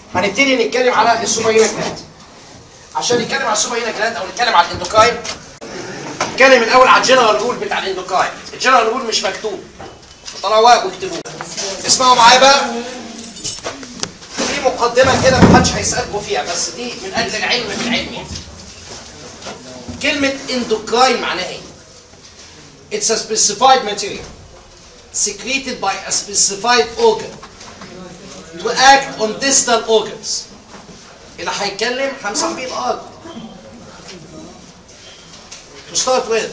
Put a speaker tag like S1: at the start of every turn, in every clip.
S1: هنبتدي نتكلم على السوبرينا جلاند عشان نتكلم على السوبرينا جلاند او نتكلم على الاندوكاين نتكلم الاول على الجنرال رول بتاع الاندوكاين الجنرال رول مش مكتوب طلعوا ورق واكتبوه اسمعوا معايا بقى في مقدمه كده محدش هيسالكم فيها بس دي من اجل العلم في العلم يعني. كلمه اندوكراين معناها ايه؟ It's a specified material secreted by a specified organ to act on distal organs. اللي هيتكلم همسح بيه الارض. To start with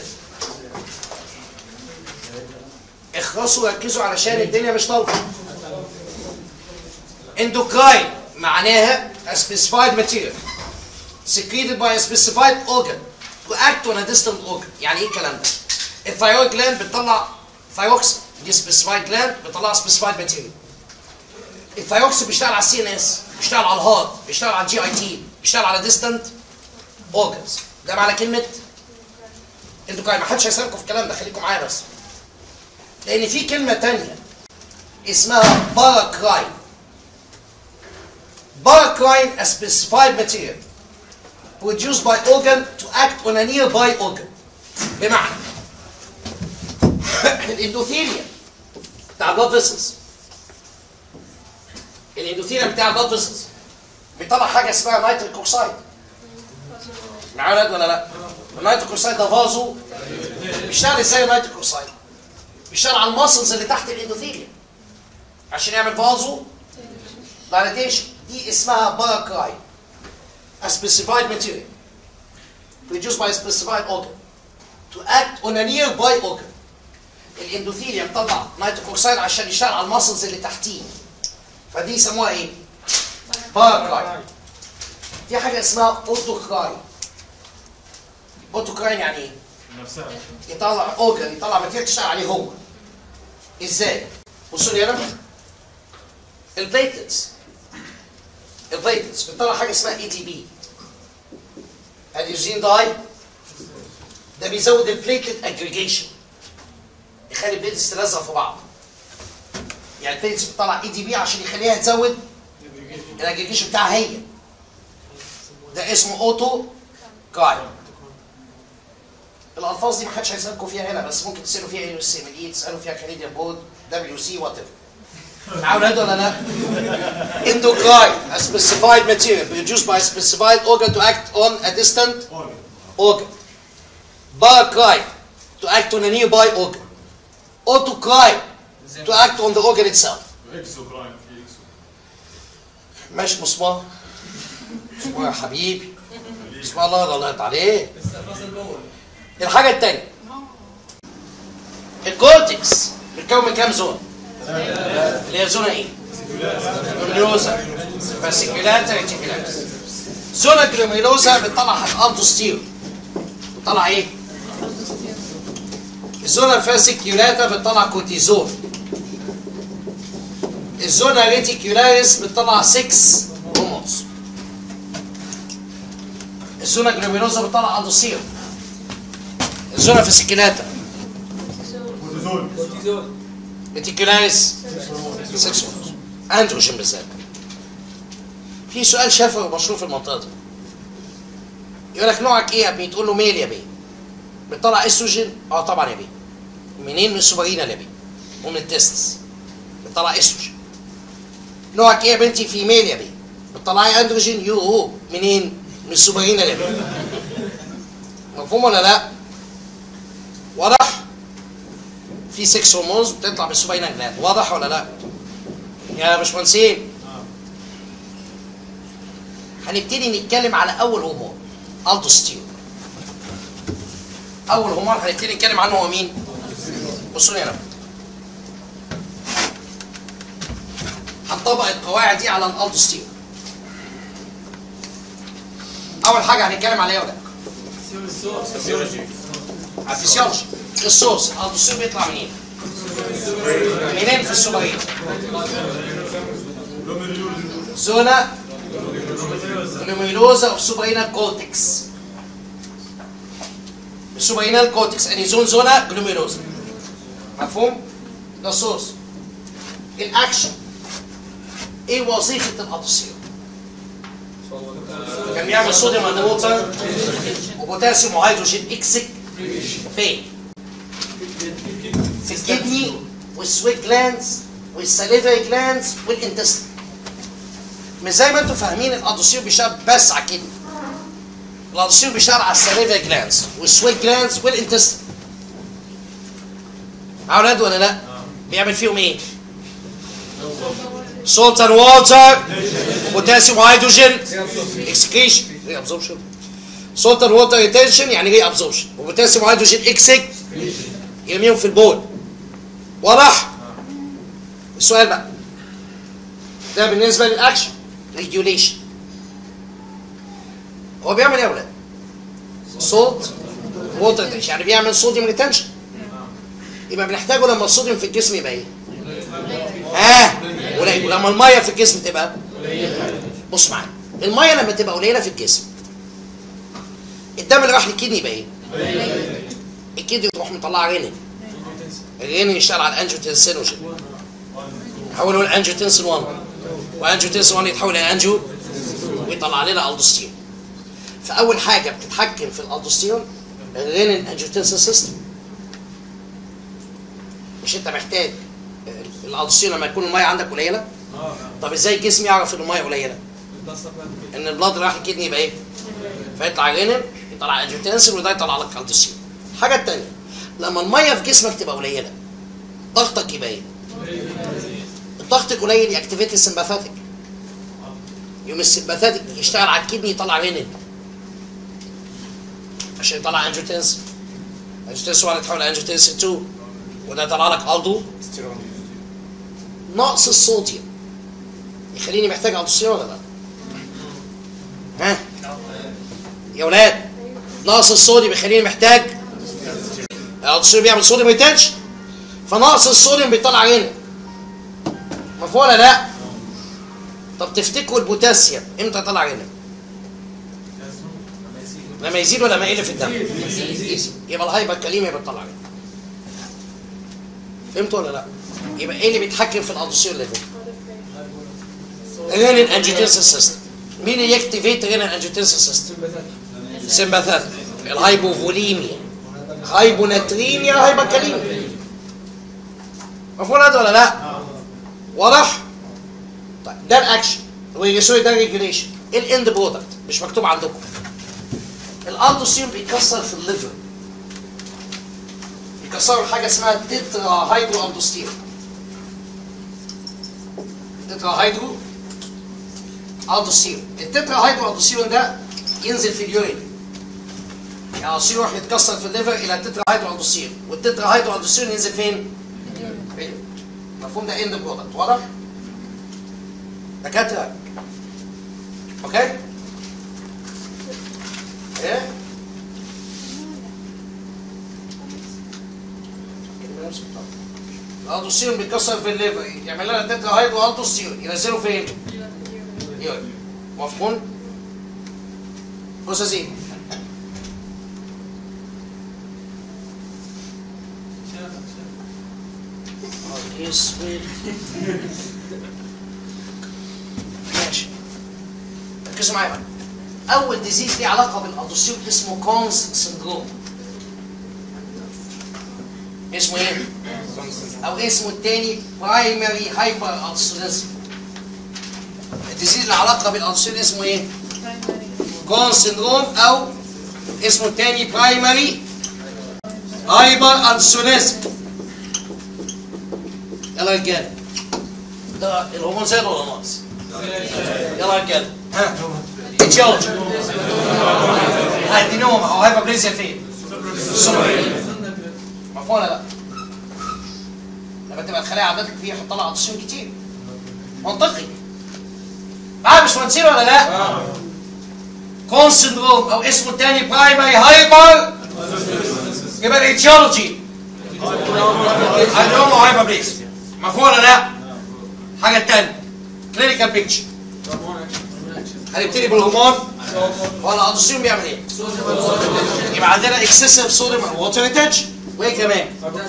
S1: اخلصوا ركزوا علشان الدنيا مش طالبه. Endocrine معناها a specified material secreted by a specified organ to act on a distal organ. يعني ايه الكلام ده؟ الثايرويد جلاند بتطلع ثايروكسين دي سبيسيفايد جلاند بتطلع سبيسيفايد ماتيريال الثايروكسين بيشتغل على السي ان اس بيشتغل على الهارت بيشتغل على الجي اي تي بيشتغل على ديستنت اورجنز ده معنى كلمه اندوكراين ما حدش هيسالكم في الكلام ده خليكم معايا بس لان في كلمه تانية اسمها باراكراين باراكراين a specified material produced by organ to act on a nearby organ بمعنى الاندوثيليا بتاع البلاد فيسلز الاندوثيليا بتاع البلاد فيسلز بيطلع حاجه اسمها نيتريك اوكسايد معايا ولا لا؟ النيتريك اوكسايد ده فازو بيشتغل ازاي النيتريك اوكسايد؟ بيشتغل على الماسلز اللي تحت الاندوثيليا عشان يعمل فازو دايليتيشن دي اسمها باراكراين a specified material produced by a specified organ to act on a nearby organ الاندوثيليا مطلع نيتريك اوكسيد عشان يشتغل على الماسلز اللي تحتيه فدي يسموها ايه؟ باراكراين في حاجه اسمها اوتوكراين اوتوكراين يعني ايه؟
S2: نفسها
S1: يطلع اورجن يطلع ماتيريال تشتغل عليه هو ازاي؟ بصوا لي هنا البليتلتس البليتلتس بتطلع حاجه اسمها اي تي بي اليوزين داي ده بيزود البليتلت اجريجيشن يخلي البليتلتس تلزق في بعض يعني البليتلتس بتطلع اي دي بي عشان يخليها تزود الاجريجيشن بتاعها هي ده اسمه اوتو كاين الالفاظ دي ما حدش هيسالكم فيها هنا بس ممكن تسالوا فيها اي اس ام اي تسالوا فيها كنديان بورد دبليو سي وات ايفر معايا ولاد ولا لا؟ Endocrine, a specified material produced by a specified organ to act on a distant organ. Paracrine, to act on a nearby organ. Autocrine, to act on the organ itself.
S2: اكسوكراين في اكسو
S1: ماشي مسمار مسمار يا حبيبي مسمار الله الله يرضى عليه الحاجة التانية الكورتكس بيتكون من كام زون؟ اللي هي زونة ايه؟ جلوميروزا فاسيكولاتا ريتيكولاتا زونة جلوميروزا بتطلع الالدوستيرون بتطلع ايه؟ الزونة الفاسيكولاتا بتطلع كورتيزون الزونة ريتيكولاريس بتطلع 6 هرمونز الزونة جلوميروزا بتطلع اندوسيرون الزونة فاسيكولاتا
S2: كورتيزول
S1: ريتيكولاريس 6 هرمونز اندروجين بالذات في سؤال شفوي مشهور في المنطقة دي يقول لك نوعك ايه يا ابني تقول له ميل يا بيه بتطلع استروجين اه طبعا يا بيه منين من السوبرينا يا بيه ومن التستس بتطلع استروجين نوعك ايه يا بنتي فيميل يا بيه بتطلعي اندروجين يو هو منين من السوبرينا يا بيه مفهوم ولا لا واضح في 6 هرمونز بتطلع من السوبرينا جلاند واضح ولا لا يا باشمهندسين هنبتدي نتكلم على اول هرمون الدوستيرون اول هرمون هنبتدي نتكلم عنه هو مين بصوا لي هنا هنطبق القواعد دي على الالدوستيرون اول حاجه هنتكلم عليها ولا
S2: فيسيولوجي
S1: على الفسيولوجي الصوص الالدوستيرون بيطلع منين منين في السوبرين زونا لومينوزا اوف سوبرينال كورتكس السوبرينال كورتكس يعني زون زونا جلوميروزا مفهوم ده الصوص الاكشن ايه وظيفه الادوسيون كان بيعمل صوديوم اند ووتر وبوتاسيوم وهيدروجين اكسك فين؟ في الكدني والسويت جلاندز والساليفري جلاندز والانتستين مش زي ما انتم فاهمين الادوسيوم بيشتغل بس على الكدني الادوسيوم بيشتغل على الساليفري جلاندز والسويت جلاندز والانتستين معايا اولاد ولا لا؟ بيعمل فيهم ايه؟ سولت اند ووتر وبوتاسيوم وهيدروجين اكسكريشن ري ابزوربشن سولت اند ووتر ريتنشن يعني ري ابزوربشن وبوتاسيوم وهيدروجين اكسك يرميهم في البول واضح؟ السؤال بقى ده بالنسبه للاكشن ريجوليشن هو بيعمل ايه يا ولاد؟ صوت ووتر ريتنشن يعني بيعمل صوديوم ريتنشن يبقى بنحتاجه لما الصوديوم في الجسم يبقى ايه؟ ها قليل ولما الميه في الجسم تبقى بص معايا الميه لما تبقى قليله في الجسم الدم اللي راح للكدني يبقى ايه؟ الكدني تروح مطلعه رينين الرينين يشتغل على الانجيوتنسينوجين يحوله لانجيوتنسين 1 وانجيوتنسين 1 يتحول الى انجيو ويطلع لنا الدوستيرون فاول حاجه بتتحكم في الالدوستيرون الرينين انجيوتنسين سيستم مش انت محتاج الالدوستيرون لما يكون الميه عندك قليله طب ازاي الجسم يعرف ان الميه قليله ان البلاد راح الكدني يبقى ايه فيطلع رينين يطلع انجيوتنسين وده يطلع لك الدوستيرون الحاجه الثانيه لما الميه في جسمك تبقى قليله ضغطك يبقى ايه الضغط قليل ياكتيفيت السمباثاتيك يوم السمباثاتيك يشتغل على الكدني يطلع رينين عشان يطلع انجيوتنسين انجيوتنسين 1 يتحول انجيوتنسين 2 وده يطلع لك الدو نقص الصوديوم يخليني محتاج الدوستيرون ولا لا؟ ها؟ يا ولاد نقص الصوديوم يخليني محتاج الدوستيرون بيعمل صوديوم ريتنشن فنقص الصوديوم بيطلع رينين مفهوم ولا لا؟ طب تفتكروا البوتاسيوم امتى يطلع رينين؟ لما يزيد ولا ما يقل في الدم؟ يزيد يبقى الهايبر كليميا بتطلع رينين فهمتوا ولا لا؟ يبقى ايه اللي بيتحكم في الادوسيون ليفل؟ رينين انجيوتنسين سيستم مين اللي يكتيفيت رينين انجيوتنسين سيستم؟ سمباثات الهايبوفوليميا هايبوناتريميا هايبركاليميا مفهوم هذا ولا لا؟ واضح؟ طيب ده الاكشن وسوري ده ريجوليشن ايه الاند برودكت؟ مش مكتوب عندكم الالدوسيوم بيتكسر في الليفر بيكسروا حاجه اسمها تترا هيدرو الدوستيرون تترا هيدرو الدوستيرون التترا هيدرو الدوستيرون ده ينزل في اليورين يعني الدوستيرون يروح يتكسر في الليفر الى تترا هيدرو الدوستيرون والتترا هيدرو الدوستيرون ينزل فين؟ في اليورين. مفهوم ده اند برودكت واضح؟ دكاتره اوكي؟ ايه؟ الالدوستيرون بيتكسر في الليفر يعمل لنا تترا هيدرو الدوستيرون ينزله فين؟ يورين مفهوم؟ بص يا سيدي اسود ماشي ركزوا معايا بقى اول ديزيز ليه علاقه بالادوسيوم اسمه كونز سندروم اسمه ايه او اسمه الثاني برايمري هايبر ادوسيونيزم الديزيز اللي علاقه بالادوسيوم اسمه ايه كونز سندروم او اسمه الثاني برايمري هايبر ادوسيونيزم يلا يا رجاله ده الهرمون زاد ولا ناقص؟ يلا يا رجاله ها اتشارج هادينوما او هايبربليزيا فين؟ سوبر مفهوم ولا لا؟ لما تبقى الخلايا عددك فيها هتطلع عطشين كتير منطقي معايا مش مهندسين ولا لا؟ كون سندروم او اسمه الثاني برايمري هايبر يبقى الاتشارجي هادينوما او هايبربليزيا مفهوم ولا لا؟ حاجة التانية كلينيكال بيكتشر هنبتدي بالهرمون هو الادوسيوم بيعمل ايه؟ يبقى عندنا اكسسيف صوديوم ووتر ريتنشن وايه كمان؟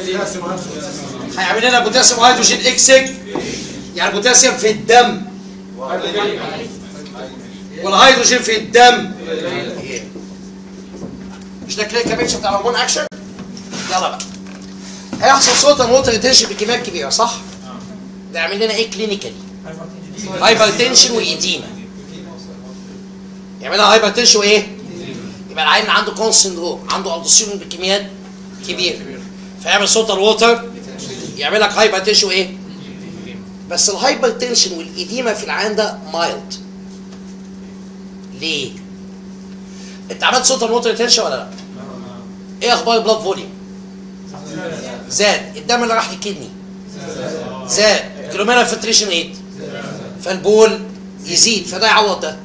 S1: هيعمل لنا بوتاسيوم هيدروجين اكسك يعني بوتاسيوم في الدم والهيدروجين في الدم يقل. مش ده كلينيكال بيكتشر بتاع الهرمون اكشن يلا بقى هيحصل صوت ووتر ريتنشن بكميات كبيره صح؟ ده يعمل لنا ايه كلينيكالي؟ هايبرتنشن وايديما يعملها هايبرتنشن وايه؟ يبقى العين عنده كون سندروم عنده الدوسيون بكميات كبيره فيعمل صوت الووتر يعمل لك هايبرتنشن وايه؟ بس الهايبرتنشن والايديما في العين ده مايلد ليه؟ انت عملت صوت الووتر ريتنشن ولا لا؟ ايه اخبار البلاد فوليوم؟ زاد الدم اللي راح للكدني زاد جلوميرال فلتريشن ريت فالبول يزيد فده يعوض ده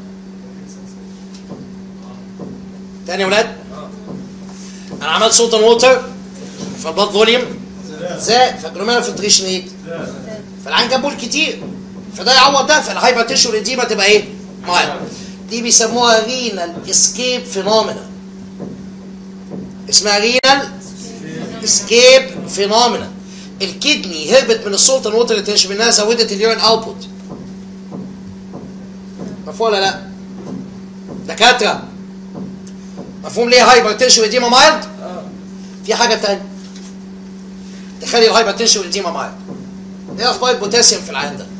S1: تاني يا ولاد انا عملت صوت ووتر فالبلاد فوليوم زاد فالجلوميرال فلتريشن ريت فالعين جاب بول كتير فده يعوض ده فالهايبر تيشو الاديمه تبقى ايه؟ مايل دي بيسموها رينال اسكيب فينومينا اسمها رينال اسكيب فينومينا الكدني هربت من السلطه الوتر ريتنشن منها زودت اليورين اوتبوت مفهوم ولا لا؟ دكاتره مفهوم ليه هايبر تنشن والاديما مايلد؟ في حاجه تانية تخلي الهايبر تنشن والاديما مايلد ايه اخبار البوتاسيوم في العين ده؟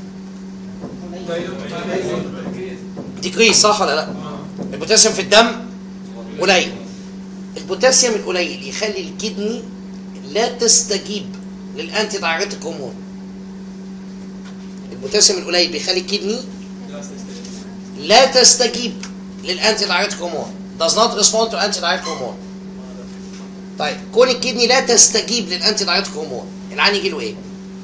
S1: ديكريس صح ولا لا؟ البوتاسيوم في الدم قليل البوتاسيوم القليل يخلي الكدني لا تستجيب للانتي دايريتيك هرمون البوتاسيوم القليل بيخلي الكدني لا تستجيب للانتي دايريتيك هرمون does not respond to anti diuretic hormone طيب كون الكدني لا تستجيب للانتي دايريتيك هرمون العين يجي له ايه؟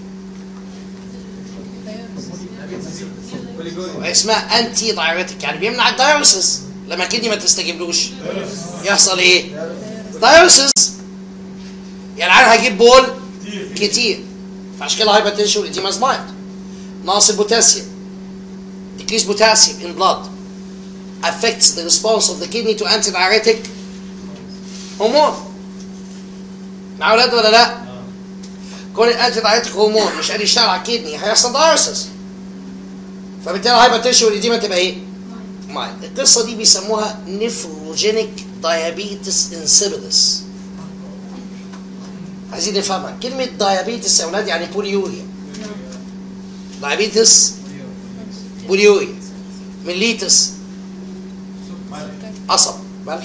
S1: اسمها انتي دايريتيك يعني بيمنع الدايوريسيس لما الكدني ما تستجيبلوش يحصل ايه؟ دايوريسيس يعني العين هيجيب بول كتير فعشان كده هايبرتنشن والاديما مايلد ناقص البوتاسيوم decreased potassium in blood affects the response of the kidney to antidiuretic hormone مع اولاد ولا لا؟ كون الانتي دايريتيك هرمون مش قادر يشتغل على الكدني هيحصل دايوريسيس فبالتالي الهايبرتنشن والاديما تبقى ايه؟ مايلد القصه دي بيسموها نيفروجينيك دايابيتس انسيبيدس عايزين نفهمها كلمة دايابيتس يا ولاد يعني بوليوريا دايابيتس بوليوريا مليتس قصب ملح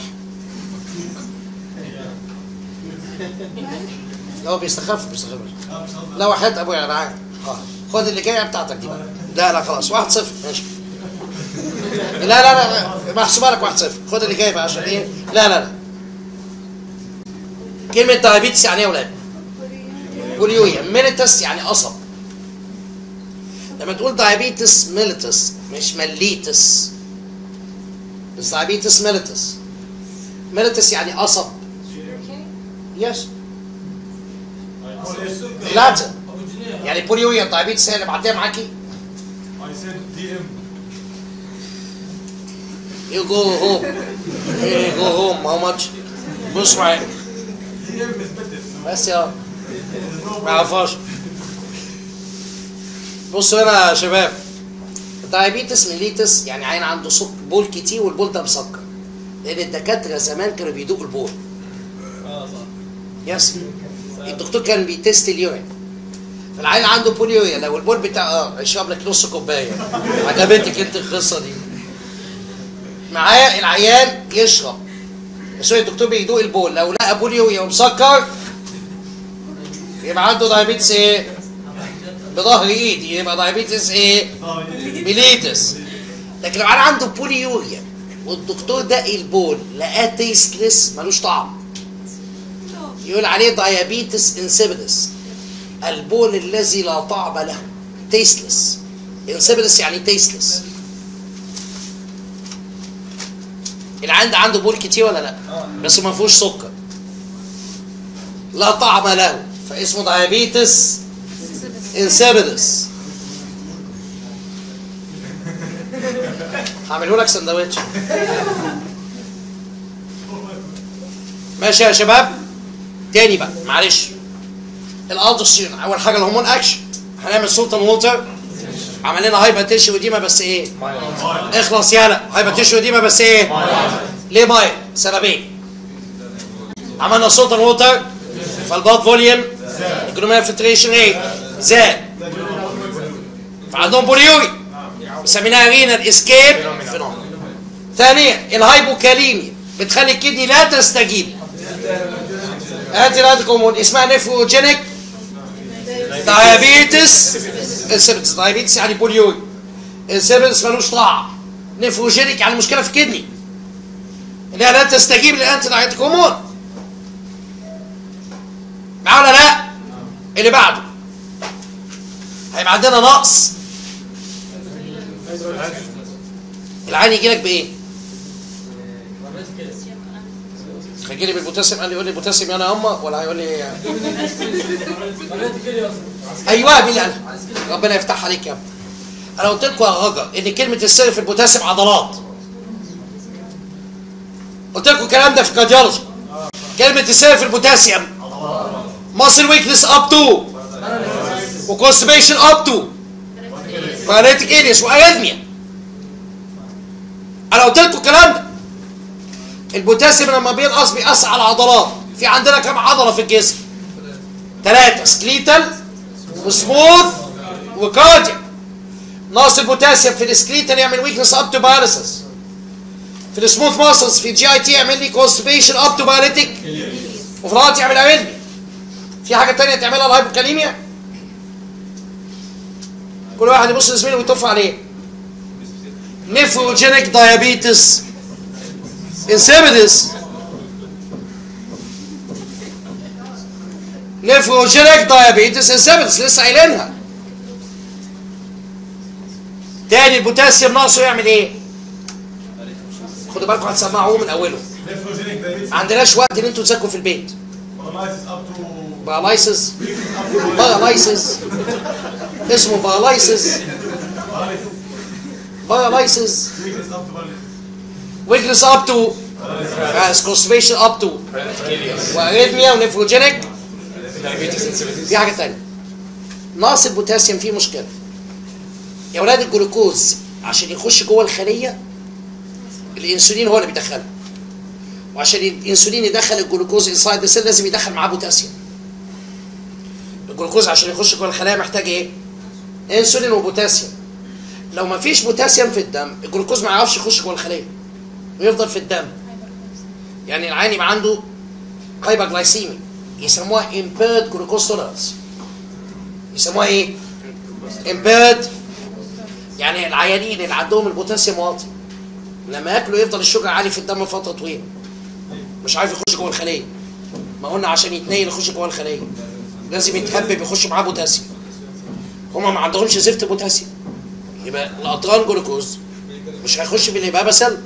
S1: لا هو بيستخف بيستخف لا وحياة ابويا انا عارف اه خد اللي جايه بتاعتك دي بقى لا لا خلاص واحد صفر ماشي لا لا لا محسوبه لك واحد صفر خد اللي جاي بقى عشان ايه لا لا لا كلمة دايابيتس يعني ايه يا ولاد؟ بوليوريا ميليتس يعني قصب لما تقول دايابيتس ميليتس مش مليتس بس دايابيتس ميليتس ميليتس يعني قصب يس لاتن يعني بوليوريا الدايابيتس هي اللي بعديها معاكي
S2: I said DM.
S1: يو جو هوم يو جو هوم هاو ماتش بص معايا
S2: DM is better.
S1: بس يا ما اعرفهاش بصوا هنا يا شباب دايابيتس ميليتس يعني عين عنده سك بول كتير والبول ده مسكر لان الدكاتره زمان كانوا بيدوقوا البول
S3: اه صح
S1: يس الدكتور كان بيتست اليورين فالعين عنده بوليوريا لو البول بتاع اه يشرب لك نص كوبايه عجبتك انت القصه دي معايا العيان يشرب سوري الدكتور بيدوق البول لو لقى بوليوريا ومسكر يبقى عنده دايابيتس ايه؟ بظهر ايدي يبقى دايابيتس ايه؟ ميليتس لكن لو انا عنده بوليوريا والدكتور دق البول لقاه تيستلس ملوش طعم يقول عليه دايابيتس انسيبيدس البول الذي لا طعم له تيستلس انسيبيدس يعني تيستلس العند عنده بول كتير ولا لا بس ما فيهوش سكر لا طعم له فاسمه دايابيتس انسيبيدس هعمله لك سندوتش ماشي يا شباب تاني بقى معلش الالدوستيرون اول حاجه الهرمون اكشن هنعمل سلطان وولتر عمل لنا هايبرتنشن وديما بس ايه اخلص يالا هايبرتنشن وديما بس ايه ليه مايل سببين عملنا صوت ووتر فالبلاد فوليوم الجلومير فلتريشن ريت زاد فعندهم بوليوري بسميناها رينال اسكيب فينومينا ثانيا الهايبوكاليميا بتخلي الكدني لا تستجيب انتي راديكومون اسمها نيفروجينيك دايابيتس انسيبتس دايابيتس يعني بوليوري انسيبتس ملوش طاعه نيفروجينيك يعني مشكله في الكدني انها لا تستجيب للانتي دايابيتيك هرمون معانا لا اللي بعده هيبقى عندنا نقص العين يجي لك بايه؟ هيجي لي بالبوتاسيوم قال لي يقول لي بوتاسيوم انا يا اما ولا هيقول لي ايوه مين اللي قال ربنا يفتح عليك يا ابني انا قلت لكم يا غجر ان كلمه السر في البوتاسيوم عضلات قلت لكم الكلام ده في كارديولوجي كلمه السر في البوتاسيوم muscle weakness up to وconstipation up to paralytic illness واريثميا انا قلت لكم الكلام ده البوتاسيوم لما بينقص بيأثر على العضلات في عندنا كم عضله في الجسم ثلاثه سكليتال وسموث وكاردياك نقص البوتاسيوم في السكليتال يعمل ويكنس اب تو باراليسيس في السموث ماسلز في الجي اي تي يعمل لي كونستيبيشن اب تو باراليتيك وفي الهارت يعمل اريثميا في حاجه تانية تعملها الهايبوكاليميا كل واحد يبص لزميله ويطف عليه نيفروجينيك دايابيتس انسيبيدس نيفروجينيك دايابيتس انسيبيدس لسه قايلينها تاني البوتاسيوم ناقصه يعمل ايه؟ خدوا بالكم هتسمعوه من اوله
S2: نيفروجينيك دايبيتس
S1: ما عندناش وقت ان انتوا تذاكروا في البيت
S2: باراليسيس اب تو
S1: بالايسس بالايسس اسمه بالايسس بالايسس
S2: ويكنس اب تو باراليسيس
S1: ويكنس اب تو كونستيبيشن اب تو واريثميا ونيفروجينيك في حاجه ثانيه نقص البوتاسيوم فيه مشكله يا اولاد الجلوكوز عشان يخش جوه الخليه الانسولين هو اللي بيدخله وعشان الانسولين يدخل الجلوكوز انسايد ذا سيل لازم يدخل معاه بوتاسيوم الجلوكوز عشان يخش جوه الخلايا محتاج ايه انسولين وبوتاسيوم لو ما فيش بوتاسيوم في الدم الجلوكوز ما يعرفش يخش جوه الخليه ويفضل في الدم يعني العين يبقى عنده هايبرجلايسيمي يسموها impaired glucose tolerance يسموها ايه impaired يعني العيانين اللي عندهم البوتاسيوم واطي لما ياكلوا يفضل الشجر عالي في الدم فتره طويله مش عارف يخش جوه الخليه ما قلنا عشان يتنيل يخش جوه الخليه لازم يتهبب يخش معاه بوتاسيوم هما ما عندهمش زفت بوتاسيوم يبقى الاطران جلوكوز مش هيخش في الهبابه سل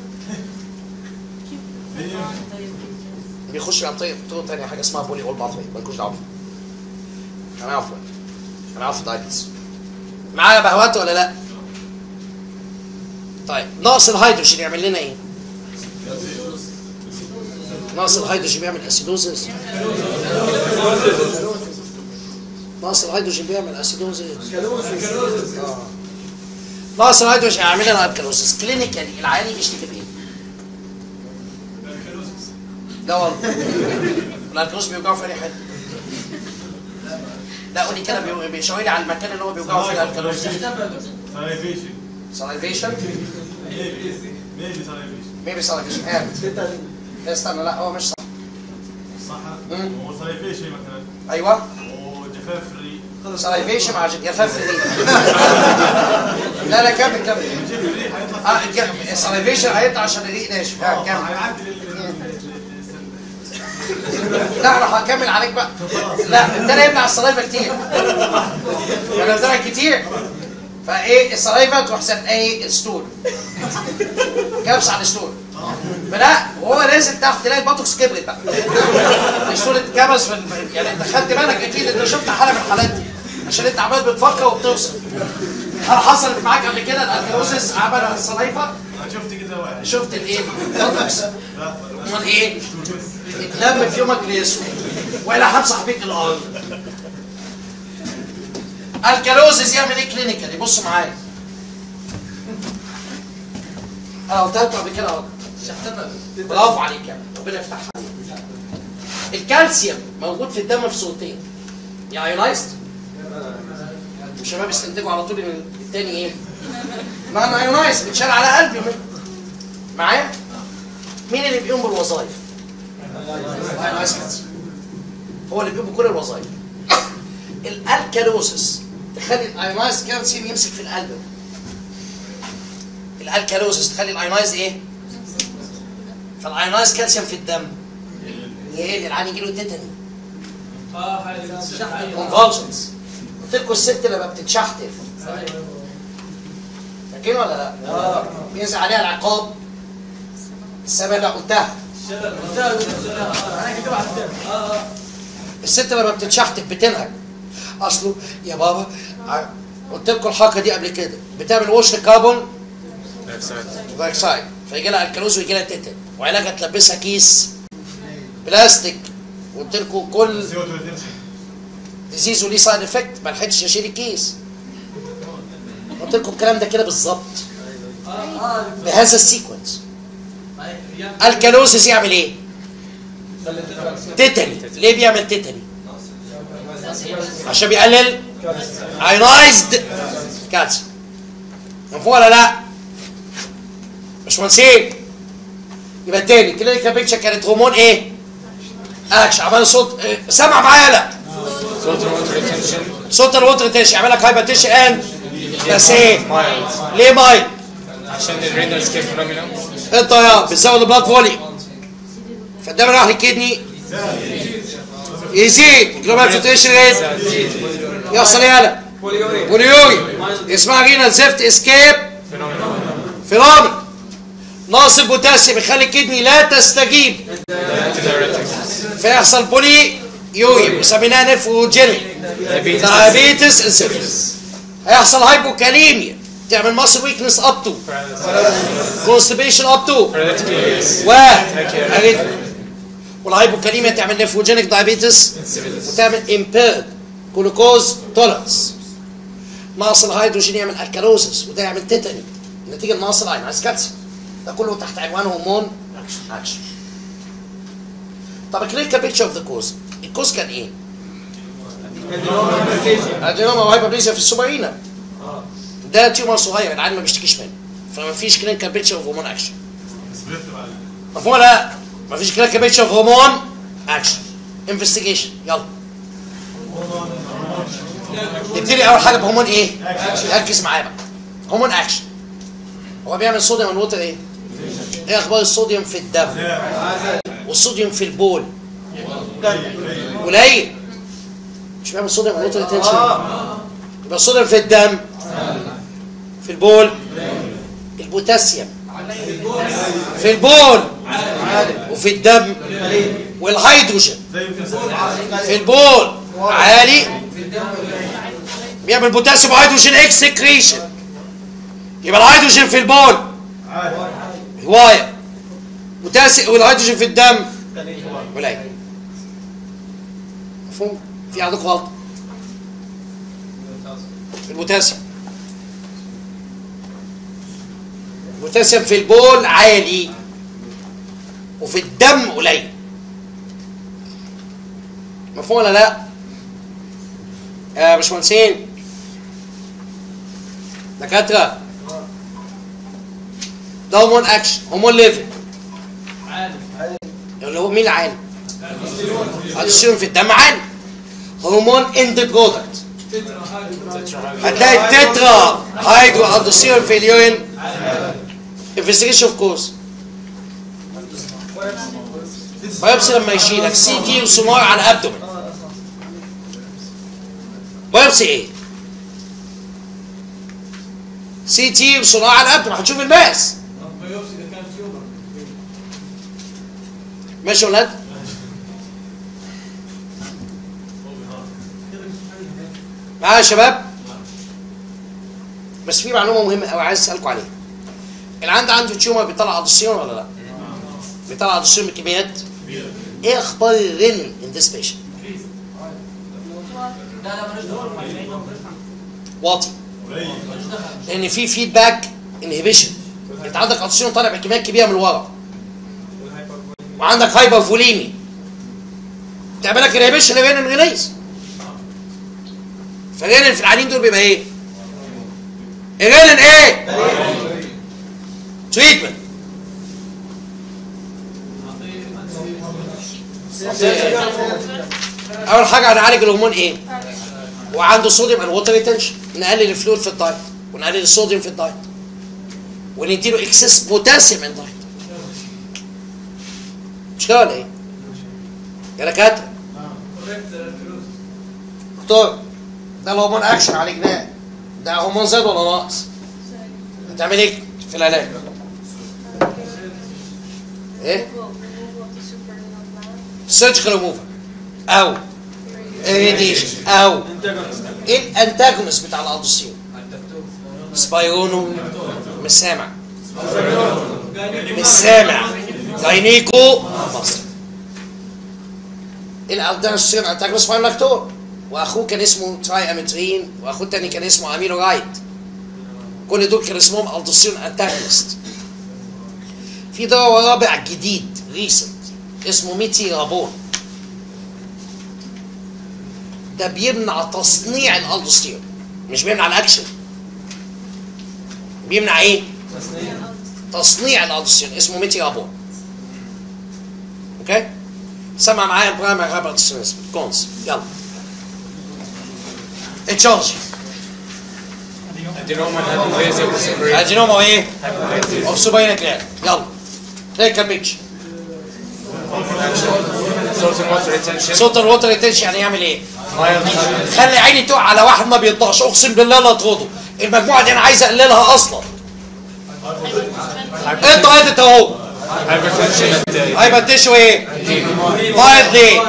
S1: بيخش عن طريق طرق تانية حاجه اسمها بولي اول باثوي مالكوش دعوه بيه. انا عارف انا عارف دايبيتس معايا بهوات ولا لا؟ طيب ناقص الهيدروجين يعمل لنا ايه؟ ناقص الهيدروجين بيعمل اسيدوزيس ناقص الهيدروجين بيعمل اسيدوزيس آه. ناقص الهيدروجين هيعمل لنا الكالوزيس كلينيكالي العيان بيشتكي بايه؟ لا والله الالكالوز بيوجعه في اي حته لا قولي كده بيو- بيشاور لي على المكان اللي هو بيوجعه فيه الالكالوز
S2: ساليفيشن
S1: ساليفيشن
S2: ميبي ميبي ساليفيشن
S1: ميبي ساليفيشن هات استنى لا هو مش صح
S2: صح
S1: مم.
S2: هو ساليفيشن مثلا
S1: ايوه
S2: وجفاف الريق
S1: ساليفيشن مع جفاف الريق لا لا كمل كمل
S2: جفاف الريق هيطلع
S1: اه الج- الساليفيشن هيطلع عشان الريق ناشف ها كمل
S2: هيعدل ال-
S1: لا انا هكمل عليك بقى لا ابتدى يمنع السلايفه كتير انا ابتدى كتير فايه السلايفه تروح سد ايه الستول كبس على الستول فلا وهو نازل تحت تلاقي البطوكس كبرت بقى الستول اتكبس في الم- يعني انت خدت بالك اكيد انت شفت حاله من الحالات دي عشان انت عمال بتفكر وبتوصف هل حصلت معاك قبل كده الالكالوسيس عمل السلايفه
S2: انا شفت كده واحد
S1: شفت الايه البطوكس
S2: لا
S1: امال ايه اتلم في يومك ليسوع والى همسح بيك الارض الكالوزيس يعمل ايه كلينيكالي بص معايا انا قلتها لكم قبل كده اهو برافو عليك يا ابني. ربنا يفتح عليك الكالسيوم موجود في الدم في صورتين يا ايونايزد الشباب يستنتجوا على طول ان التاني ايه؟ معنى ايونايزد بيتشال على قلبي معايا؟ مين اللي بيقوم بالوظائف؟ الايونايزد كالسيوم هو اللي بيقوم بكل الوظائف الالكالوزس تخلي الايونايزد كالسيوم يمسك في القلب الالكالوزس تخلي الايونايزد ايه؟ فالايونايزد كالسيوم في الدم يقل العين يجي له تيتاني
S3: اه حاجه
S1: كونفولجنز قلت لكم الست لما بتتشحتف فاكرين ولا لا؟ اه بينزل عليها العقاب السبب اللي قلتها الست لما بتتشحتف بتنهج اصله يا بابا ع- قلت لكم الحركه دي قبل كده بتعمل وش كربون دايوكسيد فيجي لها الكالوز ويجي لها تيتن وعلاجها تلبسها كيس بلاستيك قلت لكم كل
S2: سي او 2
S1: ديزيز وليه سايد افكت ما لحقتش اشيل الكيس قلت لكم الكلام ده كده بالظبط بهذا السيكونس الكالوزيس يعمل ايه؟ تيتاني ليه بيعمل تيتاني؟ عشان بيقلل ايونايزد كالسيوم مفهوم ولا لا؟ مش منسين يبقى تاني كلينيكال بيكتشر كانت هرمون ايه؟ اكش عمل صوت إيه، سمع معايا لا صوت الوتر تيش يعمل لك هايبرتيشن اند بس ايه؟ ليه ماي؟
S4: عشان الرينال سكيب فينومينا
S1: انت يا بتزود البلاد فوليوم فالدم راح للكدني يزيد جلوبال فلتريشن ريت يحصل ايه يالا؟ بوليوري اسمها رينال زفت اسكيب فينومين ناقص البوتاسيوم يخلي الكدني لا تستجيب فيحصل بولي يوري وسميناها نفروجينيك دايابيتس انسيبيتس هيحصل هايبوكاليميا تعمل ماسل ويكنس اب تو كونستيبيشن اب تو و والهايبوكاليميا تعمل نفروجينيك دايابيتس وتعمل امبيرد جلوكوز تولرنس ناقص الهيدروجين يعمل الكالوزس وده يعمل تيتاني نتيجه ناقص الايونايز كالسيوم ده كله تحت عنوان هرمون اكشن طب الكلينيكال بيكتشر اوف ذا كوز الكوز كان ايه؟ ادينوما وهايبربليزيا في السوبرينا ده تيومر صغير العيان ما بيشتكيش منه فما فيش كلينيكال بيكتشر اوف هرمون اكشن
S2: سبليت بقى
S1: مفهوم ولا لا؟ ما فيش كلينيكال بيكتشر اوف هرمون اكشن انفستيجيشن يلا نبتدي اول حاجه بهرمون ايه؟ ركز معايا بقى هرمون اكشن هو بيعمل صوديوم ووتر ايه؟ ايه اخبار الصوديوم في الدم؟ والصوديوم في البول قليل مش بيعمل صوديوم ووتر ريتنشن يبقى الصوديوم في الدم في البول البوتاسيوم في البول وفي الدم والهيدروجين
S2: زي
S1: في البول عالي بيعمل بوتاسيوم وهيدروجين اكسكريشن يبقى الهيدروجين في البول
S2: عادي
S1: هوايه بوتاسيوم والهيدروجين في الدم قليل مفهوم في عندك غلط البوتاسيوم البوتاسيوم في البول عالي وفي الدم قليل مفهوم ولا لا يا باشمهندسين دكاتره ده هرمون اكشن هرمون ليفل اللي هو مين عالي السيروم في الدم عالي هرمون اند برودكت هتلاقي التترا هيدرو الدوسيرون في اليورين انفستيجيشن اوف كوز بايوبسي لما يشيلك سي تي وسونار على الابدومن بايوبسي ايه؟ سي تي وسونار على الابدومن هتشوف الماس ماشي يا ولاد؟ معايا يا شباب؟ بس في معلومه مهمه قوي عايز اسالكم عليها. العند عنده تيومر بيطلع ادوسيون ولا لا؟ بيطلع ادوسيون بكميات ايه اخبار الرينين ان ذيس بيشنت؟ واطي
S2: قليل
S1: لان في فيدباك انهبيشن انت عندك الدوستيرون طالع بكميات كبيره من ورا وعندك هايبر فوليمي تعمل لك انهبيشن للرينين ريليز فالرينين في العيانين دول بيبقى ايه؟ الرينين ايه؟ تريتمنت اول حاجه هنعالج الهرمون ايه؟ وعنده صوديوم اند ووتر ريتنشن نقلل الفلويد في الدايت ونقلل الصوديوم في الدايت ونديله اكسس بوتاسيوم ان دايت مش كده ولا ايه؟ يا دكاتره دكتور ده الهرمون اكشن عالجناه ده هرمون زاد ولا ناقص؟ هتعمل ايه في العلاج؟ ايه؟ سيرجيكال ريموفر او irradiation او ايه الانتاجونست بتاع الالدوستيرون؟ سبايرونو مش سامع مش سامع جاينيكو مصر الالدوستيرون انتاجونست سبايرلاكتور واخوه كان اسمه تراي امترين واخوه التاني كان اسمه امينو رايت كل دول كان اسمهم الدوستيرون انتاجونست في دواء رابع جديد ريسنت اسمه ميتي رابون ده بيمنع تصنيع الالدوستيرون مش بيمنع الاكشن بيمنع ايه تصنيع الالدوستيرون اسمه ميتي رابون اوكي سمع معايا البرايمري هايبرتستيرونيزم كونز يلا اتشارج
S4: Adenoma hypoplasia with separate
S1: ادينوما ايه اوف سوباينا جلاند يلا تيك بيتش
S4: salt and water retention.
S1: صوت الوتر ريتنشن يعني يعمل ايه
S4: Mild
S1: خلي عيني تقع على واحد ما بيطلعش اقسم بالله لا اطرده المجموعه دي انا عايز اقللها اصلا انت قاعد اهو
S4: hypertension. and, uh,
S1: هيبقى تشوي ايه بايض ليه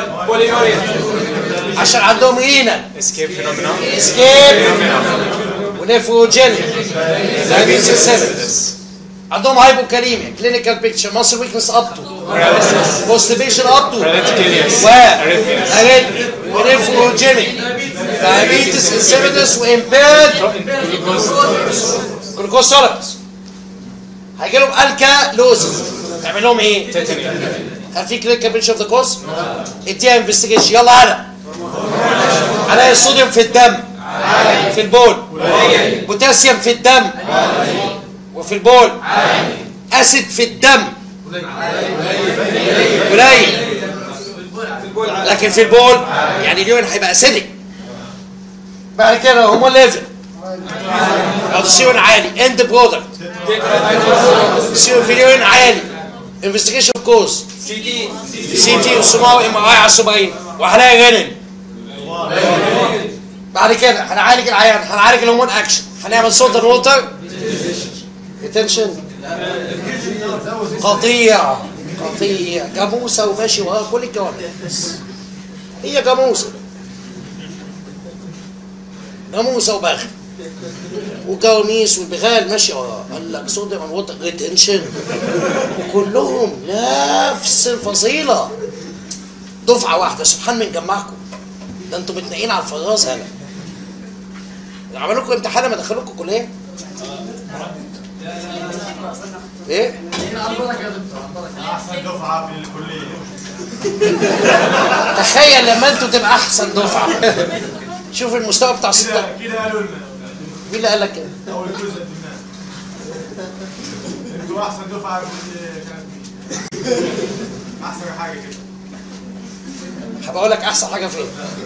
S1: عشان عندهم رينا
S4: Escape phenomena.
S1: اسكيب ونيفروجينيك دايبيتس انسيبتس عندهم هايبوكاليميا كلينيكال بيكتشر ماسل ويكنس اب تو
S4: Paralysis.
S1: كونستيبيشن اب تو
S4: Paralytic
S1: و
S4: Arrhythmias.
S1: اريثميا ونيفروجينيك دايبيتس انسيبتس وامبيرد
S4: Glucose.
S1: جلوكوز تولرنس هيجي لهم الكالوزز تعمل لهم ايه؟
S4: Tetany.
S1: هل في كلينيكال بيكتشر اوف ذا كوز؟ اديها انفستيجيشن يلا انا الاقي الصوديوم في الدم في البول بوتاسيوم في الدم وفي البول اسيد في الدم قليل لكن في البول يعني اليورين هيبقى اسيدك بعد كده هرمون ليفل السيرون عالي اند برودكت سيرون في اليورين عالي انفستيجيشن كوز سي تي وسماوي ام اي على السوبرين وهلاقي غنم بعد كده هنعالج العيان هنعالج الهرمون اكشن هنعمل صوت الووتر ريتنشن قطيع قطيع جاموسه وماشي وراها كل الجواميس هي جاموسه جاموسه وبغل وجواميس والبغال ماشي وراه قال لك صوديوم ووتر ريتنشن وكلهم نفس الفصيله دفعه واحده سبحان من جمعكم ده انتوا متنقين على الفراز هلا عملوا لكم امتحان لما دخلوكم كليه ايه
S2: احسن دفعه في الكليه
S1: تخيل لما انتوا تبقى احسن دفعه شوف المستوى بتاع 16
S2: كده كده قالوا لنا
S1: مين اللي قال لك كده
S2: اول جزء قدمناه انتوا احسن دفعه في كانت مين؟ احسن حاجه كده
S1: هبقى اقول لك احسن حاجه فين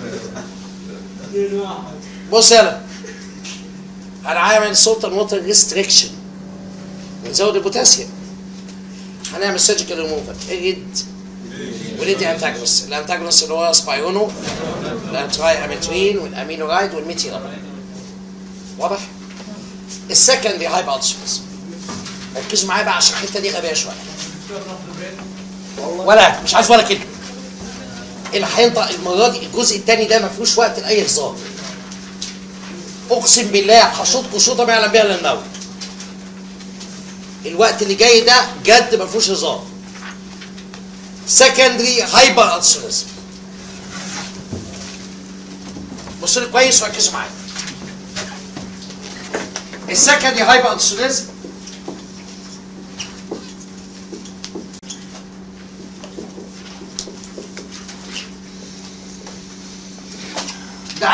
S1: بص يلا هنعمل صوت الوتر ريستريكشن ونزود البوتاسيوم هنعمل سيرجيكال ريموفر اجد وليدي انتاجونست الانتاجونست اللي هو سبايونو الانتراي اميترين والامينو رايد والميتيرا واضح السكندري هايبر ادسونس ركزوا معايا بقى عشان الحته دي غبيه شويه ولا مش عايز ولا كلمه اللي هينطق المره دي الجزء الثاني ده ما فيهوش وقت لاي هزار اقسم بالله هشوطكم شوطه ما يعلم بها الا الموت الوقت اللي جاي ده جد ما فيهوش هزار سكندري هايبر ادسونيزم بصوا لي كويس وركزوا معايا السكندري هايبر ادسونيزم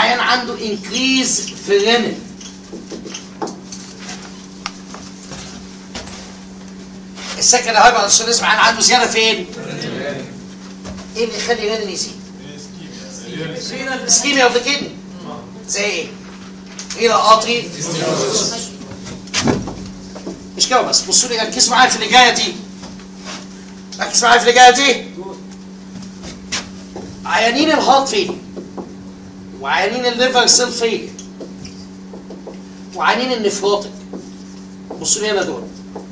S1: عيان عنده انكريز في الرينين السكن هايبر انسوليزم عيان عنده زياده فين؟ ايه اللي يخلي الرينين يزيد؟ اسكيميا اوف ذا كدني زي ايه؟ الى قاطري مش كده بس بصوا لي ركزوا معايا في اللي جايه دي ركز معايا في اللي جايه دي عيانين الهارت فيلير وعيانين الليفر سيل فيلير وعيانين النفروتك بصوا لي هنا دول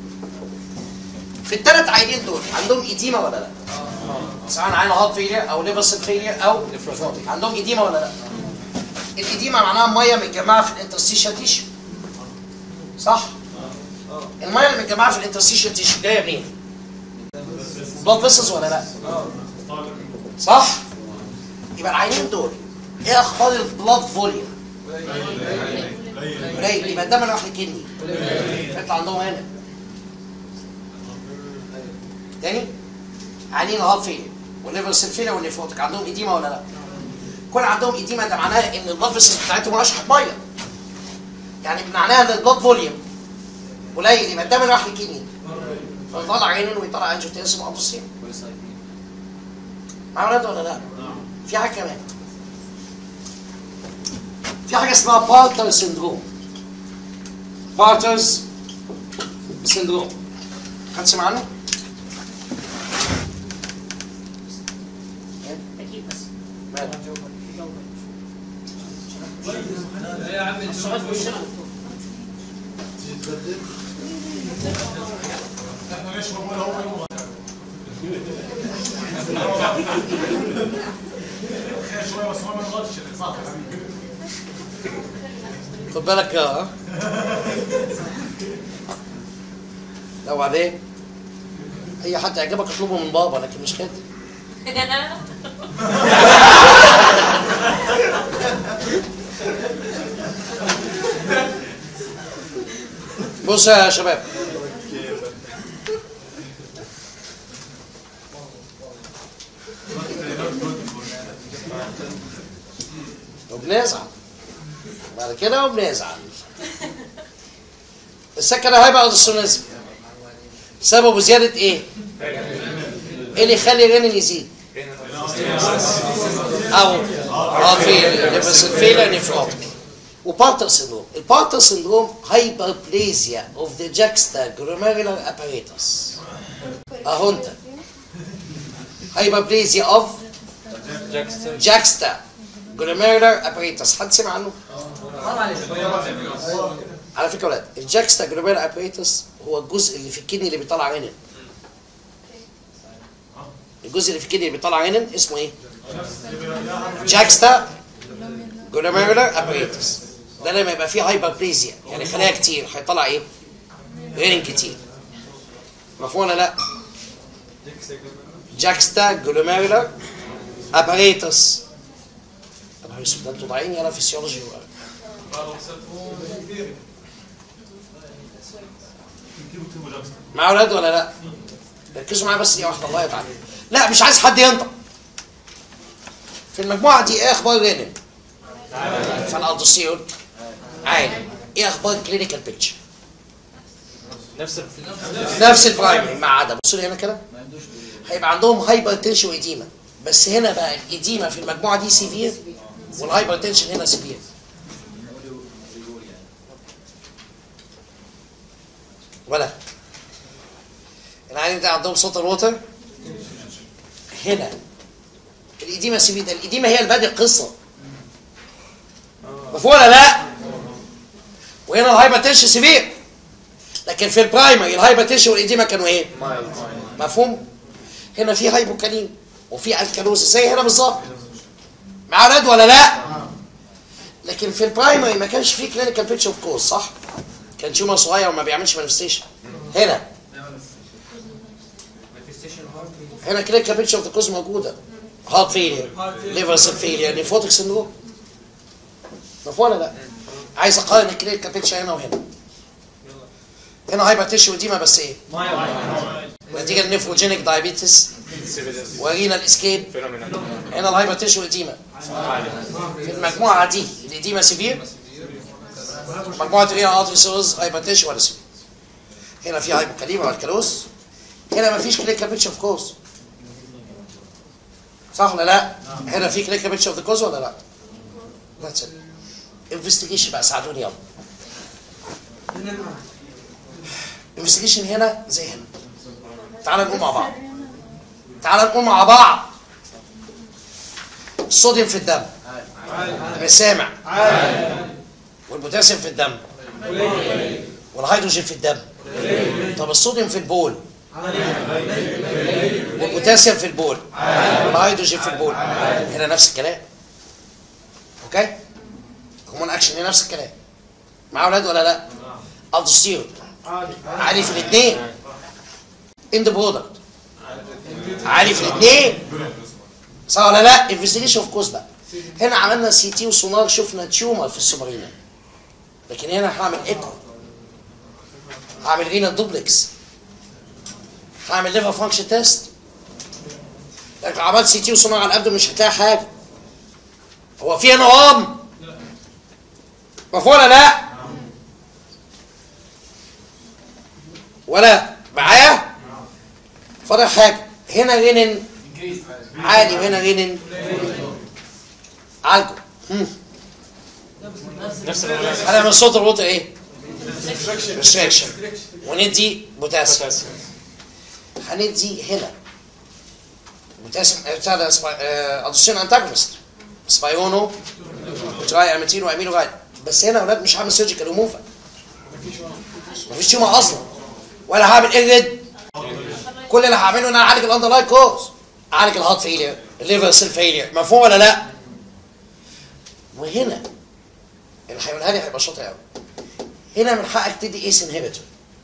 S1: في الثلاث عيانين دول عندهم ايديما ولا لا؟ سواء عين هارت فيلير او ليفر سيل فيلير او نفروتك عندهم ايديما ولا لا؟ الايديما معناها ميه متجمعه في الانترستيشال تيشو صح؟ الميه اللي متجمعه في الانترستيشال تيشو جايه منين؟ بلاد فيسلز ولا لا؟ صح؟ يبقى العينين دول ايه اخبار البلاد فوليوم؟ قليل يبقى الدم اللي راح للكدني فيطلع عندهم هنا تاني عينين الهارت فيلير والليفر سيل فيلير والنيفروتك عندهم ايديما ولا لا؟ كون عندهم ايديما ده معناه ان البلاد فيسلز بتاعتهم اشحط ميه يعني معناها ان البلاد فوليوم قليل يبقى الدم اللي راح للكدني فيطلع عينين ويطلع انجيوتنسين وابوسين معايا ولاد ولا لا؟ في حاجه كمان في حاجه اسمها بارتر سندروم بارترز سندروم حد سمع عنه؟
S5: اكيد بس
S1: ماله؟
S3: يا عمي
S5: الصعود في الشغل
S2: احنا ليش بقول هو يوم خير شويه بس هو ما نغلطش صح
S1: خد بالك اه لو بعدين اي حد يعجبك اطلبه من بابا لكن مش كده بص يا شباب وبنزعل بعد كده وبنزعل السكنة هيبقى السونيزم سببه زيادة ايه؟ ايه اللي يخلي الرنين يزيد؟ او رافيل بس الفيلة نفروتك وبارتر سندروم البارتر سندروم هايبربليزيا اوف ذا جاكستا جلوميرولار اباريتوس اهو انت هايبربليزيا اوف جاكستا جلوميرولار اباريتوس حد سمع عنه؟ على فكره يا ولاد الجاكستا جلوميرولار اباريتوس هو الجزء اللي في الكدني اللي بيطلع رينين الجزء اللي في الكدني اللي بيطلع رينين اسمه ايه؟ جاكستا جلوميرولار اباريتوس ده لما يبقى فيه هايبربليزيا يعني خلايا كتير هيطلع ايه؟ رينين كتير مفهوم ولا لا؟ جاكستا جلوميرولار اباريتوس طب يا يوسف ده انتوا ضايعين يلا فيسيولوجي معايا اولاد ولا لا؟ ركزوا معايا بس دقيقه واحده الله يتعالى لا مش عايز حد ينطق في المجموعه دي ايه اخبار رينين؟ فالالدوسيول عالي ايه اخبار الكلينيكال بيكتشر؟
S4: نفس
S1: نفس البرايمري ما عدا بصوا لي هنا كده هيبقى عندهم هايبر تنشن وايديما بس هنا بقى الايديما في المجموعه دي سيفير والهايبر تنشن هنا سيفير ولا العيان ده عندهم صوت الوتر هنا الايديما سيفير ده الايديما هي اللي بادئ القصه مفهوم ولا لا؟ وهنا الهايبر تنشن سيفير لكن في البرايمري الهايبر تنشن والايديما كانوا ايه؟ مفهوم؟ هنا في هايبوكالين وفي الكالوز زي هنا بالظبط مع رد ولا لا؟ لكن في البرايمري ما كانش فيه كلينيكال بيتشر اوف كوز صح؟ كان تيومر صغير وما بيعملش مانيفستيشن هنا هنا كلينيكال بيتشر اوف ذا كوز موجوده هارت فيلير ليفر سيل فيلير نيفوتيك سندروم مفهوم ولا لا؟ عايز اقارن الكلينيكال بيتشر هنا وهنا هنا هايبر تيشو وديما بس ايه؟ نتيجه النيفروجينيك دايابيتس ورينا الاسكيب
S4: فينومينا
S1: هنا الهايبر تيشو وديما في المجموعه دي الاديمه سيفير مجموعه ايه ارتريسوز هايبرتيشن ولا سيفير هنا في هايبوكاليميا ولا كالوس هنا مفيش كلينيكال بيتش اوف كوز صح ولا لا؟ هنا في كلينيكال بيتش اوف ذا كوز ولا لا؟ That's it. انفستيجيشن بقى ساعدوني يلا انفستيجيشن هنا زي هنا تعال نقول مع بعض تعال نقول مع بعض الصوديوم في الدم سامع والبوتاسيوم في الدم والهيدروجين في الدم طب الصوديوم في البول والبوتاسيوم في البول والهيدروجين في البول هنا نفس الكلام اوكي هرمون اكشن هنا نفس الكلام مع اولاد ولا لا الدوستيرون عالي في الاثنين اند برودكت عالي في الاثنين صح ولا لا انفستيجيشن اوف كوز بقى هنا عملنا سي تي وسونار شفنا تيومر في السوبرينا لكن هنا هعمل ايكو هعمل رينا دوبلكس هعمل ليفر فانكشن تيست لكن لو عملت سي تي وسونار على الابدو مش هتلاقي حاجه هو في هنا ورم مفهوم ولا لا ولا معايا فاضل حاجه هنا غنن عالي وهنا غنن عالجو هم.
S4: نفس الولاده
S1: هنعمل صوت الوضع ايه ريستريكشن وندي بوتاسيوم
S4: بوتاسيوم
S1: هندي هنا بوتاسيوم بتاع ده ادوسين انتاجونست سبايونو تراي اميتين وامينو غايد بس هنا يا اولاد مش هعمل سيرجيكال ريموفر مفيش تيومر اصلا ولا هعمل ايريد كل اللي هعمله ان انا اعالج الاندرلاين كوز اعالج الهارت فيلير الليفر سيل فيلير مفهوم ولا لا؟ وهنا اللي هيقولها لي هيبقى شاطر قوي هنا من حقك تدي ايس انهبيتور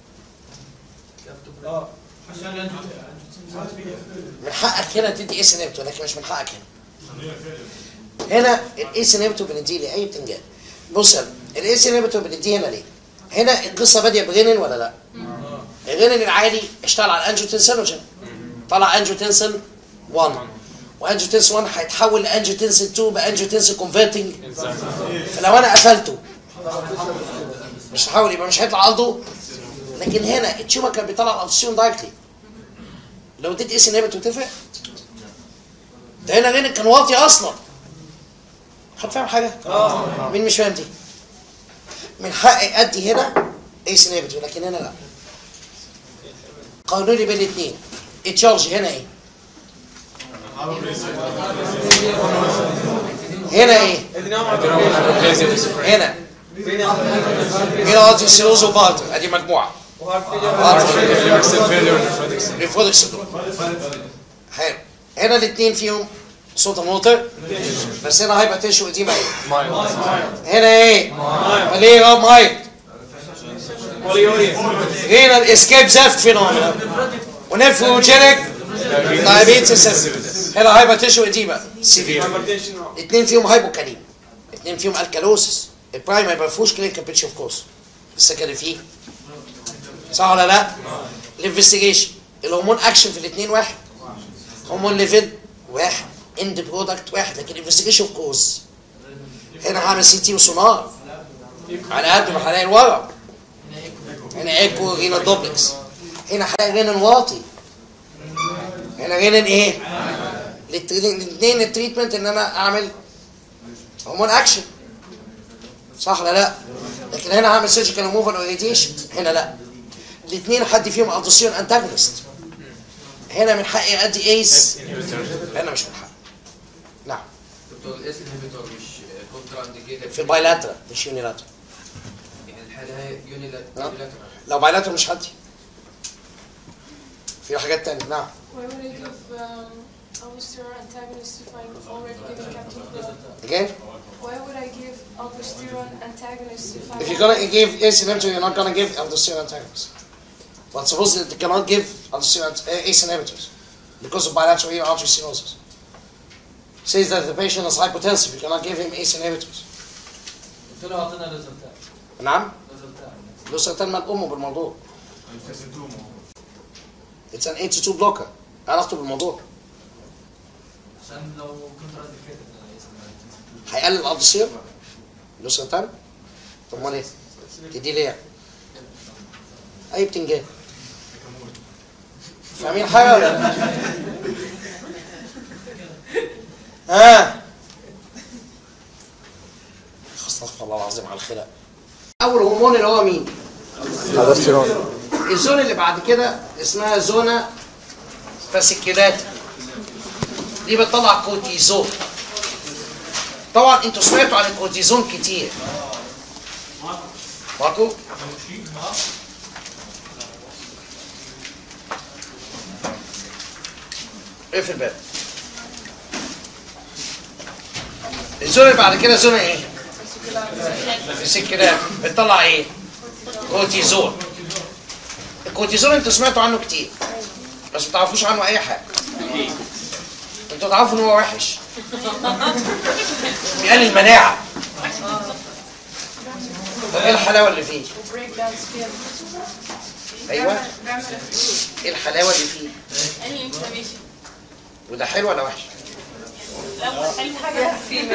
S1: من حقك هنا تدي ايس انهبيتور لكن مش من حقك هنا هنا الايس انهبيتور بنديه لاي بتنجان بص يا الايس انهبيتور بنديه هنا ليه؟ هنا القصه باديه بغنن ولا لا؟ الغنن العالي اشتغل على الانجيوتنسينوجين طلع انجيوتنسين 1 وانجيوتنسين 1 هيتحول لانجيوتنسين 2 بانجيوتنسين كونفرتنج فلو انا قفلته مش هحاول يبقى مش هيطلع الدو لكن هنا التيومر كان بيطلع الالتسيون دايركتلي لو اديت اس انهبيتور تفرق ده هنا غنن كان واطي اصلا حد فاهم حاجه؟ اه مين مش فاهم دي؟ من حقي ادي هنا ايس انهبيتور لكن هنا لا قارنوا لي بين الاثنين التشارج هنا ايه؟ هنا ايه؟ هنا هنا ارتي سيروز وبارت ادي مجموعه ريفودكس سندروم حلو هنا الاثنين فيهم صوت موتر بس هنا هايبر تيشو اديما ايه؟ هنا ايه؟ ليه اه مايل هنا الاسكيب زفت فينومينا ونفروجينيك دايابيتس هنا هايبر تيشو اديما سيفير الاثنين فيهم هايبوكاليم الاثنين فيهم الكالوسس البرايم ما فيهوش كلينيكال بيتش اوف كورس السكندري فيه صح ولا لا؟ الانفستيجيشن الهرمون اكشن في الاثنين واحد هرمون ليفل واحد اند برودكت واحد لكن انفستيجيشن اوف كوز هنا هعمل سي تي وسونار على قد ما هلاقي الورق هنا ايكو هنا دوبلكس هنا هلاقي غنن واطي هنا غنن ايه؟ الاثنين التريتمنت ان انا اعمل هرمون اكشن صح ولا لا؟ لكن هنا هعمل سيرجيكال ريموفال اورينتيشن هنا لا الاثنين حد فيهم ادوسيون انتاجونست هنا من حقي ادي ايس هنا مش من حقي نعم
S5: دكتور الاس انهبيتور مش كونترا انديكيتد
S1: في البايلاترال مش يونيلاترال
S5: يعني الحاله هي
S1: نعم.
S5: يونيلاترال
S1: لو بايلاترال مش هدي في حاجات تانية نعم
S6: Why would I give um, aldosterone antagonist if I'm already giving captive blood?
S1: again
S6: Why would I give aldosterone antagonist if I'm
S1: if you're gonna give ACE inhibitor you're not gonna give aldosterone antagonist but suppose that you cannot give aldosterone uh, ACE inhibitors because of bilateral ear artery stenosis says that the patient is hypotensive you cannot give him ACE inhibitors
S3: قلت له اعطينا ريزلتات
S1: نعم
S3: ريزلتات
S1: له سرطان مال امه بالموضوع it's an 82 blocker علاقته بالموضوع
S3: عشان لو كنت راد كده
S1: هيقلل الادوسير نسخه تاني طب امال ايه؟ تدي ليه؟ اي بتنجان فاهمين حاجه ولا لا؟ ها استغفر الله العظيم على الخلق اول هرمون اللي هو مين؟ الزون اللي بعد كده اسمها زونا فاسيكيلات دي بتطلع كورتيزون طبعا انتوا سمعتوا عن الكورتيزون كتير ماركو اقفل الباب الزون اللي بعد كده زون ايه؟ فاسيكيلات بتطلع ايه؟ كورتيزون الكورتيزون انتوا سمعتوا عنه كتير بس ما تعرفوش عنه اي حاجه انتوا تعرفوا ان هو وحش بيقلل المناعه طب ايه الحلاوه اللي فيه؟
S6: break down skin.
S1: ايوه
S6: بيعمل
S1: ايه الحلاوه اللي فيه؟
S6: any inflammation.
S1: وده حلو ولا وحش؟
S6: لا حلو حاجة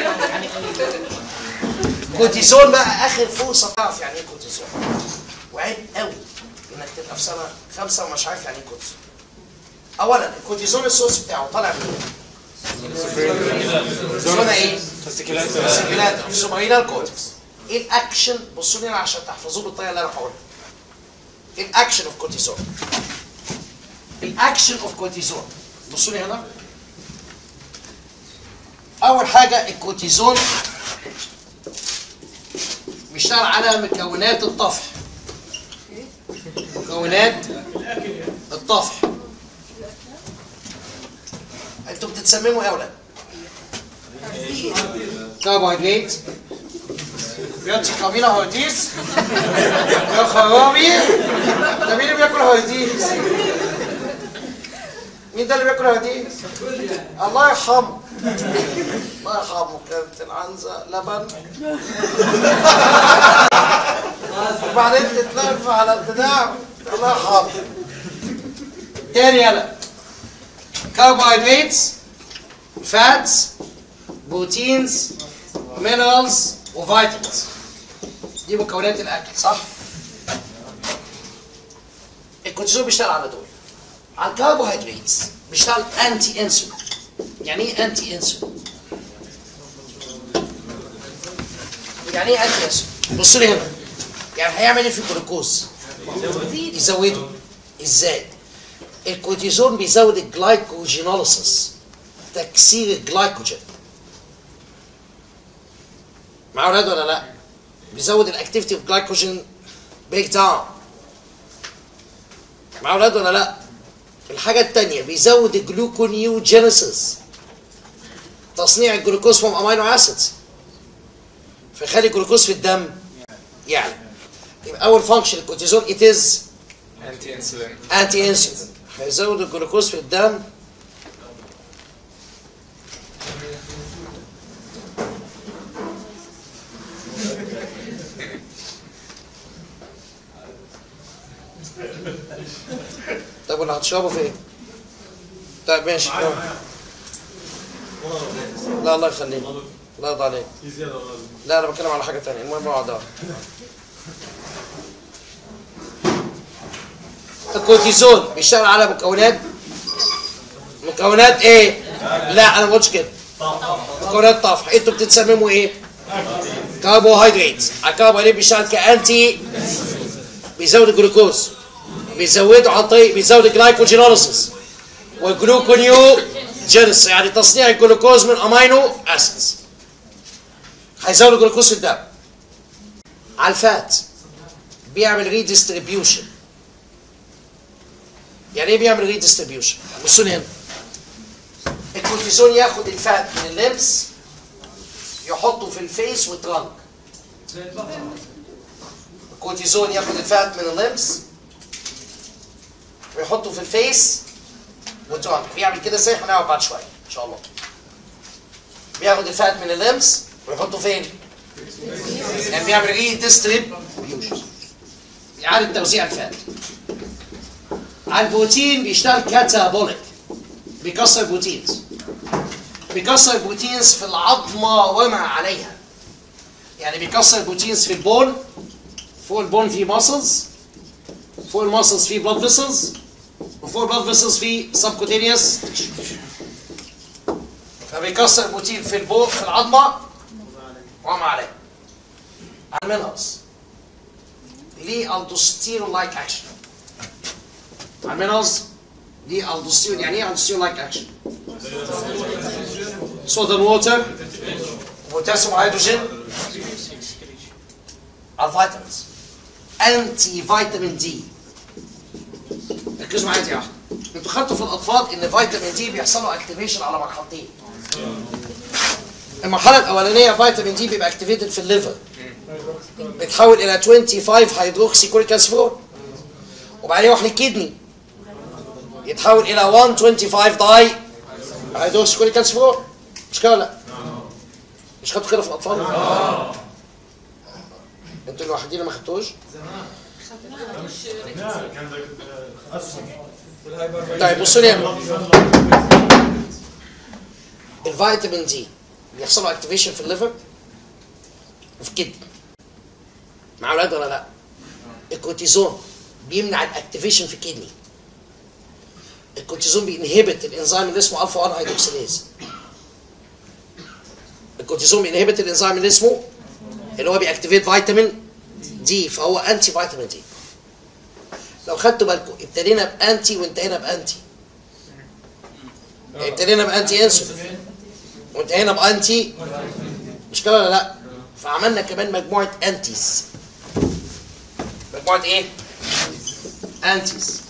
S1: كورتيزون بقى اخر فرصه تعرف يعني ايه كورتيزون وعيب قوي انك تبقى في سنه خمسه ومش عارف يعني ايه كورتيزون اولا الكورتيزون السورس بتاعه طالع منين؟ زون ايه؟ سيكلات في سوبرينال كورتكس ايه الاكشن بصوا لي هنا عشان تحفظوه بالطريقه اللي انا هقولها ايه الاكشن اوف كورتيزون الاكشن اوف كورتيزون بصوا لي هنا اول حاجه الكورتيزون بيشتغل على مكونات الطفح مكونات الطفح انتوا بتتسمموا ايه يا ولاد؟ كربوهيدرات بيعطي قبيلة هورديز يا خرابي ده مين اللي بياكل هورديز؟ مين ده اللي بياكل هورديز؟ الله يرحمه الله يرحمه كانت العنزة لبن وبعدين تتلف على البتاع الله يرحمه تاني يلا carbohydrates fats بروتينز مينرالز وفيتامينز دي مكونات الاكل صح الكورتيزون بيشتغل على دول على الكربوهيدرات بيشتغل انتي انسولين يعني ايه انتي انسولين يعني ايه انتي انسولين بص لي هنا يعني هيعمل ايه في الجلوكوز يزوده ازاي الكورتيزون بيزود الجلايكوجينوليسيس تكسير الجلايكوجين مع اولاد ولا لا بيزود الاكتيفيتي اوف جلايكوجين بريك داون مع اولاد ولا لا الحاجه الثانيه بيزود الجلوكونيوجينيسيس تصنيع الجلوكوز فروم امينو اسيدز فيخلي الجلوكوز في الدم يعني يبقى اول فانكشن الكورتيزون ات از
S2: انتي انسولين
S1: انتي انسولين هيزود الجلوكوز في الدم طب واللي هتشربه فين؟ طيب ماشي لا الله يخليك لا يرضى عليك لا انا بتكلم على حاجه ثانيه المهم اقعد أقعد. الكورتيزون بيشتغل على مكونات مكونات ايه؟ لا انا ما قلتش كده مكونات طفح انتوا بتتسمموا ايه؟ كربوهيدرات الكربوهيدرات بيشتغل كانتي بيزود الجلوكوز بيزوده عن طريق بيزود الجلايكوجينوليسيس والجلوكونيو جينس يعني تصنيع الجلوكوز من امينو اسيدز هيزود الجلوكوز في الدم على الفات بيعمل ريديستريبيوشن يعني ايه بيعمل ريديستريبيوشن بصوا لي هنا الكورتيزون ياخد الفات من اللمس يحطه في الفيس وترانك الكورتيزون ياخد الفات من اللمس ويحطه في الفيس وترانك بيعمل كده ازاي هنعرف بعد شويه ان شاء الله بياخد الفات من اللمس ويحطه فين؟ يعني بيعمل ريديستريبيوشن إعادة توزيع الفات على البروتين بيشتغل كاتابوليك بيكسر البروتينز بيكسر بروتينز في العظمه وما عليها يعني بيكسر بروتينز في البون فوق البون في ماسلز فوق الماسلز في بلاد فيسلز وفوق البلاد فيسلز في سبكوتينيوس فبيكسر بروتين في البون في العظمه وما عليها المينرالز ليه الدوستيرون لايك اكشن المينرالز ليه الدوستيرون يعني ايه الدوستيرون لايك اكشن صودن ووتر بوتاسيوم هيدروجين الفيتامينز انتي فيتامين دي ركزوا معايا دي واحده انتوا خدتوا في الاطفال ان فيتامين دي بيحصل له اكتيفيشن على مرحلتين المرحله الاولانيه فيتامين دي بيبقى اكتيفيتد في الليفر بيتحول الى 25 هيدروكسي كوريك اسيفور وبعدين يروح للكدني يتحول الى 125 داي هيدروكسي كوريك اسيفور مش كده ولا لا؟ مش خدتوا كده في الاطفال؟ انتوا الوحيدين اللي ما خدتوش؟
S2: كان ده اسهم
S1: طيب بصوا لي هنا. الفيتامين دي بيحصل له اكتيفيشن في الليفر وفي الكدني مع اولاد ولا لا؟ الكورتيزون بيمنع الاكتيفيشن في الكدني الكورتيزون بينهبت الانزيم اللي اسمه الفا 1 هيدروكسيليز الكورتيزون بينهبت الانزيم اللي اسمه اللي هو بيأكتيفيت فيتامين دي فهو انتي فيتامين دي لو خدتوا بالكم ابتدينا بانتي وانتهينا بانتي ابتدينا بانتي انسولين وانتهينا بانتي مش كده ولا لا فعملنا كمان مجموعه انتيز مجموعه ايه انتيز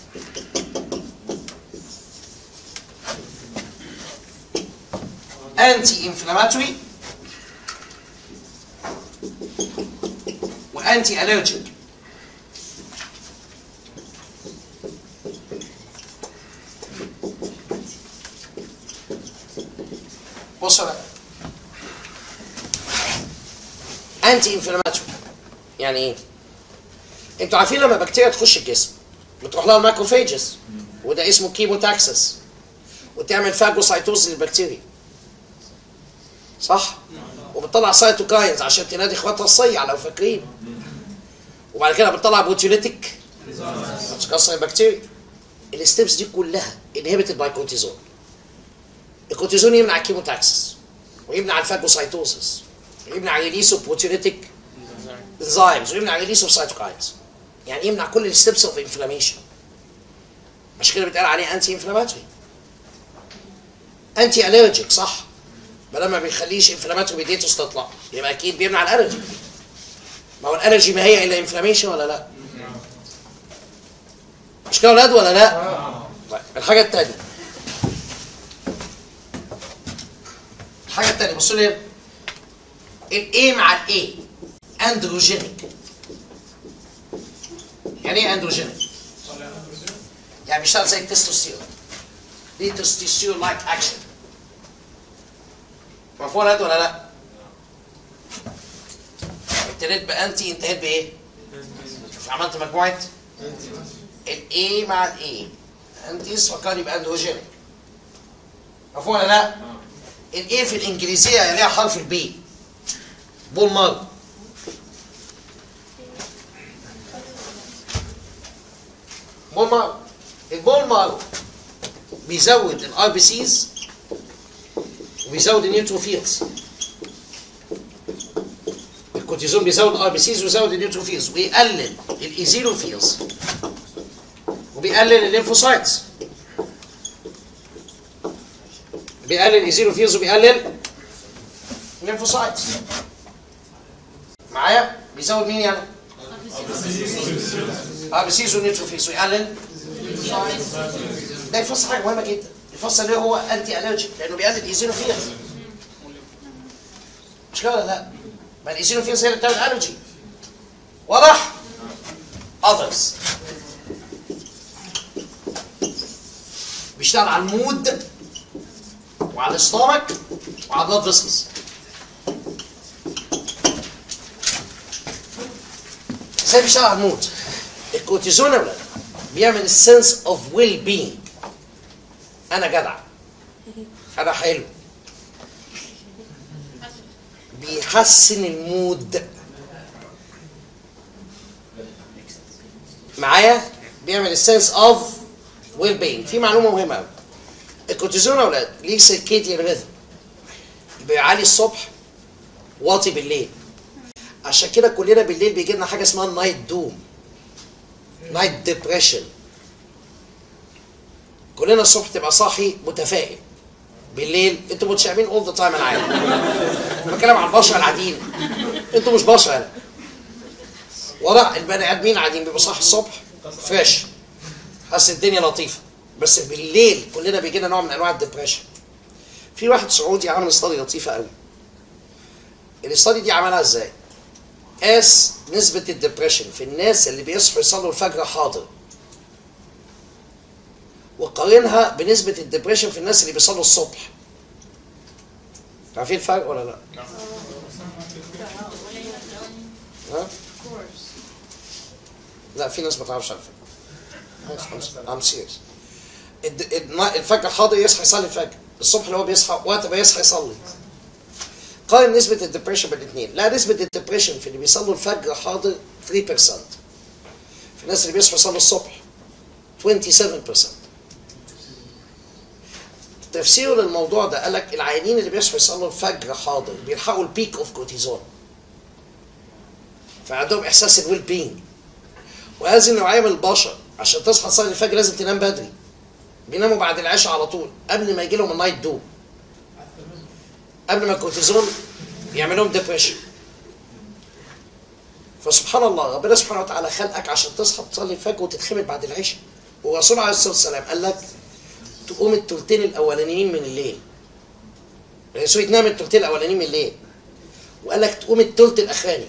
S1: انتي انفلاماتوري وانتي الرجيك بصوا بقى انتي انفلاماتوري يعني ايه؟ انتوا عارفين لما بكتيريا تخش الجسم بتروح لها الماكروفيجز وده اسمه كيموتاكسس وتعمل فاجوسايتوز للبكتيريا صح؟ وبتطلع سايتوكاينز عشان تنادي اخواتها الصيع لو فاكرين وبعد كده بتطلع بوتيوليتيك تكسر البكتيريا الستبس دي كلها انهبتد باي كورتيزون الكورتيزون يمنع الكيموتاكسس ويمنع الفاجوسايتوزس ويمنع ريليس اوف بروتيوليتيك انزيمز ويمنع ريليس اوف سايتوكاينز يعني يمنع كل الستبس اوف انفلاميشن عشان كده بيتقال عليه انتي انفلاماتوري انتي الرجيك صح ما دام ما بيخليش انفلاماتوري ميديتوس تطلع يبقى اكيد بيمنع الالرجي ما هو الالرجي ما هي الا انفلاميشن ولا لا مش كده يا ولاد ولا لا طيب الحاجه الثانيه الحاجه الثانيه بصوا لي الاي مع الاي اندروجينيك يعني ايه اندروجينيك يعني بيشتغل زي التستوستيرون ليه تستوستيرون لايك اكشن مفهوم ولا ولا لا ابتديت بانتي انتهيت بايه شوف عملت مجموعه الاي مع الاي انتيز فكرني باندروجينيك مفهوم ولا لا الاي في الانجليزيه يليها حرف البي بول مارو بول مارو البول مارو بيزود الار بي سيز وبيزود النيوتروفيلز الكورتيزون بيزود الار بي سيز ويزود النيوتروفيلز ويقلل الايزينوفيلز وبيقلل الليمفوسايتس بيقلل الايزينوفيلز وبيقلل الليمفوسايتس معايا بيزود مين يعني ار بي سيز والنيوتروفيلز ويقلل ده يفسر حاجه مهمه جدا يفسر ليه هو انتي الرجيك لانه بيقلل ايزينوفيلز مش كده ولا لا ما الايزينوفيلز هي اللي بتعمل الرجي واضح others بيشتغل على المود وعلى الاستومك وعلى البلاد فيسلز ازاي بيشتغل على المود الكورتيزون يا ولاد بيعمل السنس اوف ويل بينج انا جدع انا حلو بيحسن المود معايا بيعمل السنس اوف ويل بين في معلومه مهمه قوي الكورتيزون يا اولاد ليه سيركيديان ريذم يبقى عالي الصبح واطي بالليل عشان كده كلنا بالليل بيجي لنا حاجه اسمها النايت دوم نايت ديبريشن كلنا الصبح تبقى صاحي متفائل بالليل انتوا متشائمين اول ذا تايم انا عارف انا بتكلم عن البشر العاديين انتوا مش بشر انا ولا البني ادمين عاديين بيبقوا صاحي الصبح فريش حاسس الدنيا لطيفه بس بالليل كلنا بيجي لنا نوع من انواع الدبريشن في واحد سعودي عمل استادي لطيفه قوي الاستادي دي عملها ازاي؟ قاس نسبة الدبريشن في الناس اللي بيصحوا يصلوا الفجر حاضر وقارنها بنسبة الدبريشن في الناس اللي بيصلوا الصبح عارفين الفرق ولا لا؟ ها؟ لا في ناس ما تعرفش على فكرة I'm serious الد- الن- الفجر حاضر يصحى يصلي الفجر الصبح اللي هو بيصحى وقت ما يصحى يصلي قارن نسبة الدبريشن بالاثنين لا نسبة الدبريشن في اللي بيصلوا الفجر حاضر 3% في الناس اللي بيصحوا يصلوا الصبح 27% تفسيره للموضوع ده قال لك العيانين اللي بيصحوا يصلوا الفجر حاضر بيلحقوا البيك اوف كورتيزون فعندهم احساس الويل بينج وهذه النوعيه من البشر عشان تصحى تصلي الفجر لازم تنام بدري بيناموا بعد العشاء على طول قبل ما يجي لهم النايت دوم قبل ما الكورتيزون يعمل لهم ديبريشن فسبحان الله ربنا سبحانه وتعالى خلقك عشان تصحى تصلي الفجر وتتخمد بعد العشاء والرسول عليه الصلاه والسلام قال لك تقوم الثلثين الاولانيين من الليل الرسول تنام الثلثين الاولانيين من الليل وقال لك تقوم الثلث الاخراني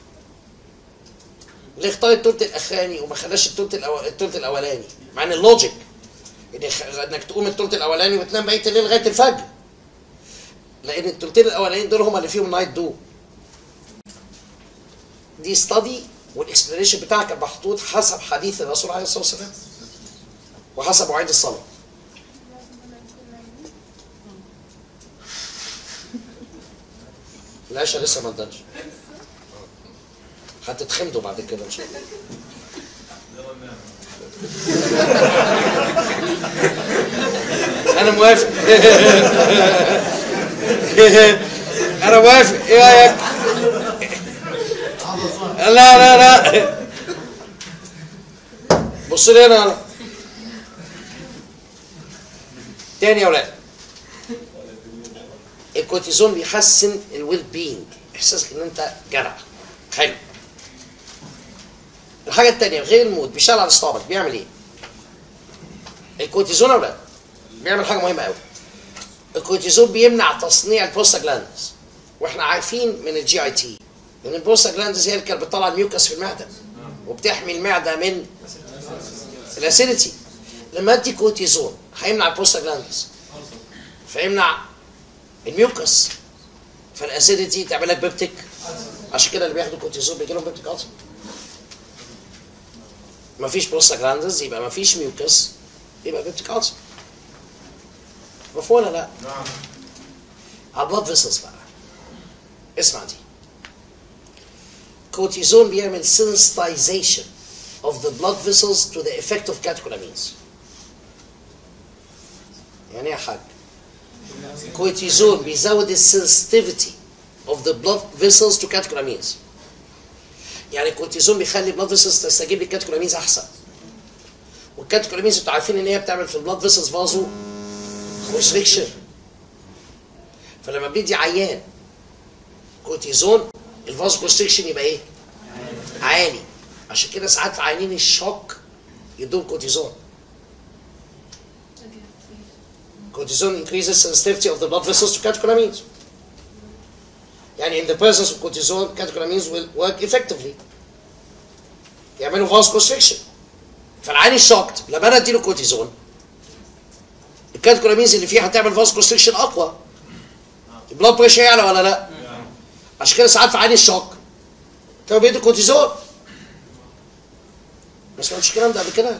S1: ليه اختار الثلث الاخراني وما خلاش الثلث الأو... الثلث الاولاني مع ان اللوجيك إن خ- انك تقوم الثلث الاولاني وتنام بقيه الليل لغايه الفجر لان الثلثين الاولانيين دول هم اللي فيهم نايت دو دي ستادي والاكسبلانيشن بتاعها كان محطوط حسب حديث الرسول عليه الصلاه والسلام وحسب مواعيد الصلاه العشاء لسه ما ادانش هتتخمدوا بعد كده ان شاء الله انا موافق انا موافق ايه رايك لا لا لا بص لي هنا أنا. تاني يا ولاد الكورتيزون بيحسن الويل بينج احساسك ان انت جدع حلو الحاجه التانيه غير المود بيشتغل على اصطابك بيعمل ايه الكورتيزون يا ولاد بيعمل حاجه مهمه قوي الكورتيزون بيمنع تصنيع البروستاجلاندز واحنا عارفين من الجي اي تي ان البروستاجلاندز هي اللي كانت بتطلع الميوكس في المعده وبتحمي المعده من الاسيديتي لما ادي كورتيزون هيمنع البروستاجلاندز فيمنع الميوكس فالاسيديتي تعمل لك بيبتيك عشان كده اللي بياخدوا كورتيزون بيجي لهم بيبتيك ألسر مفيش بروستاجلاندز يبقى مفيش ميوكس يبقى بيبتيك ألسر مفهوم ولا لا؟
S2: نعم
S1: على البلاد فيسلز بقى اسمع دي كورتيزون بيعمل sensitization of the blood vessels to the effect of catecholamines يعني ايه يا حاج كورتيزون بيزود السنسيتيفيتي of the blood vessels to catecholamines يعني الكورتيزون بيخلي البلاد فيسلز تستجيب للكاتيكولامينز احسن والكاتيكولامينز انتوا عارفين ان هي بتعمل في البلاد فيسلز فازو كونستريكشن فلما بيدي عيان كورتيزون الفاز كونستريكشن يبقى ايه؟ عالي عشان كده ساعات في عيانين الشوك يدوم كورتيزون cortisone increases sensitivity of the blood vessels to catecholamines. يعني in the presence of cortisol, catecholamines will work effectively. يعملوا vasoconstriction. فالعين الشوكت لما انا اديله كورتيزون الكاتيكولامينز اللي فيه هتعمل vasoconstriction اقوى. البلاد بريشر يعلى ولا لا؟ عشان كده ساعات في عين الشوك كانوا بيدوا كورتيزون. ما سمعتش الكلام ده قبل كده؟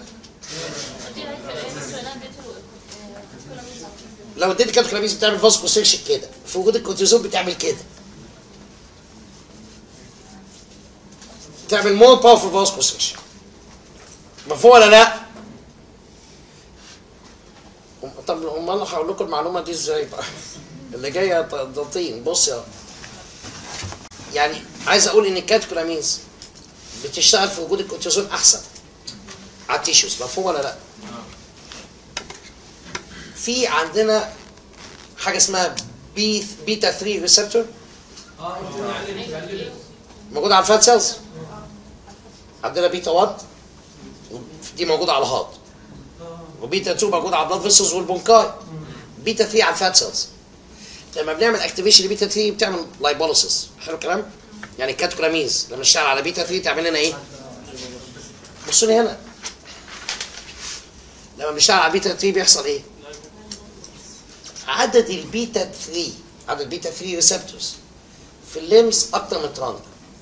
S1: لو اديت كاتيكولامينز بتعمل فاز كونستريكشن كده في وجود الكورتيزون بتعمل كده تعمل مور باورفul فاسكوسيشن مفهوم ولا لا؟ طب امال هقول لكم المعلومه دي ازاي بقى؟ اللي جايه ط- ده طين بص يا يعني عايز اقول ان الكاتكولامينز بتشتغل في وجود الكورتيزون احسن على التيشوز مفهوم ولا لا؟ في عندنا حاجه اسمها بي بيتا 3 ريسبتور
S3: اه
S1: موجوده على الفات سيلز عندنا بيتا 1 دي موجوده على الهارت وبيتا 2 موجوده على البلاد فيسلز والبونكاي بيتا 3 على الفات سيلز لما بنعمل اكتيفيشن لبيتا 3 بتعمل لايبوليسيس حلو الكلام يعني الكاتوكلامينز لما نشتغل على بيتا 3 تعمل لنا ايه بصوا لي هنا لما بنشتغل على بيتا 3 بيحصل ايه عدد البيتا 3 عدد البيتا 3 ريسبتورز في الليمس اكتر من ترانك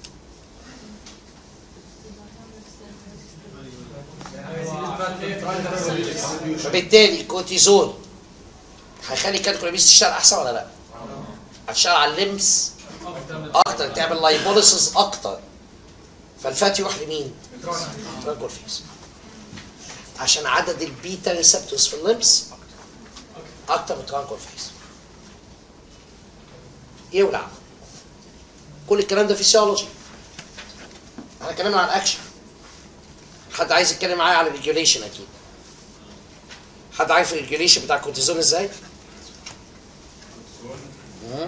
S1: فبالتالي الكورتيزون هيخلي الكاتوكلامينز تشتغل احسن ولا لا؟ هتشتغل على الليمس اكتر تعمل لايبوليسيس اكتر فالفات يروح لمين؟ ترانكولفيز عشان عدد البيتا ريسبتورز في الليمس اكتر من ترانكولفيز يولع كل الكلام ده فيسيولوجي احنا اتكلمنا عن الاكشن حد عايز يتكلم معايا على الريجوليشن اكيد حد عارف الريجوليشن بتاع الكورتيزون ازاي؟ مم.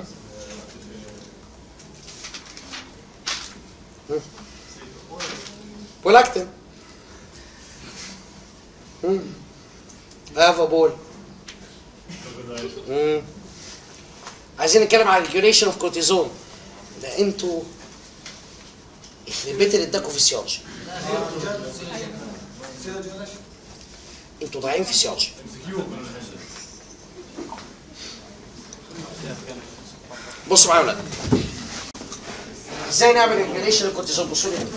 S1: مم. بولاكتين مم. هاف بول مم. عايزين نتكلم عن الريجوليشن اوف كورتيزون ده انتوا البيت اللي اداكوا فيسيولوجي انتوا ضايعين فيسيولوجي بصوا معايا يا ولاد ازاي نعمل ريجوليشن للكورتيزون بصوا لي هنا.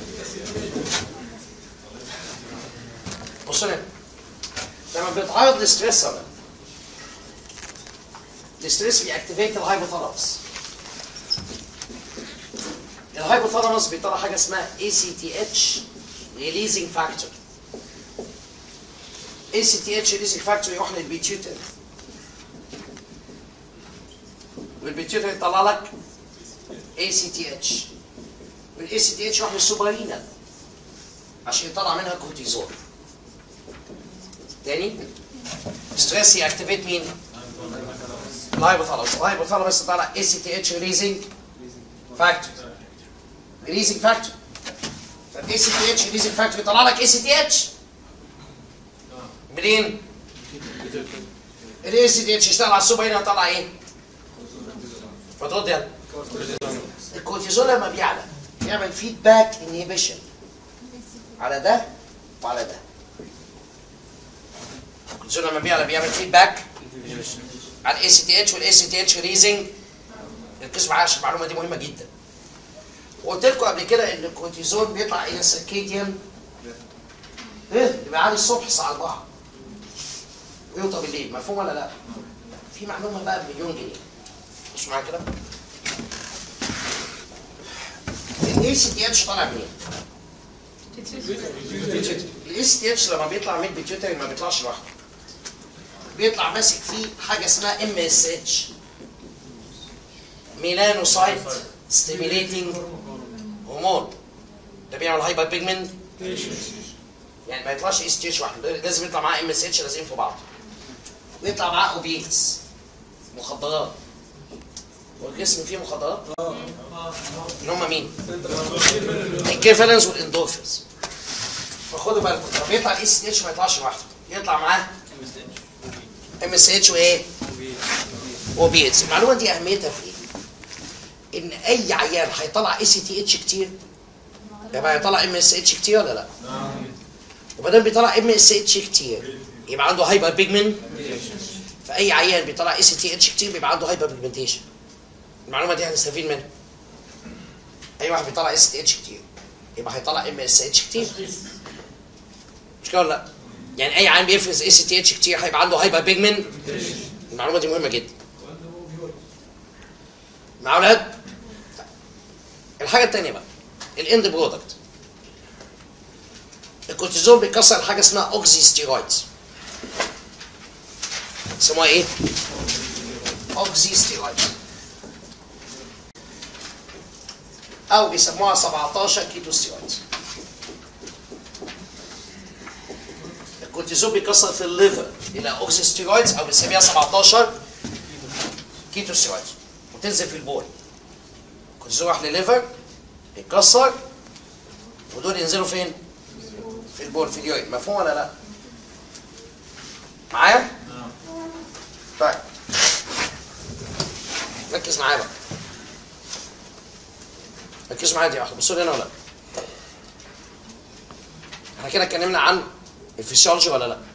S1: بصوا لي هنا. لما بيتعرض لستريس يا ولاد الستريس بيأكتيفيت الهايبوثالاموس الهايبوثالاموس بيطلع حاجه اسمها ACTH releasing factor ACTH releasing factor يروح للبيتيوتري والبيتيوتري يطلع لك ACTH والاي سي تي اتش يروح للسوبرينال عشان يطلع منها كورتيزول تاني ستريس يأكتيفيت مين؟ الهايبوثالاموس الهايبوثالاموس يطلع اي سي تي اتش ريليزنج فاكتور ريليزنج فاكتور فالاي سي تي اتش ريليزنج فاكتور يطلع لك اي سي تي اتش منين؟ الاي سي تي اتش يشتغل على السوبرينال يطلع ايه؟ فترد يلا الكورتيزول لما بيعلى بيعمل فيدباك انهيبيشن على ده وعلى ده الكورتيزول لما بيعلى بيعمل فيدباك على الاي سي تي اتش والاي سي تي اتش ريزنج ركزوا معايا عشان المعلومه دي مهمه جدا وقلت لكم قبل كده ان الكورتيزول بيطلع الى سيركيديان ايه يبقى عالي الصبح الساعه 4 ويوطى بالليل مفهوم ولا لا؟ في معلومه بقى بمليون جنيه بصوا معايا كده الاي سي تي اتش طالع منين؟ الاي سي تي اتش لما بيطلع من البيتيوتري ما بيطلعش لوحده بيطلع ماسك فيه حاجه اسمها ام اس اتش ميلانوسايت ستيميليتنج هرمون ده بيعمل هايبر بيجمنت يعني ما يطلعش اي سي تي اتش لوحده لازم يطلع معاه ام اس اتش لازقين في بعض ويطلع معاه اوبيتس مخدرات والجسم فيه مخدرات اللي هم مين؟ الكيفالنس والاندورفينز فخدوا بالكم لما بيطلع الاي سي تي اتش ما يطلعش لوحده يطلع معاه ام اس اتش وايه؟ وبي اتس المعلومه دي اهميتها في ايه؟ ان اي عيان هيطلع اي سي تي اتش كتير يبقى هيطلع ام اس اتش كتير ولا لا؟ وما دام بيطلع ام اس اتش كتير يبقى عنده هايبر بيجمنت فاي عيان بيطلع اي سي تي اتش كتير بيبقى عنده هايبر بيجمنتيشن المعلومه دي هنستفيد منها اي واحد بيطلع اس تي اتش كتير يبقى هيطلع ام اس اتش كتير مش كده ولا لا؟ يعني اي عيان بيفرز اس تي اتش كتير هيبقى عنده هايبر بيجمنت المعلومه دي مهمه جدا مع اولاد الحاجه الثانيه بقى الاند برودكت الكورتيزون بيكسر حاجه اسمها اوكسي ستيرويدز اسمها ايه؟ اوكسي ستيرويدز او بيسموها 17 كيتو ستيرويدز الكورتيزون بيكسر في الليفر الى اوكسي ستيرويدز او بنسميها 17 كيتو ستيرويدز وتنزل في البول الكورتيزون راح لليفر يتكسر ودول ينزلوا فين؟ في البول في اليورين مفهوم ولا لا؟ معايا؟ طيب ركز معايا بقى ركز معايا دي واحده بصوا لي هنا ولا لا؟ احنا كده اتكلمنا عن الفسيولوجي ولا لا؟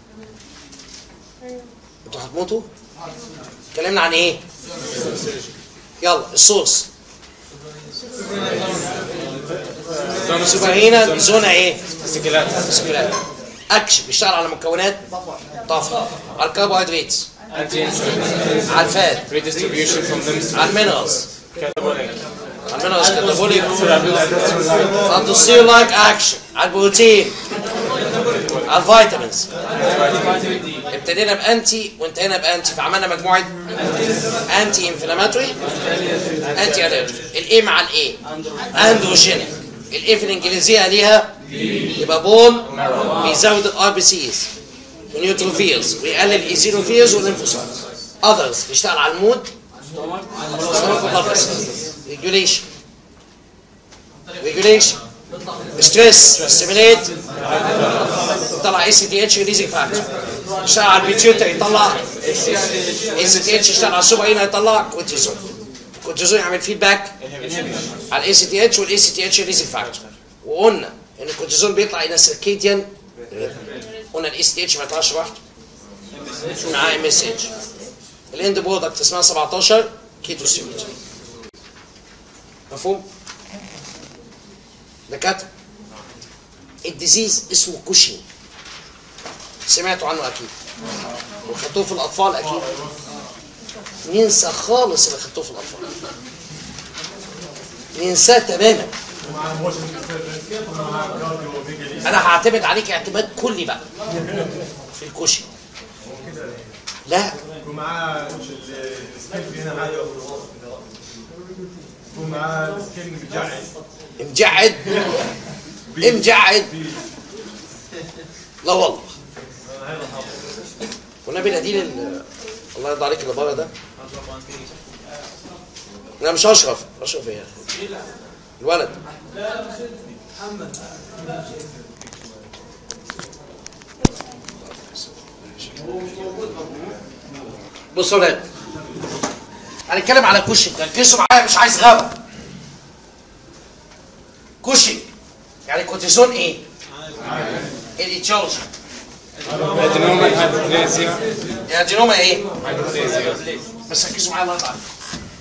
S1: انتوا هتموتوا؟ اتكلمنا عن ايه؟ يلا الصوص سوبرينا زونا ايه؟ سكيلات سكيلات اكشن بيشتغل على مكونات طفل على الكربوهيدرات على الفات
S4: redistribution from them
S1: على المينرالز
S4: catabolic
S1: على المينرالز كاتابوليك لايك اكشن على البروتين على الفيتامينز ابتدينا بانتي وانتهينا بانتي فعملنا مجموعه انتي انفلاماتوري انتي الرجي الاي مع الاي اندروجينيك الاي في الانجليزيه ليها يبقى بون بيزود الار بي سيز ونيوتروفيلز ويقلل الايزينوفيلز والليمفوسايتس اذرز بيشتغل على المود ريجوليشن ريجوليشن ستريس ستيميليت يطلع اي سي تي اتش ريليزنج فاكتور يشتغل على البيتيوتر يطلع اي سي تي اتش يشتغل على السوبر هنا يطلع كورتيزون الكورتيزون يعمل فيدباك على الاي سي تي اتش والاي سي تي اتش ريليزنج فاكتور وقلنا ان الكورتيزون بيطلع الى سيركيديان قلنا الاي سي تي اتش ما يطلعش لوحده معاه ام اس اتش الاند برودكت اسمها 17 كيتو ستيرويد مفهوم؟ دكاتره الديزيز اسمه كوشين سمعتوا عنه اكيد وخدتوه في الاطفال اكيد ننسى خالص اللي خدتوه في الاطفال ننساه تماما
S2: ومع الموشن كيف ومع كارديو فيجالي
S1: انا هعتمد عليك اعتماد كلي بقى في الكوشين لا
S2: ومع السكين في هنا حاجه ومع السكين مجعد
S1: مجعد مجعد لا والله والنبي نادين ال- الله يرضى عليك اللي بره ده انا مش اشرف اشرف ايه يا أخي؟ الولد بصوا يا ولاد هنتكلم على كوشنج ركزوا معايا مش عايز غابه كوشنج يعني كورتيزون ايه؟ الاتشارج
S4: adenoma hyperplasia
S1: يعني جينوما ايه؟
S4: hyperplasia
S1: بس ركزوا معايا الله يرضى عليك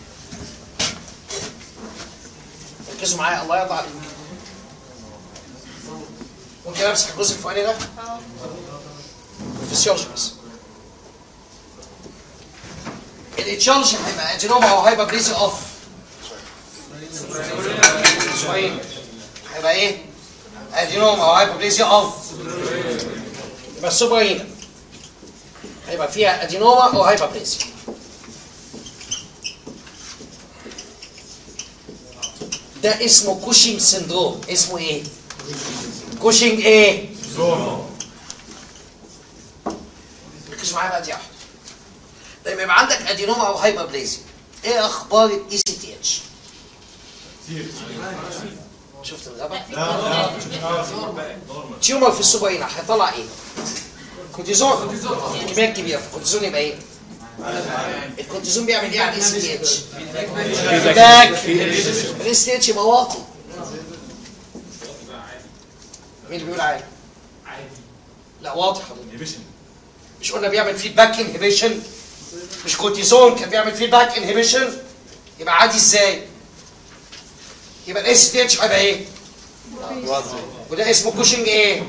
S1: ركزوا معايا الله يرضى عليك ممكن امسح الجزء الفوقاني ده؟ الفسيولوجي بس الاتشارج هيبقى ادينوما او هايبربليزي اوف اسبوعين هيبقى ايه؟ ادينوما او هايبربليزي اوف يبقى السوبرينا هيبقى فيها ادينوما او هايبربليزي ده اسمه كوشنج سندروم اسمه ايه؟ كوشنج ايه؟ ركزوا معايا بقى دي واحده لما يبقى عندك ادينوما او هايبربليزيا ايه اخبار الاي سي تي اتش؟ شفت الغبا؟ تيومر في السوبرينا هيطلع ايه؟ كورتيزون كميه كبيره فالكورتيزون يبقى ايه؟ الكورتيزون بيعمل ايه على الاي سي تي اتش؟ فيدباك الاي سي تي اتش يبقى واطي مين اللي بيقول عادي؟ لا واضح حضرتك مش قلنا بيعمل فيدباك انهبيشن مش كورتيزون كان بيعمل فيدباك انهبيشن يبقى عادي ازاي يبقى الاس تي اتش هيبقى ايه وده اسمه كوشنج ايه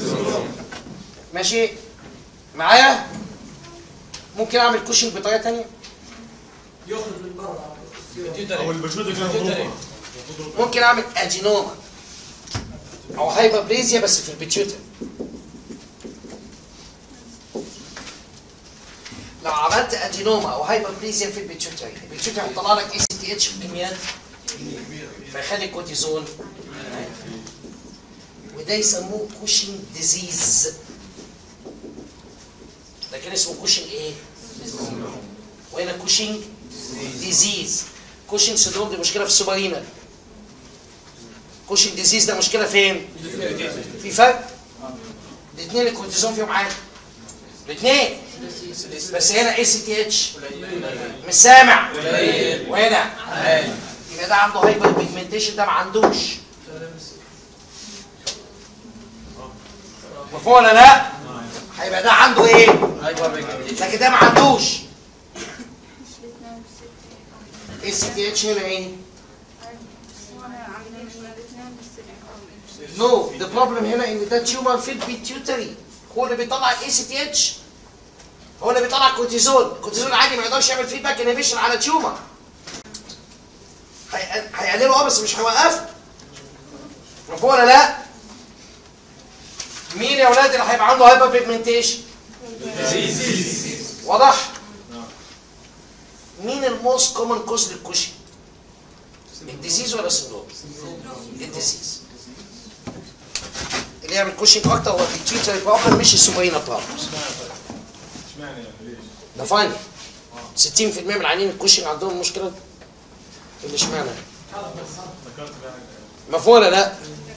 S1: ماشي معايا ممكن اعمل كوشنج بطريقه ثانيه
S2: او البشوده كان
S1: ممكن اعمل ادينوما او هايبربليزيا بس في البيتيوتر لو عملت ادينوما او هايبربليزيا في البيتيوتري البيتيوتري هيطلع لك اي سي تي اتش بكميات فيخلي الكورتيزون وده يسموه كوشنج ديزيز لكن اسمه كوشنج ايه؟ وهنا كوشنج ديزيز كوشنج سندروم دي مشكله في السوبرينال كوشنج ديزيز ده مشكله فين؟ في فرق الاثنين الكورتيزون فيهم عالي الاثنين بس هنا اي سي تي اتش مش سامع وهنا يبقى ده عنده هايبر بيجمنتيشن ده ما عندوش مفهوم ولا لا؟ هيبقى ده عنده ايه؟ لكن ده ما عندوش اي سي تي اتش هنا ايه؟ نو ذا بروبلم هنا ان ده تيومر في البيتيوتري هو اللي بيطلع الاي سي تي اتش هو اللي بيطلع الكورتيزون الكورتيزون عادي ما يقدرش يعمل فيدباك انهبيشن على تيومر هي- هيقلله اه بس مش هيوقفه مفهوم ولا لا؟ مين يا ولاد اللي هيبقى عنده هايبر بيجمنتيشن؟ واضح؟ مين الموست كومن كوز للكوشن؟ الديزيز ولا السندروم؟ الديزيز اللي يعمل كوشنج اكتر هو البيتيوتري بروبلم مش السوبرينا بروبلمز
S2: اشمعنى يعني ليش؟
S1: ده فاينل 60% من العيانين الكوشنج عندهم المشكله دي اللي اشمعنى
S2: ذكرت بقى
S1: مفهوم ولا لا؟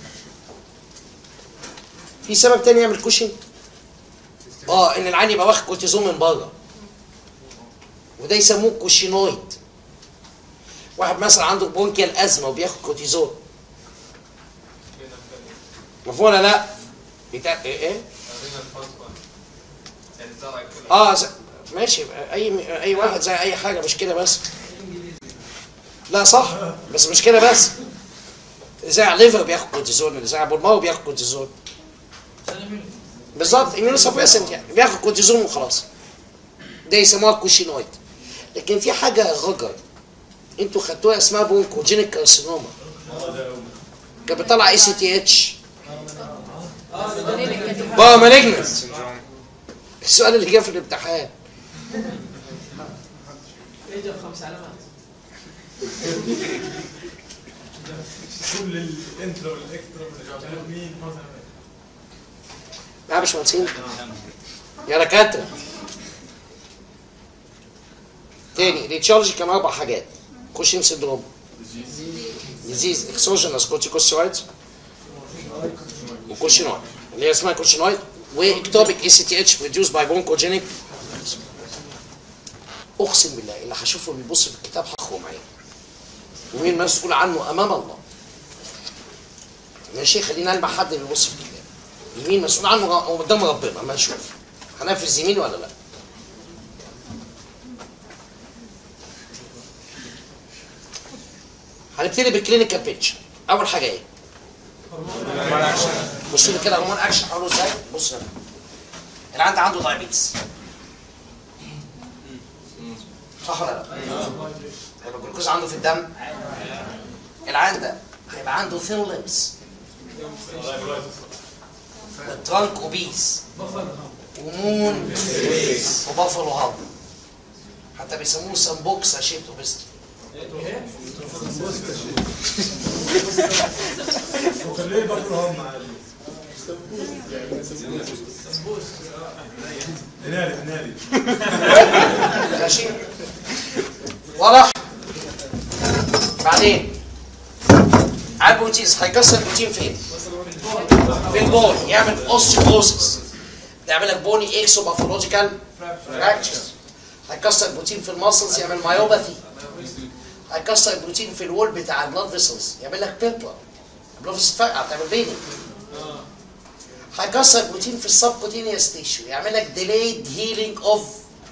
S1: في سبب تاني يعمل كوشنج؟ اه ان العين يبقى واخد كورتيزون من بره وده يسموه كوشينويد واحد مثلا عنده بونكيال ازمه وبياخد كورتيزون مفهوم ولا لا؟ بتاع ايه ايه؟ اه ز... ماشي اي اي واحد زي اي حاجه مش كده بس لا صح بس مش كده بس زي على الليفر بياخد كورتيزون اللي زي على البلماوي بياخد كورتيزون بالظبط اميونو سبريسنت يعني بياخد كورتيزون وخلاص ده يسموها كوشينويد لكن في حاجه غجر انتوا خدتوها اسمها بونكوجينيك كارسينوما كانت بتطلع اي سي تي اتش بقى مالجنس
S4: سندروم
S1: السؤال اللي جه في الامتحان
S3: ايه ده خمس علامات
S2: كل الانترو والاكسترا والجواب مين مثلا
S1: يا باشمهندسين يا دكاتره تاني ريتشارج كان اربع حاجات كوشين سيندروم ديزيز اكسوجينس كورتيكوستيرويدز وكوشينويد اللي هي اسمها كوشينويد واكتوبيك اي سي تي اتش بروديوس باي بونكوجينيك اقسم بالله اللي هشوفه بيبص في الكتاب هخرم عينه ومين مسؤول عنه امام الله ماشي خلينا نلمح حد بيبص في الكتاب يمين مسؤول عنه هو قدام ربنا اما نشوف هنفذ يمين ولا لا هنبتدي بالكلينيكال بيتش اول حاجه ايه بصوا لي كده هرمون اكشن هقوله ازاي بص هنا العيان ده عنده دايابيتس صح ولا لا هيبقى الجلوكوز عنده في الدم العيان ده هيبقى عنده ثين ليمز الترانك اوبيز ومون وبافلو هاب حتى بيسموه سمبوكسا شيبت اوبيستي
S2: وكان ليه بكره هم معايا ناري ناري
S1: ماشي واضح بعدين على البروتينز هيكسر البروتين فين؟ في البون يعمل اوستيوبروسيس يعمل لك بوني اكسو باثولوجيكال فراكتشرز هيكسر البروتين في الماسلز يعمل مايوباثي هيكسر البروتين في الوول بتاع البلاد فيسلز يعمل لك بيبلر البلاد فيسلز تفرقع تعمل بيني هيكسر البروتين في السبكوتينيوس تيشو يعمل لك delayed healing of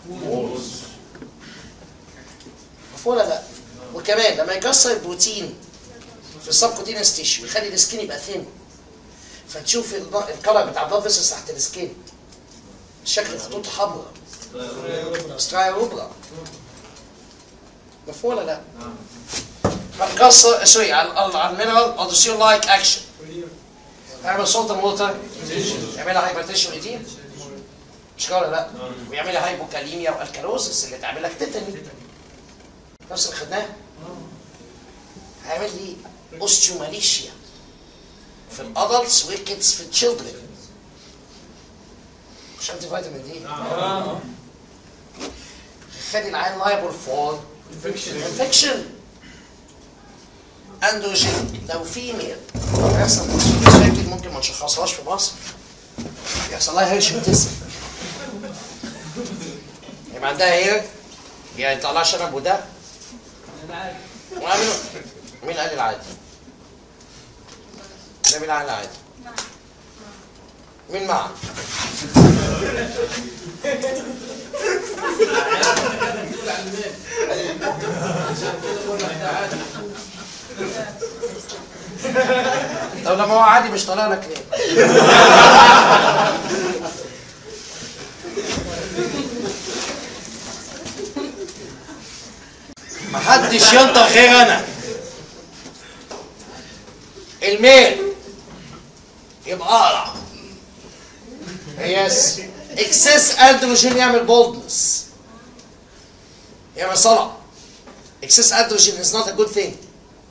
S1: مفهوم ولا لا؟ وكمان لما يكسر البروتين في السبكوتينيوس تيشو يخلي السكين يبقى ثين فتشوف الب- الكلر بتاع البلاد فيسلز تحت السكين شكل خطوط حمراء سترايا روبرا مفهوم ولا لا؟ هنكسر سوري على على على المينرال اوديسيون لايك اكشن هيعمل صوت الموتر يعملها هايبرتيشن ايدين مش كده ولا لا؟ ويعمل لي هايبوكاليميا والكالوزس اللي تعمل لك تيتاني نفس اللي خدناه هيعمل لي اوستيوماليشيا في الادلتس ويكتس في التشيلدرن مش انتي فيتامين دي خلي العين لايبل فور انفكشن اندروجين لو فيميل يحصل مشاكل ممكن ما نشخصهاش في مصر يحصل لها هيرشوتيزم يبقى عندها هير يعني يطلع لها شنب وده
S3: انا عارف
S1: وعملوا مين قال العادي؟ ده مين قال العادي؟ مين معك؟
S3: بتقول على المال عشان كده بقول لك ده عادي
S1: طب لما هو عادي مش طالع لك ليه؟ محدش ينطق غير انا الميل يبقى اقرع يس اكسس اندروجين يعمل بولدنس يعمل صلع اكسس اندروجين is not a good thing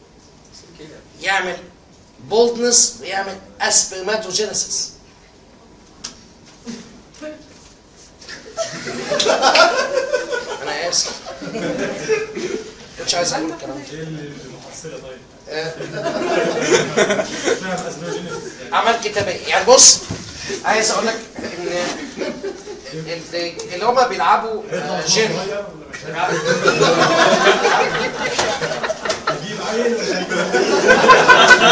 S1: يعمل boldness ويعمل aspermatogenesis انا اسف مش عايز اقول الكلام ده
S2: ايه المحصله طيب؟
S1: آه،
S2: اسمها اسمها
S1: عمل كتابية يعني بص عايز اقول لك ان ال- اللي هما بيلعبوا آه، جيم
S2: اجيب عيل ولا اجيب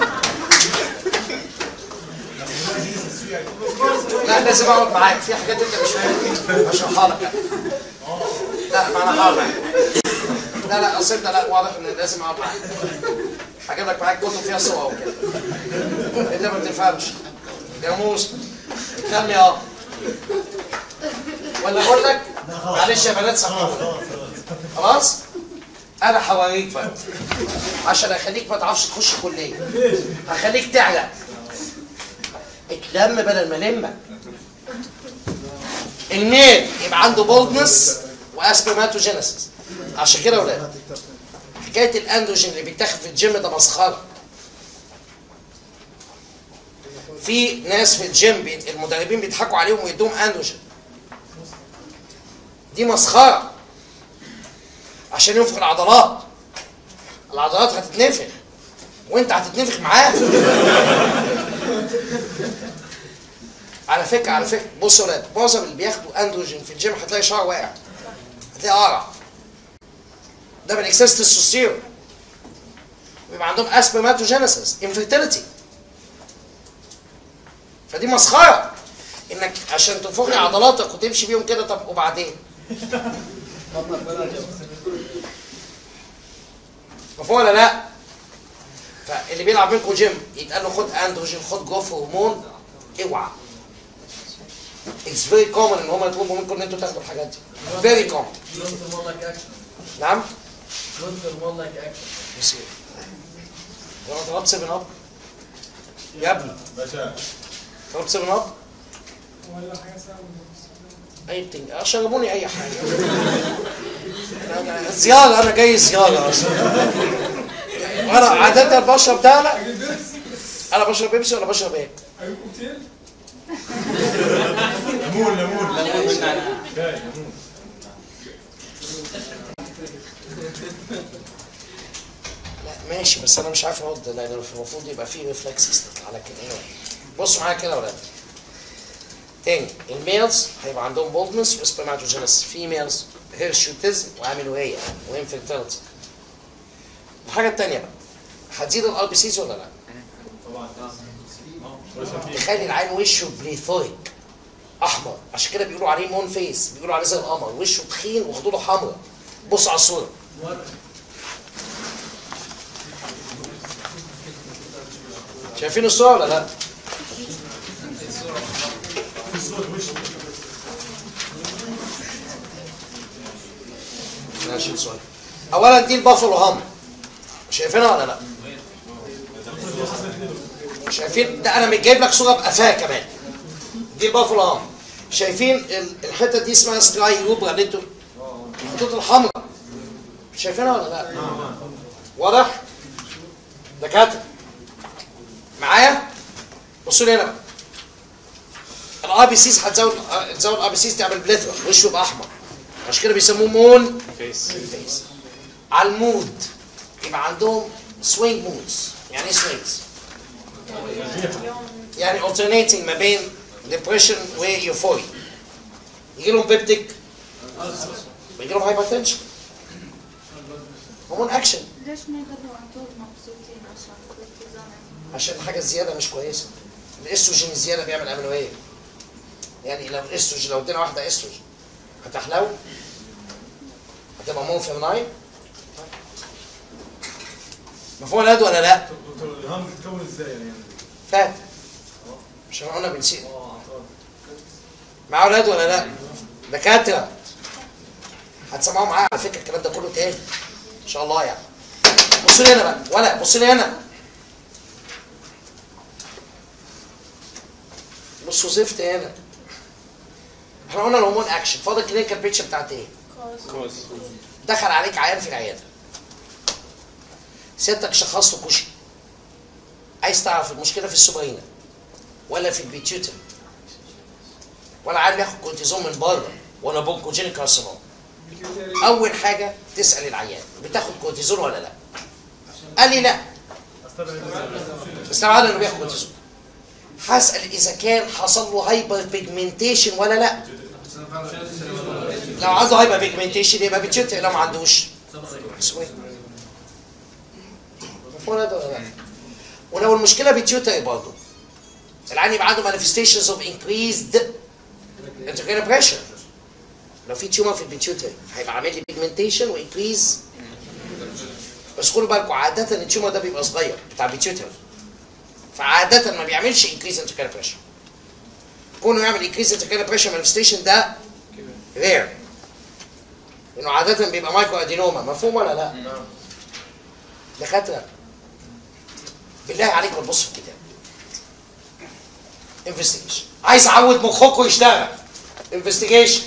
S1: لا لازم اقعد معاك في حاجات انت مش فاهمها اشرحها لك أنا. لا ما انا هقعد معاك لا لا اصل انت لا واضح ان لازم اقعد معاك هجيب لك معاك كتب فيها صور وكده انت ما بتفهمش يا موسى اتلم يا ولا اقول لك معلش يا بنات سامحوني خلاص انا هوريك بقى عشان اخليك ما تعرفش تخش كليه هخليك تعلق اتلم بدل ما لمك الميل يبقى عنده بولدنس واسبرماتوجينيسيس عشان كده يا ولاد حكايه الاندروجين اللي بيتاخد في الجيم ده مسخره في ناس في الجيم بي... المدربين بيضحكوا عليهم ويدوهم اندروجين دي مسخره عشان ينفخ العضلات العضلات هتتنفخ وانت هتتنفخ معاه على فكره على فكره بصوا يا ولاد معظم اللي بياخدوا اندروجين في الجيم هتلاقي شعر واقع هتلاقي قرع ده من اكسس تستوستيرون ويبقى عندهم اسبرماتوجينيسيس انفيرتيليتي فدي مسخره انك عشان تنفخ لي عضلاتك وتمشي بيهم كده طب وبعدين مفهوم ولا لا؟ فاللي بيلعب منكم جيم يتقال له خد اندروجين خد جروث هرمون اوعى It's very common ان هم يطلبوا منكم ان انتوا تاخدوا الحاجات دي. Very common.
S3: Don't hormone like action.
S1: نعم؟
S3: Don't hormone like action.
S1: بصير. هو طلبت 7 اب؟ يا ابني
S2: باشا
S1: طلبت 7 اب؟
S6: ولا حاجة اسمها
S1: اي بتنج شربوني اي حاجه. أنا- زياره انا جاي زياره اصلا. وانا عاده بشرب ده لا انا بشرب بيبسي ولا بشرب ايه؟
S6: كوكتيل
S2: ليمون ليمون ليمون شاي ليمون
S1: لا ماشي بس انا مش عارف ارد لان المفروض يبقى فيه ريفلكسز تطلع لكن ايه بصوا معايا كده يا ولاد تاني الميلز هيبقى عندهم بولدنس وسبرماتوجينيس فيميلز هيرشوتيزم واميلوريا وانفيرتيلتي الحاجه الثانيه بقى هتزيد الار بي سيز ولا لا؟
S2: طبعا
S1: تخلي العين وشه بليثويك احمر عشان كده بيقولوا عليه مون فيس بيقولوا عليه زي القمر وشه تخين وخدوده حمراء بص على الصوره شايفين الصوره ولا لا؟ ماشي الصوره اولا دي البافلو هام شايفينها ولا لا؟ شايفين ده انا جايب لك صوره بقفاه كمان دي البافلو هام شايفين ال- الحته دي اسمها ستراي يوبرا اللي انتوا الخطوط الحمراء شايفينها ولا لا؟ واضح؟ دكاتره معايا؟ بصوا لي هنا بقى الار بي سيز هتزود تزود الار بي سيز تعمل بليثرا وشه يبقى احمر عشان كده بيسموه مون
S4: فيس
S1: فيس على المود يبقى عندهم سوينج مودز يعني ايه سوينجز؟ يعني alternating ما بين depression و euphoria يجي لهم بيبتيك ويجي لهم هايبرتنشن هرمون اكشن
S7: ليش ما يقدروا عن طول مبسوطين عشان الكورتيزون
S1: عشان الحاجه الزياده مش كويسه الاستروجين الزياده بيعمل اميلويه يعني لو الاستروجين لو ادينا واحده استروجين هتحلو هتبقى مون فيمناين مفهوم الاد ولا لا؟
S2: الهام بتتكون ازاي يعني؟
S1: فات عشان قلنا بنسيب معاه اولاد ولا لا؟ دكاتره هتسمعوا معايا على فكره الكلام ده كله تاني ان شاء الله يعني بصوا لي هنا بقى ولا بصوا لي هنا بصوا زفت هنا احنا قلنا الهرمون اكشن فاضل الكلينيكال بيتشر بتاعت ايه؟
S6: Cause
S4: كوز
S1: دخل عليك عيان في العياده سيادتك شخصت كشري عايز تعرف المشكله في السوبرينا ولا في البيتيوتري ولا عيان بياخد كورتيزون من بره ولا بونكوجينيك كارسينوم اول حاجه تسال العيان بتاخد كورتيزون ولا لا قال لي لا استبعد انه بياخد كورتيزون هسال اذا كان حصل له هايبر بيجمنتيشن ولا لا لو عنده هايبر بيجمنتيشن يبقى بيتيوتري لو ما عندوش سوي مفهوم هذا ولا لا ولو المشكله بيتيوتري برضه العين يبقى عنده manifestations of increased intracranial pressure لو في تيومر في البيتيوتري هيبقى عامل لي بيجمنتيشن وانكريز بس خدوا بالكم عاده التيومر ده بيبقى صغير بتاع البيتيوتري فعاده ما بيعملش انكريز intracranial pressure كونه يعمل انكريز intracranial pressure manifestation ده رير لانه عاده بيبقى مايكرو ادينوما مفهوم ولا لا؟ دكاتره بالله عليكم تبصوا في الكتاب انفستيجيشن عايز اعود مخكم يشتغل انفستيجيشن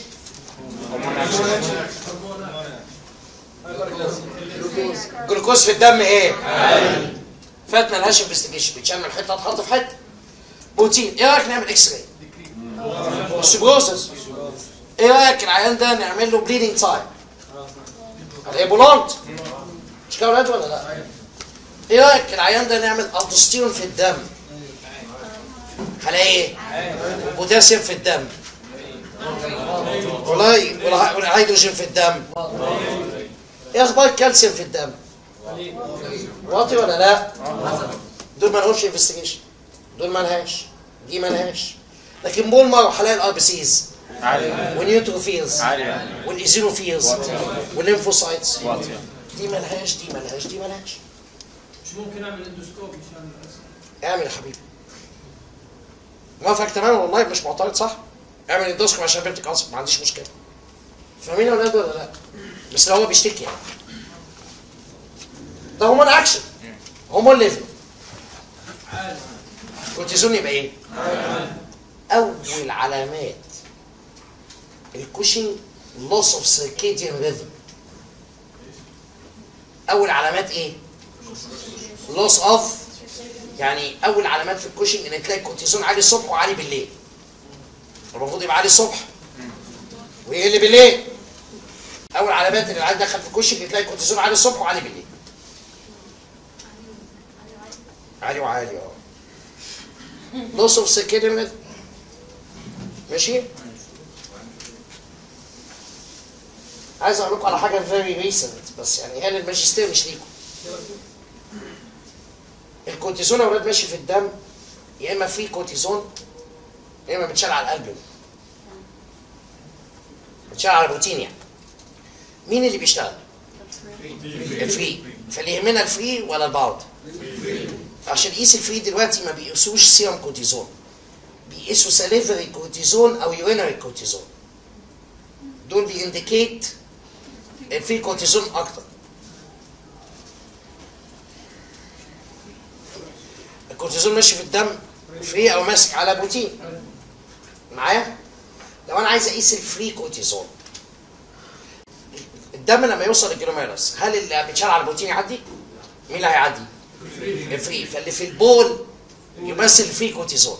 S1: جلوكوز في الدم ايه؟ فات ملهاش انفستيجيشن بيتشال من حته تحط في حته بروتين ايه رايك نعمل اكس راي؟ اوستيبروسس ايه رايك العيان ده نعمل له بليدنج تايم؟ على بولونت مش كده يا ولاد ولا لا؟ ايه رايك العيان ده نعمل الدوستيرون في الدم؟ هلاقي ايه؟ بوتاسيوم في الدم والله والها- والهيدروجين في الدم ايه اخبار الكالسيوم في الدم؟ واطي ولا لا؟ دول ما لهمش انفستيجيشن دول ما لهاش دي ما لهاش لكن بول مره هلاقي الار بي سيز
S4: عالية
S1: والنيوتروفيلز
S4: عالية
S1: والايزينوفيلز والليمفوسايتس
S4: واطية
S1: دي ملهاش دي ملهاش دي ملهاش
S3: مش ممكن اعمل اندوسكوب مشان
S1: اعمل يا حبيبي موافق تماما والله مش معترض صح اعمل اندوسكوب عشان بنتك اصلا ما عنديش مشكله فاهمين يا اولاد ولا لا بس لو هو بيشتكي يعني ده هرمون اكشن هرمون ليفل كورتيزون يبقى ايه اول علامات الكوشنج loss of circadian rhythm اول علامات ايه loss of يعني اول علامات في الكوشنج ان تلاقي الكورتيزون عالي الصبح وعالي بالليل المفروض يبقى عالي الصبح ويقل بالليل اول علامات ان العيال دخل في الكوشنج تلاقي الكورتيزون عالي الصبح وعالي بالليل عالي وعالي اه loss of circadian rhythm ماشي عايز اقول لكم على حاجه very recent بس يعني هي للماجستير مش ليكم الكورتيزون يا اولاد ماشي في الدم يا اما فري كورتيزون يا اما بتشال على القلب بتشال على البروتين يعني مين اللي بيشتغل؟ الفري فاللي يهمنا الفري ولا الباود؟ عشان يقيس الفري دلوقتي ما بيقيسوش سيرم كورتيزون بيقيسوا ساليفري كورتيزون او يورينري كورتيزون دول بينديكيت الفري كورتيزون اكتر الكورتيزون ماشي في الدم فري او ماسك على بروتين معايا لو انا عايز اقيس الفري كورتيزون الدم لما يوصل الجلوميرس هل اللي بيتشال على البروتين يعدي؟ مين اللي هيعدي؟ الفري فاللي في البول يمثل الفري كورتيزون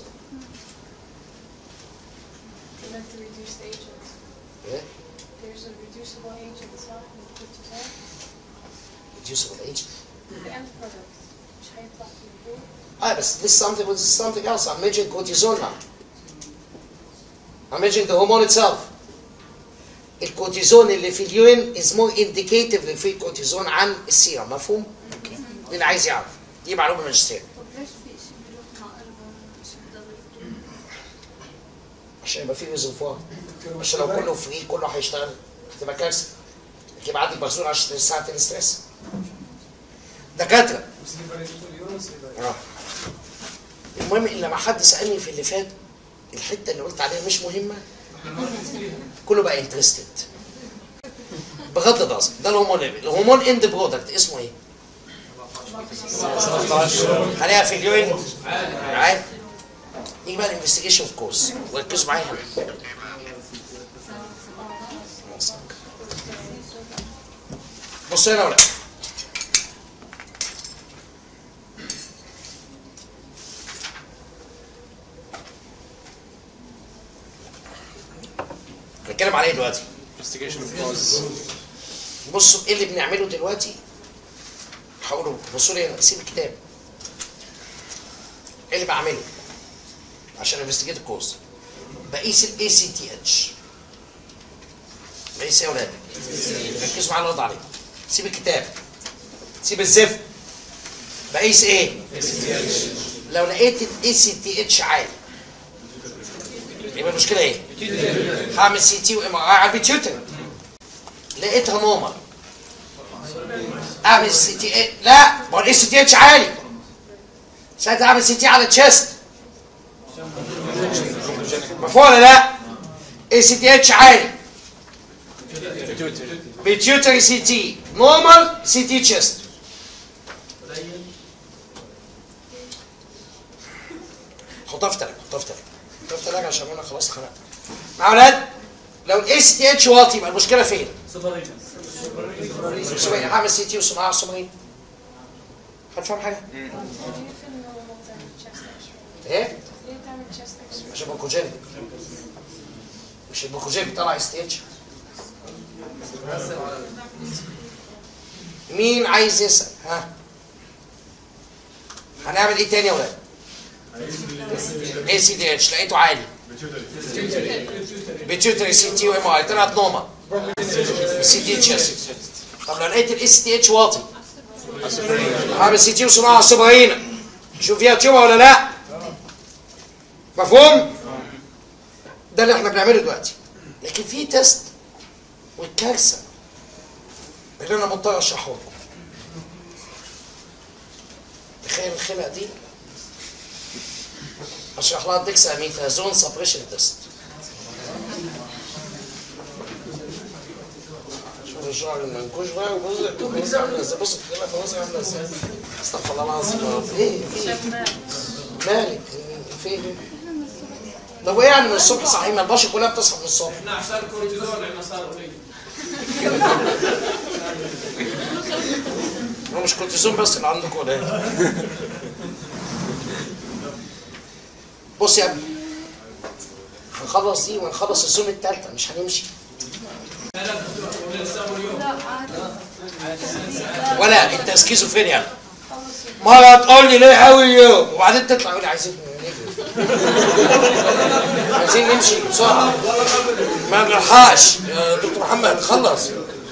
S6: You meant the reduced agents.
S1: إيه؟
S6: There's a reducible agent, صح؟ من الكورتيزون.
S1: reducible agent
S6: The end product. مش هيطلع في البول.
S1: اه بس this something with something else I'm measuring cortisol now I'm measuring the hormone itself الكورتيزون اللي في اليورين is more indicative للفري كورتيزون عن السيرم مفهوم؟ مين عايز يعرف؟ دي معلومه ماجستير
S7: طب ليش في شيء بيروح مع قلبه شيء دبل فري؟
S1: عشان يبقى في ريزرفوار عشان لو كله فري كله هيشتغل هتبقى كارثه هتبقى عندك برسول 10 ساعتين ستريس دكاتره اه المهم ان لما حد سالني في اللي فات الحته اللي قلت عليها مش مهمه كله بقى انترستد بغض النظر ده الهرمون الهرمون اند برودكت اسمه ايه؟ خليها في اليوين عادي نيجي بقى الانفستيجيشن اوف كورس وركزوا معايا هنا بصوا هنا يا ولاد هنتكلم على ايه دلوقتي؟
S4: Investigation of cause.
S1: بصوا ايه اللي بنعمله دلوقتي هقوله بصوا لي هنا سيب الكتاب ايه اللي بعمله عشان انفستيجيت الكوز بقيس الاي سي تي اتش بقيس ايه يا ولاد ركزوا معايا الوضع عليه سيب الكتاب سيب الزفت بقيس ايه لو لقيت الاي سي تي اتش عالي يبقى المشكله ايه هعمل سي تي وام ار على البيتيوتري لقيتها نورمال اعمل سي تي ايه لا ما هو الاي سي تي اتش عالي ساعتها اعمل سي تي على التشست مفهوم ولا لا؟ اي سي تي اتش عالي بيتيوتري سي تي نورمال سي تي تشست حطها في تلاجة حطها في تلاجة حطها في تلاجة عشان انا خلاص اتخنقت مع اولاد لو الاي سي تي اتش واطي يبقى المشكله فين؟ سمعين هعمل سي تي وسمعها سمعين هتفهم حاجه؟
S6: ليه في النورمال تعمل chest x-ray؟
S1: ايه؟
S6: ليه تعمل chest x-ray؟
S1: عشان بوكوجين مش البوكوجين بيطلع اس تي اتش مين عايز يسال ها هنعمل ايه تاني يا ولاد اي سي دي اتش لقيته عالي بيتيوتري سي تي وام اي طلعت نوما سي تي اتش طب لو لقيت الاس تي اتش واطي هعمل سي تي وصناعه صباعينه شوف فيها تيوبه ولا لا مفهوم ده اللي احنا بنعمله دلوقتي لكن في تيست والكارثه اللي انا مضطر اشرحه لكم تخيل الخلقه دي اشرح لها ديكساميثازون سبريشن تيست شوف الشعر المنكوش بقى وبص بص عامله ازاي بص الخلقه خلاص عامله ازاي استغفر الله العظيم يا رب ايه في مالك فين طب وايه يعني من الصبح صاحيين ما البشر كلها بتصحى من الصبح
S3: احنا عشان كورتيزون احنا صار قليل
S1: هو مش كورتيزون بس اللي عندكم ولا ايه؟ بص يا ابني هنخلص دي ونخلص الزوم التالتة مش هنمشي
S7: لا عادي
S1: ولا انت سكيزوفرينيا مرة تقول لي ليه قوي وبعدين تطلع يقول لي عايزين نجري عايزين نمشي بسرعة ما نلحقش يا دكتور محمد خلص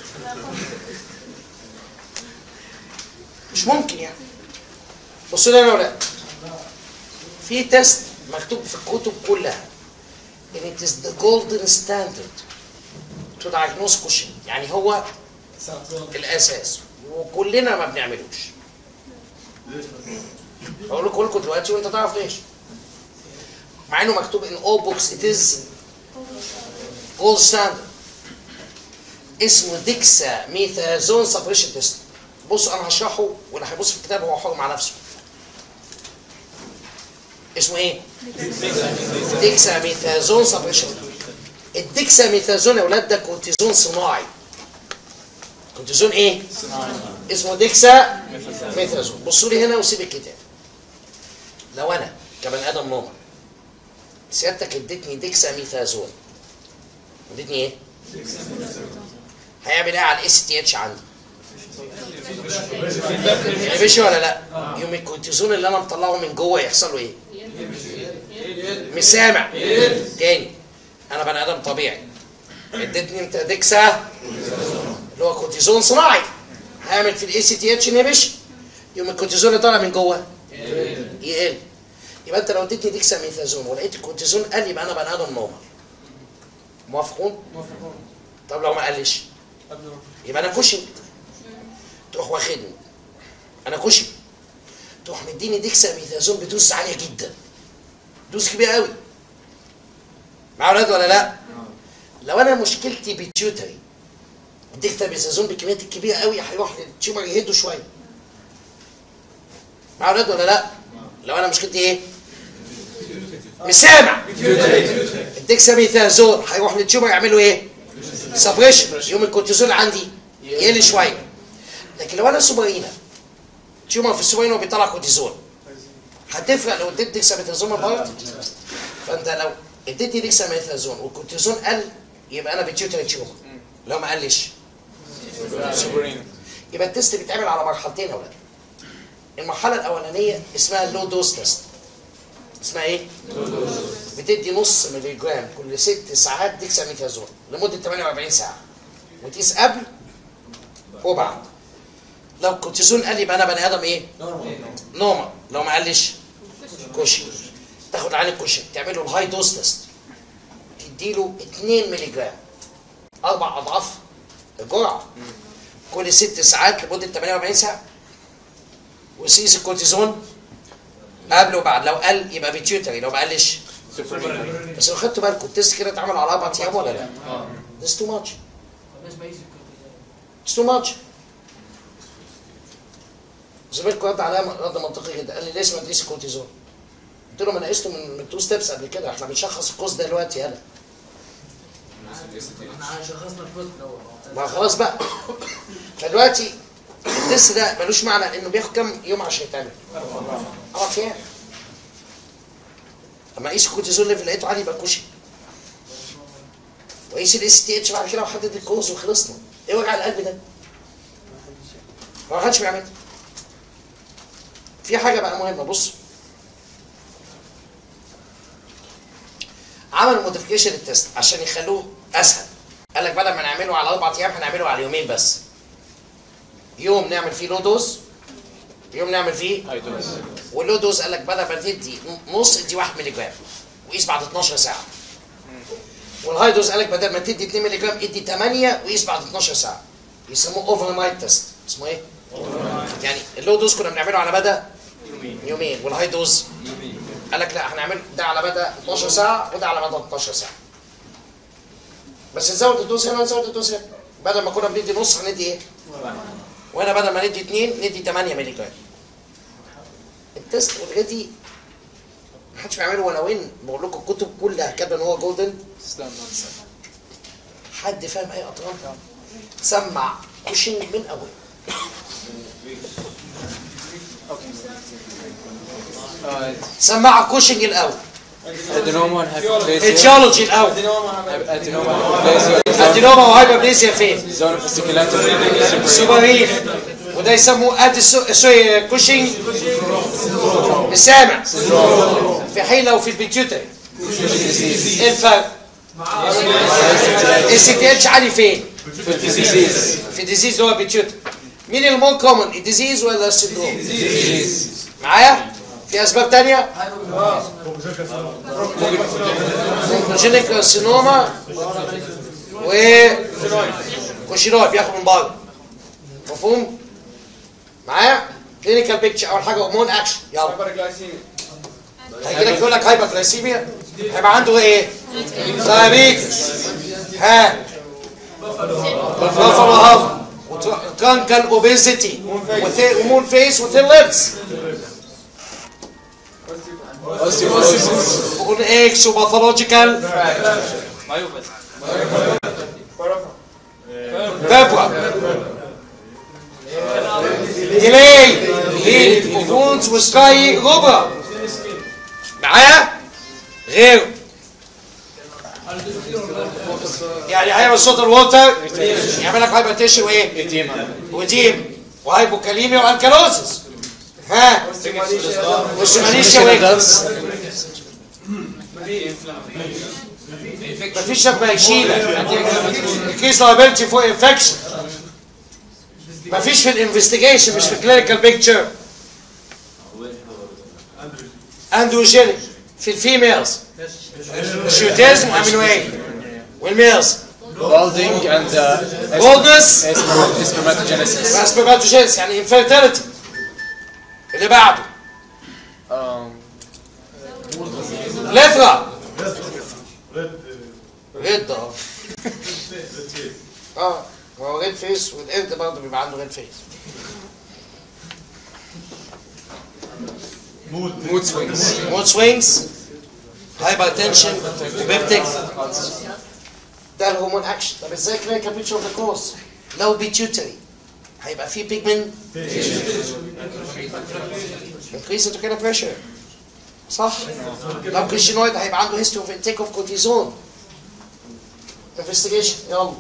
S1: مش ممكن يعني بصوا لي انا يا ولاد في تيست مكتوب في الكتب كلها ان it is the golden standard to diagnose Cushing يعني هو الاساس وكلنا ما بنعملوش اقول لكم لكم دلوقتي وانت تعرف ليش مع انه مكتوب ان all books it is gold standard اسمه ديكسا ميثازون سبريشن تيست بصوا انا هشرحه واللي هيبص في الكتاب هو حر مع نفسه اسمه ايه؟ ديكسا ميثازون سبريشن الديكساميثازون يا اولاد ده كورتيزون صناعي كورتيزون ايه اسمه ديكسا ميثازون بصوا لي هنا وسيب الكتاب لو انا كبني ادم نورمال سيادتك اديتني ديكسا ميثازون اديتني ايه هيعمل ايه على الاس تي اتش عندي ماشي ولا لا يوم الكورتيزون اللي انا مطلعه من جوه يحصل له ايه مش سامع تاني انا بني ادم طبيعي اديتني انت ديكسا اللي هو كورتيزون صناعي هيعمل في الاي سي تي اتش انهبيشن يوم الكورتيزون اللي طالع من جوه يقل يبقى انت لو اديتني ديكسا ميثازون ولقيت الكورتيزون قل يبقى انا بني ادم نورمال موافقون؟ طب لو ما قالش يبقى انا كشن تروح واخدني انا كشن تروح مديني ديكسا ميثازون بدوز عاليه جدا دوز كبيره قوي مع اولاد ولا لا لو انا مشكلتي بيتيوتري الديكتا ميثازون بكميات الكبيره قوي هيروح للتيومر يهده شويه مع اولاد ولا لا لو انا مشكلتي ايه مش سامع الديكساميثازون هيروح للتيومر يعملوا ايه سبريشن يوم الكورتيزون عندي يقل شويه لكن لو انا سوبرينا تيومر في السوبرينا بيطلع كورتيزون هتفرق لو اديت ديكساميثازون مرة فانت لو اديتني ديكساميثازون والكورتيزون قل يبقى انا بتيوتر تيومر لو ما قلش
S4: سوبرين
S1: يبقى التست بيتعمل على مرحلتين يا اولاد المرحله الاولانيه اسمها اللو دوز تيست اسمها ايه بتدي نص ملي جرام كل ست ساعات ديكساميثازون لمده 48 ساعه وتقيس قبل وبعد لو الكورتيزون قال يبقى انا بني ادم ايه نورمال لو ما قالش كوشي تاخد عين الكوشي تعمل له الهاي دوز تيست تديله 2 ملي جرام اربع اضعاف الجرعه كل ست ساعات لمده 48 ساعه وسيس الكورتيزون قبل وبعد لو قل يبقى بيتيوتري لو ما قالش
S4: سوبرين
S1: بس لو خدتوا بالكم التست كده اتعمل على اربع ايام ولا لا؟ That's too much.
S3: الناس ما يقيس الكورتيزون
S1: It's too much. زميلكم رد عليا رد منطقي جدا قال لي ليه ما تقيس الكورتيزون؟ قلت له ما انا قسته من من تو ستيبس قبل كده احنا بنشخص القوس ده دلوقتي يلا
S3: احنا شخصنا الكود الاول
S1: ما خلاص بقى فدلوقتي التست ده ملوش معنى انه بياخد كام يوم عشان يتعمل؟ اربع ايام اما اقيس الكورتيزون ليفل لقيته عالي يبقى كوشي واقيس الاس تي اتش بعد كده وحدد الكوز وخلصنا ايه وجع القلب ده؟ ما حدش بيعمل في حاجه بقى مهمه بص عملوا موديفيكيشن للتست عشان يخلوه اسهل قال لك بدل ما نعمله على اربع ايام هنعمله على يومين بس يوم نعمل فيه لو دوز يوم نعمل فيه
S4: هاي دوز
S1: واللو دوز قال لك بدل ما تدي نص ادي 1 مللي جرام وقيس بعد 12 ساعه والهاي دوز قال لك بدل ما تدي 2 مللي جرام ادي 8 وقيس بعد 12 ساعه يسموه اوفر نايت تيست اسمه ايه؟ يعني اللو دوز كنا بنعمله على مدى يومين والهاي دوز قال لك لا هنعمل ده على مدى 12 ساعه وده على مدى 12 ساعه بس نزود الدوز هنا ونزود الدوز هنا بدل ما كنا بندي نص هندي ايه؟ وهنا بدل ما ندي 2 ندي 8 مللي جرام التست اوريدي محدش بيعمله ولا وين بقول لكم الكتب كلها كاتبه ان هو جولدن حد فاهم اي اطراف سمع كوشنج من اول سمع كوشنج الاول
S4: ادينوما هايبوبليزيا
S1: اتيولوجي الاول
S4: ادينوما هايبوبليزيا
S1: ادينوما وهايبربليزيا فين؟
S4: زون فاسيكولاتوري
S1: سوبرين وده يسموه ادي سو- سوري كوشنج السامع في حيلة وفي البيتيوتري ايه الفرق؟ السي تي اتش عالي فين؟
S4: في الديزيز
S1: في ديزيز اللي هو بيتيوتري مين المور كومن الديزيز ولا السندروم؟ معايا؟ في اسباب تانية؟ مونوجينيك كارسينوما و كوشيرويد بياخد من بره مفهوم؟ معايا؟ كلينيكال بيكتشر اول حاجه هرمون اكشن يلا هيجي لك يقول لك هايبر جلايسيميا هيبقى عنده ايه؟ دايابيتس ها بفرفر هضم وترانكال اوبيزيتي ومون فيس وثين ليبس وقلنا اكس وباثولوجيكال
S4: مايوباثي
S1: هرمونز وسكاي غبرة معايا غيره يعني هيعمل صوت الووتر يعمل لك هايبرتيشن وايه وديم وهايبوكاليميا والكالوزس ها والسمانيشيا وايه مفيش شك ما يشيلك الكيس لابيلتي فوق انفكشن مفيش في الانفستيجيشن مش في الكلينيكال بيكتشر اندروجينيك في الفيميلز شيوتيزم وامينو ايه والميلز
S4: balding and uh,
S1: بولدنس
S4: spermatogenesis.
S1: سبرماتوجينس يعني انفيرتيليتي اللي بعده
S4: Um,
S1: ليفرا ريد اه اه ما هو ريد فيس والقرد برضه بيبقى عنده ريد فيس
S4: mood swings.
S1: مود سوينجز هايبر تنشن وبيبتيك ده الهرمون اكشن طب ازاي كلينيكال بيكتشر اوف ذا كورس لو بيتيوتري هيبقى في بيجمنت increase intracranial pressure صح لو كريشينويد هيبقى عنده history of intake of cortisone investigation يلا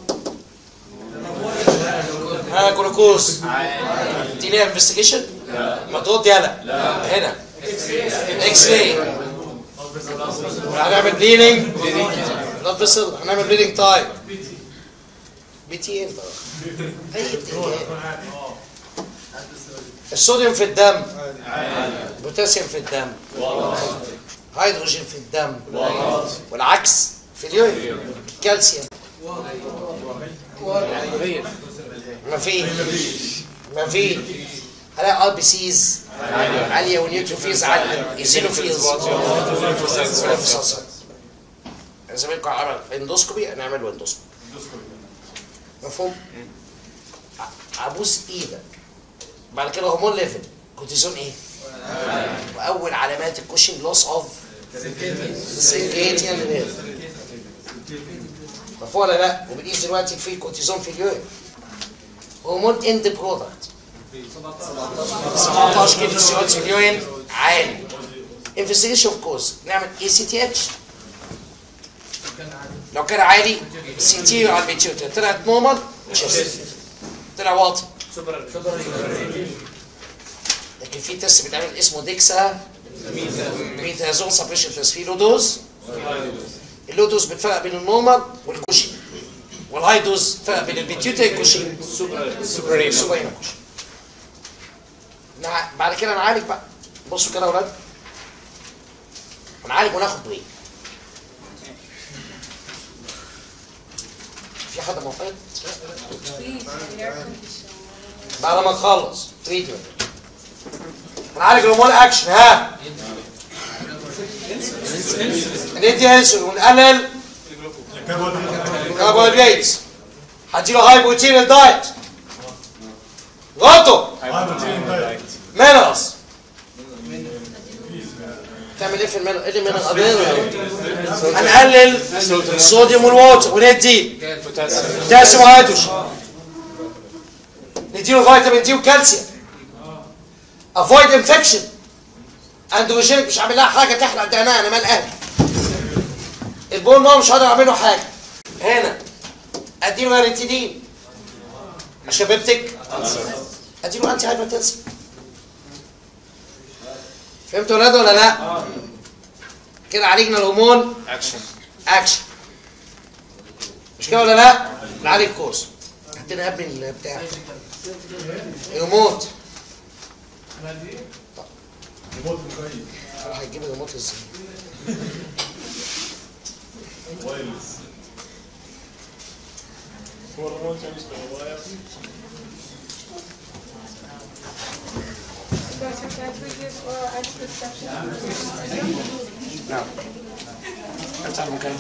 S1: ها جلوكوز دي ليها انفستيجيشن؟ ما ترد يلا هنا اكس راي هنعمل بليدنج بلاد فيسل هنعمل بليدنج تايب بي تي انت اي بتنجان الصوديوم في الدم بوتاسيوم في الدم هيدروجين في الدم والعكس في اليورين كالسيوم ما في ما في هلاقي ار بي سيز عاليه ونيوتروفيلز عاليه ايزينوفيلز زميلكم عمل اندوسكوبي هنعمل اندوسكوبي مفهوم؟ ع- ابوس ايدك بعد كده هرمون ليفل كورتيزون ايه؟ واول علامات الكوشنج لوس اوف سيركيتيان ليفل مفهوم ولا لا؟ وبنقيس دلوقتي في كورتيزون في اليورين هرمون اند برودكت 17 كيلو سيروت في اليورين عالي انفستيجيشن اوف كوز نعمل اي سي تي اتش لو كان عالي سي تي على البيتيوتر طلعت نورمال تشيست طلع واطي لكن في تيست بيتعمل اسمه ديكسا ميثازون سبريشن تيست في لو دوز اللو دوز بتفرق بين النورمال والكوشي والهاي دوز فرق بين البيتيوتر والكوشي سوبرينا سوبرينا كوشي نع- بعد كده نعالج بقى بصوا كده يا اولاد هنعالج وناخد بريك في حد معترض بعد ما نخلص تريتمنت هنعالج الهرمون اكشن ها ندي انسولين ونقلل كربوهيدرات هديله هاي بروتين دايت غلطه مينرالز تعمل ايه في المينرال؟ ايه المينرال قضيه هنقلل الصوديوم والووتر وندي بوتاسيوم وهيدروجين نديله فيتامين دي وكالسيوم افويد انفكشن اندروجينيك مش عامل لها حاجه تحرق دهنها انا مال اهلي البول نوع مش هقدر اعمل له حاجه هنا اديله هاريتيدين عشان بيبتك اديله انتي هايبرتنسي فهمتوا يا ولاد ولا لا؟ كده عالجنا الهرمون
S4: Action.
S1: اكشن مش كده ولا لا؟ نعالج كورس عندنا ابني البتاع ريموت هيجيب الريموت ازاي؟
S6: Doctor, can we give oral anticonception?
S1: نعم افتح المكان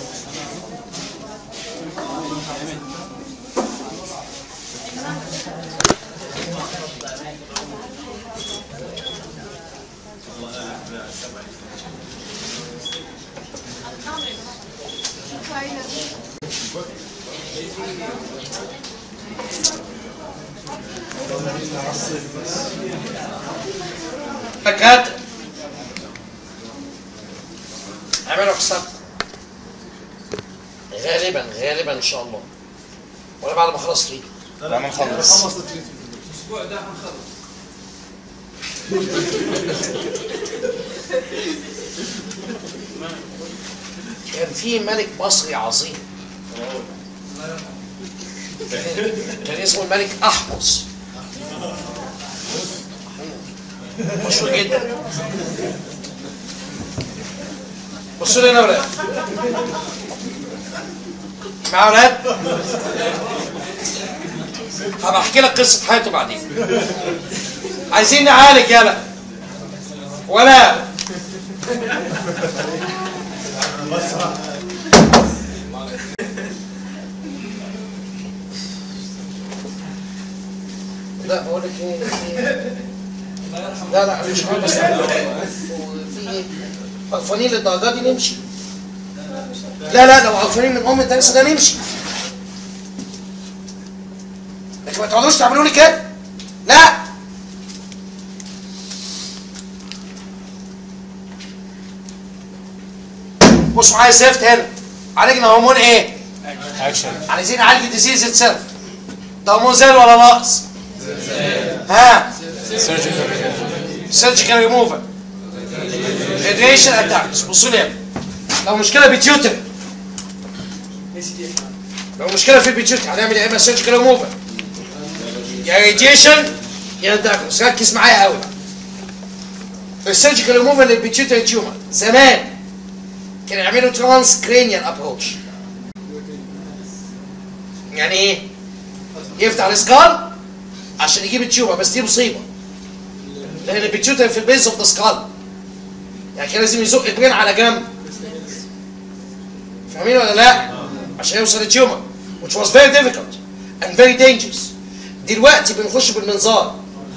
S1: دكاتره اعملوا حساب غالبا غالبا ان شاء الله ولا بعد ما اخلص تريد
S4: لما نخلص
S3: الاسبوع ده هنخلص
S1: كان في ملك مصري عظيم كان اسمه الملك احمص مشهور جدا بصوا لي هنا يا ولاد مع ولاد هبقى احكي لك قصه حياته بعدين عايزين نعالج يلا ولا لا بقول لك ايه في- لا لا مش حاجه بس في ايه قرفانين للدرجه دي نمشي لا لا لو قرفانين من ام الدرس ده نمشي لكن ما تقعدوش تعملوا لي كده لا بصوا معايا سيفت هنا عالجنا هرمون ايه؟
S4: اكشن
S1: عايزين نعالج الديزيز اتسيلف ده هرمون زاد ولا ناقص؟ ها
S4: سيرجيكال
S1: سيرجيكال ريموفر راديشن اتاكس بصوا لي هنا. لو مشكله بتيوتر لو مشكله في البيتيوتر هنعمل يا اما سيرجيكال ريموفر يا راديشن يا اتاكس ركز معايا قوي السيرجيكال ريموفر للبيتيوتري تيومر زمان كانوا يعملوا ترانس كرينيال ابروتش يعني ايه؟ يفتح السكال عشان يجيب التيومر بس دي مصيبه لان البيتيوتري في البيز اوف ذا سكال يعني كان لازم يزق البرين على جنب فاهمين ولا لا؟ عشان يوصل للتيومر which was very difficult and very dangerous دلوقتي بنخش بالمنظار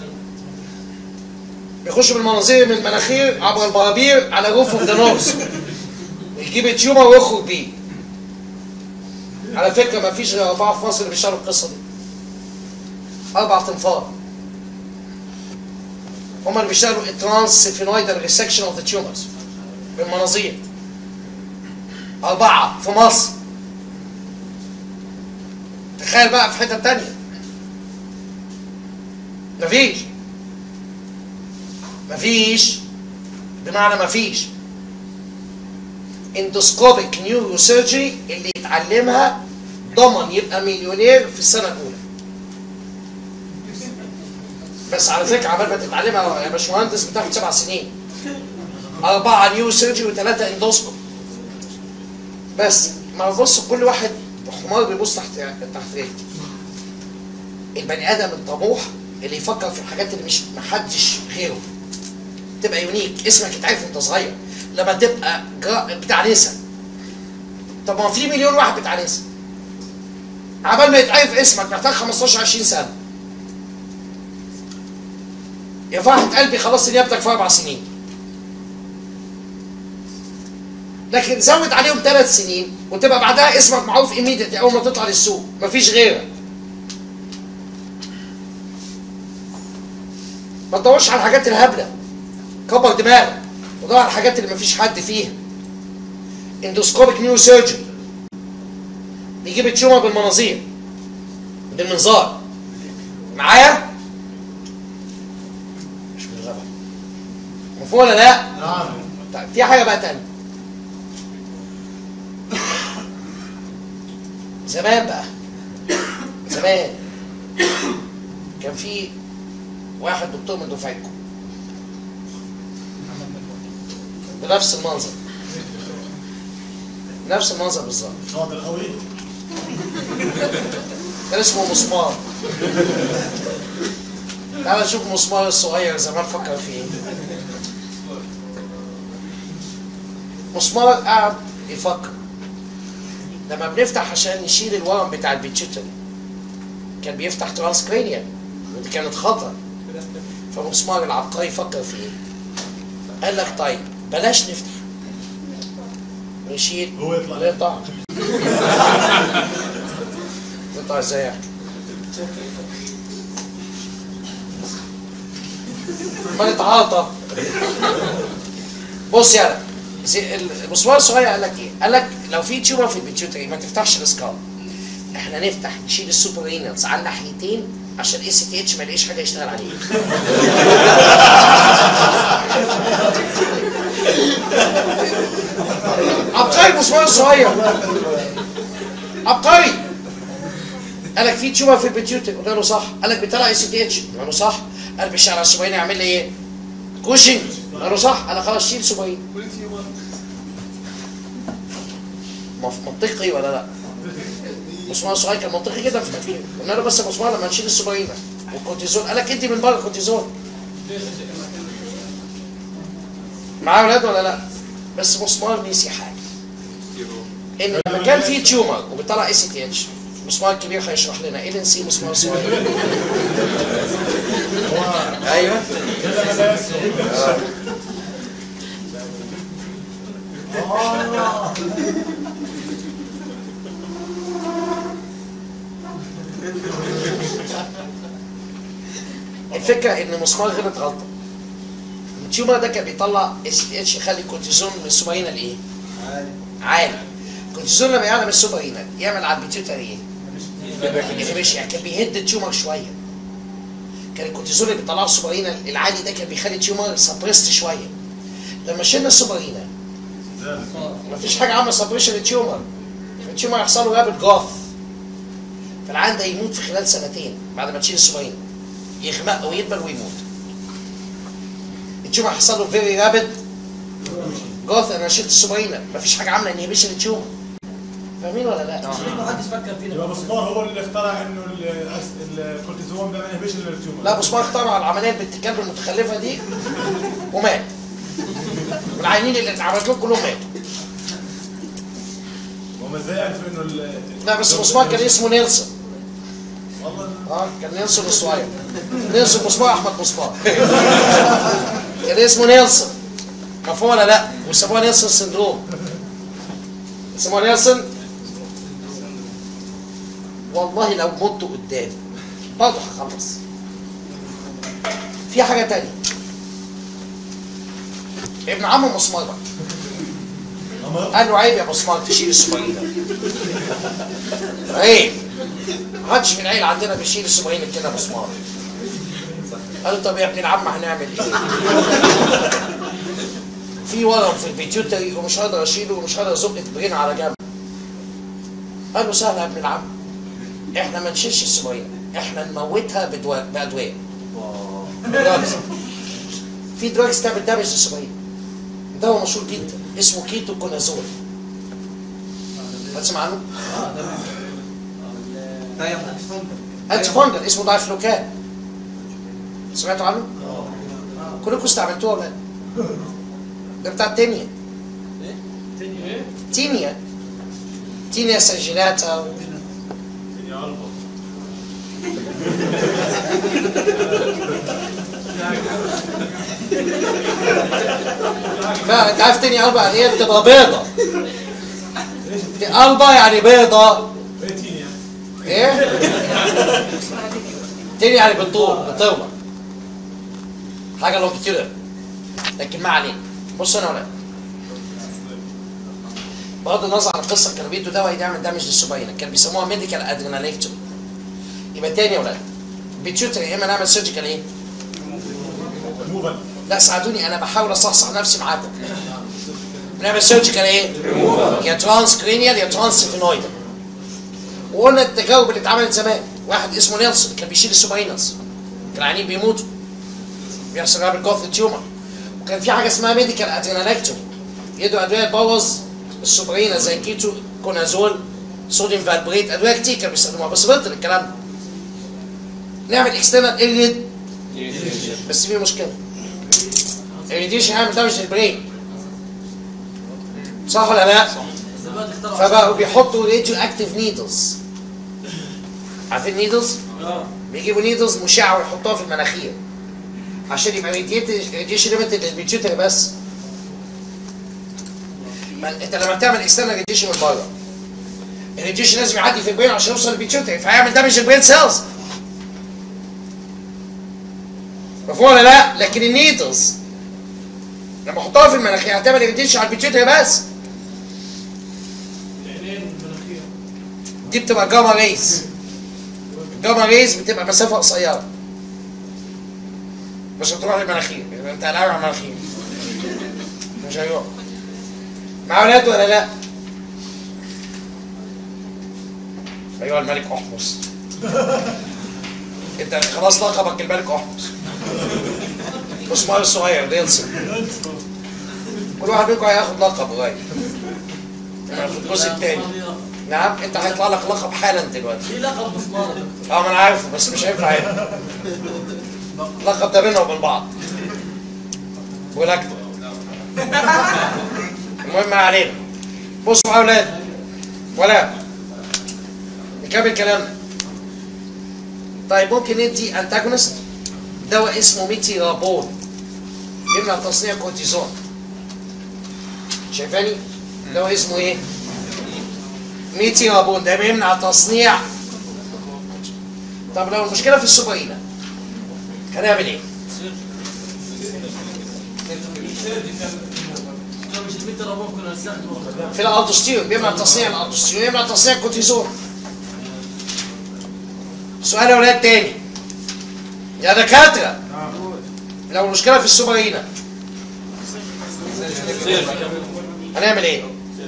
S1: بيخش بالمناظير من المناخير عبر البرابير على روف اوف ذا نوز يجيب التيومر ويخرج بيه على فكره ما فيش غير اربعه في مصر اللي بيشتغلوا القصه دي اربع تنفار هم اللي بيشتغلوا الترانس سيفينويدال ريسكشن اوف ذا تيومرز بالمناظير أربعة في مصر تخيل بقى في حتة تانية مفيش مفيش بمعنى مفيش اندوسكوبيك نيورو سيرجري اللي يتعلمها ضمن يبقى مليونير في السنة الأولى بس على فكرة عبال ما تتعلمها يا باشمهندس بتاخد سبع سنين أربعة نيورو سيرجري وثلاثة اندوسكوب بس ما بص كل واحد حمار بيبص تحت تحت رجلي البني ادم الطموح اللي يفكر في الحاجات اللي مش محدش غيره تبقى يونيك اسمك يتعرف وانت صغير لما تبقى جرا... بتاع نسا طب ما في مليون واحد بتاع نسا عبال ما يتعرف اسمك محتاج 15 20 سنه يا فرحة قلبي خلصت نيابتك في اربع سنين لكن زود عليهم ثلاث سنين وتبقى بعدها اسمك معروف ايميديتلي اول ما تطلع للسوق مفيش غيرك ما تدورش على الحاجات الهبله كبر دماغك ودور على الحاجات اللي مفيش حد فيها اندوسكوبيك نيو سيرجري بيجيب التيومر بالمناظير بالمنظار معايا مش بالغبا مفهوم ولا لا؟
S2: نعم
S1: طيب في حاجه بقى تانية زمان بقى زمان كان في واحد دكتور من دفعتكم بنفس المنظر نفس المنظر بالظبط
S2: شاطر قوي
S1: كان اسمه مسمار تعال نشوف مسمار الصغير زمان فكر فيه ايه مسمار قاعد يفكر لما بنفتح عشان نشيل الورم بتاع البيتشيتري كان بيفتح ترانسكرينيال ودي كانت خطر فمسمار العبقري فكر في ايه قال لك طيب بلاش نفتح نشيل
S2: هو يطلع.
S1: نقطع نقطع ازاي يعني ما نتعاطى بص يا زي المسمار الصغير قال لك ايه؟ قال لك لو في تيومر في البيتيوتري ما تفتحش الاسكال احنا نفتح نشيل السوبر رينالز على الناحيتين عشان الاي سي تي اتش ما يلاقيش حاجه يشتغل عليه عبقري المسمار الصغير عبقري قال لك في تيومر في البيتيوتري قلنا له صح قال لك بيطلع اي سي تي اتش قلنا له صح قال بالشارع السوبرين يعمل لي ايه؟ كوشنج قلنا له صح قال خلاص شيل سوبرين مف- منطقي ولا لا؟ مسمار صغير كان منطقي جدا في التفكير قلنا له بس يا مسمار لما نشيل السوبرين والكورتيزون قال لك ادي من بره الكورتيزون معاه ولاد ولا لا؟ بس مسمار نسي حاجه ان لما كان في تيومر وبيطلع اي سي تي اتش مسمار كبير هيشرح لنا ايه اللي نسيه مسمار صغير ايوه آه. الفكره ان مسمار غلط غلطه التيومر ده كان بيطلع اس تي اتش يخلي الكورتيزون من السوبرينا لايه؟ عالي الكورتيزون لما يعلى من السوبرينا يعمل على البيتيوتري ايه؟ انهبيشن يعني كان بيهد التيومر شويه كان الكورتيزون اللي بيطلعه السوبرينا العالي ده كان بيخلي التيومر سبريست شويه لما شلنا السوبرينا مفيش حاجه عامله سبريشن للتيومر التيومر يحصل له رابط جاث فالعيان ده يموت في خلال سنتين بعد ما تشيل السوبرينا يغمق ويدبل ويموت التيومر هيحصل له فيري رابد جاث انا شلت السوبرينا مفيش حاجه عامله انهبيشن للتيومر فاهمين ولا لا؟
S3: ما حدش فكر فينا
S2: يبقى مسمار هو اللي اخترع انه ال- الكورتيزون بيعمل انهبيشن للتيومر
S1: لا مسمار اخترع العمليه البنت الكلب المتخلفه دي ومات والعيانين اللي اتعملت لهم كلهم ماتوا
S2: هم ازاي عرفوا انه ال-
S1: لا بس مسمار كان اسمه نيلسون
S2: والله
S1: اه كان نيلسون الصغير نيلسون مسمار احمد مسمار كان اسمه نيلسون مفهوم ولا لا؟ وسموها نيلسون سندروم سموها نيلسون والله لو مت قدامي برضه هخلص في حاجه تانية ابن عم مسمار بقى قال له عيب يا مسمار تشيل السوبرينا عيب محدش في العيله عندنا بيشيل السوبرينا كده مسمار قال له طب يا ابن العم هنعمل ايه؟ في ورم في البيتيوتري ومش هقدر اشيله ومش هقدر ازق البرين على جنب قال له سهل يا ابن العم احنا ما نشيلش السوبرينا احنا نموتها بدواء بادويه دراجز في دراجز تعمل دامج للسوبرينا دواء مشهور جدا اسمه كيتو كونازول هتسمع عنه؟ انتي فانجل اسمه دايفلوكان سمعتوا عنه؟ كلكم استعملتوه ولا لا؟ ده بتاع التينيا تينيا تينيا سجلاتا و...
S2: يا الله
S1: فانت عارف تينيا قلبة يعني ايه بتبقى بيضة قلبة يعني بيضة
S2: بيتين يعني
S1: ايه؟ تاني يعني بالطول بتطول حاجه لو كده لكن ما علينا بص انا ولا بغض النظر عن القصه كانوا بيدوا دواء يعمل دامج للسوبرينا كان بيسموها ميديكال ادريناليكتومي يبقى تاني يا ولاد بيتشوتري يا اما نعمل سيرجيكال ايه؟
S2: موفل
S1: لا ساعدوني انا بحاول اصحصح نفسي معاكم بنعمل سيرجيكال ايه؟ يا ترانس كرينيال يا ترانس سيفينويدال وقلنا التجارب اللي اتعملت زمان واحد اسمه نيلسون كان بيشيل السوبرينس كان العيانين بيموتوا بيحصل رابط جوث تيومر وكان في حاجه اسمها ميديكال ادرينالكتومي يدوا ادويه تبوظ السوبرينا زي كيتو كونازول صوديوم فالبريت ادويه كتير كانوا بيستخدموها بس بطل الكلام ده نعمل اكسترنال ايريد بس في مشكله الريديشن هيعمل دامج للبرين صح ولا لا؟
S3: دلوقتي اخترعوا
S1: فبقوا بيحطوا راديو اكتيف نيدلز عارفين نيدلز؟
S3: اه
S1: بيجيبوا نيدلز مشعه ويحطوها في المناخير عشان يبقى راديشن ليميتد للبيتيوتري بس ما انت لما بتعمل اكسترنال راديشن من بره الراديشن لازم يعدي في البرين عشان يوصل للبيتيوتري فهيعمل دامج للبرين سيلز مفهوم ولا لا لكن النيدلز لما احطها في المناخير هتعمل اريتيشن على البيتيوتري بس دي بتبقى جاما ريز الجاما ريز بتبقى مسافه قصيره مش هتروح للمناخير يبقى انت قلقان على المناخير مش هيروح مع اولاد ولا لا؟ ايها الملك احمص انت خلاص لقبك الملك احمص مسمار الصغير نيلسون كل واحد منكم هياخد لقب قريب في الجزء الثاني نعم انت هيطلع لك لقب حالا دلوقتي
S3: في لقب مسمار
S1: اه ما انا عارفه بس مش هينفع هنا اللقب ده بيننا وبين بعض ولكن المهم ما علينا بصوا يا اولاد ولا نكمل كلامنا طيب ممكن ندي انتاجونست دواء اسمه ميتيرابون يمنع تصنيع كورتيزون شايفاني دواء اسمه ايه ميتيرابون ده بيمنع تصنيع طب لو المشكله في السوبرينا هنعمل ايه
S3: مش المتر ممكن نستخدمه
S1: في الالدوستيرون بيمنع تصنيع الالدوستيرون يمنع تصنيع الكورتيزون سؤال يا ولاد تاني يا دكاتره لو المشكله في السوبرينا هنعمل ايه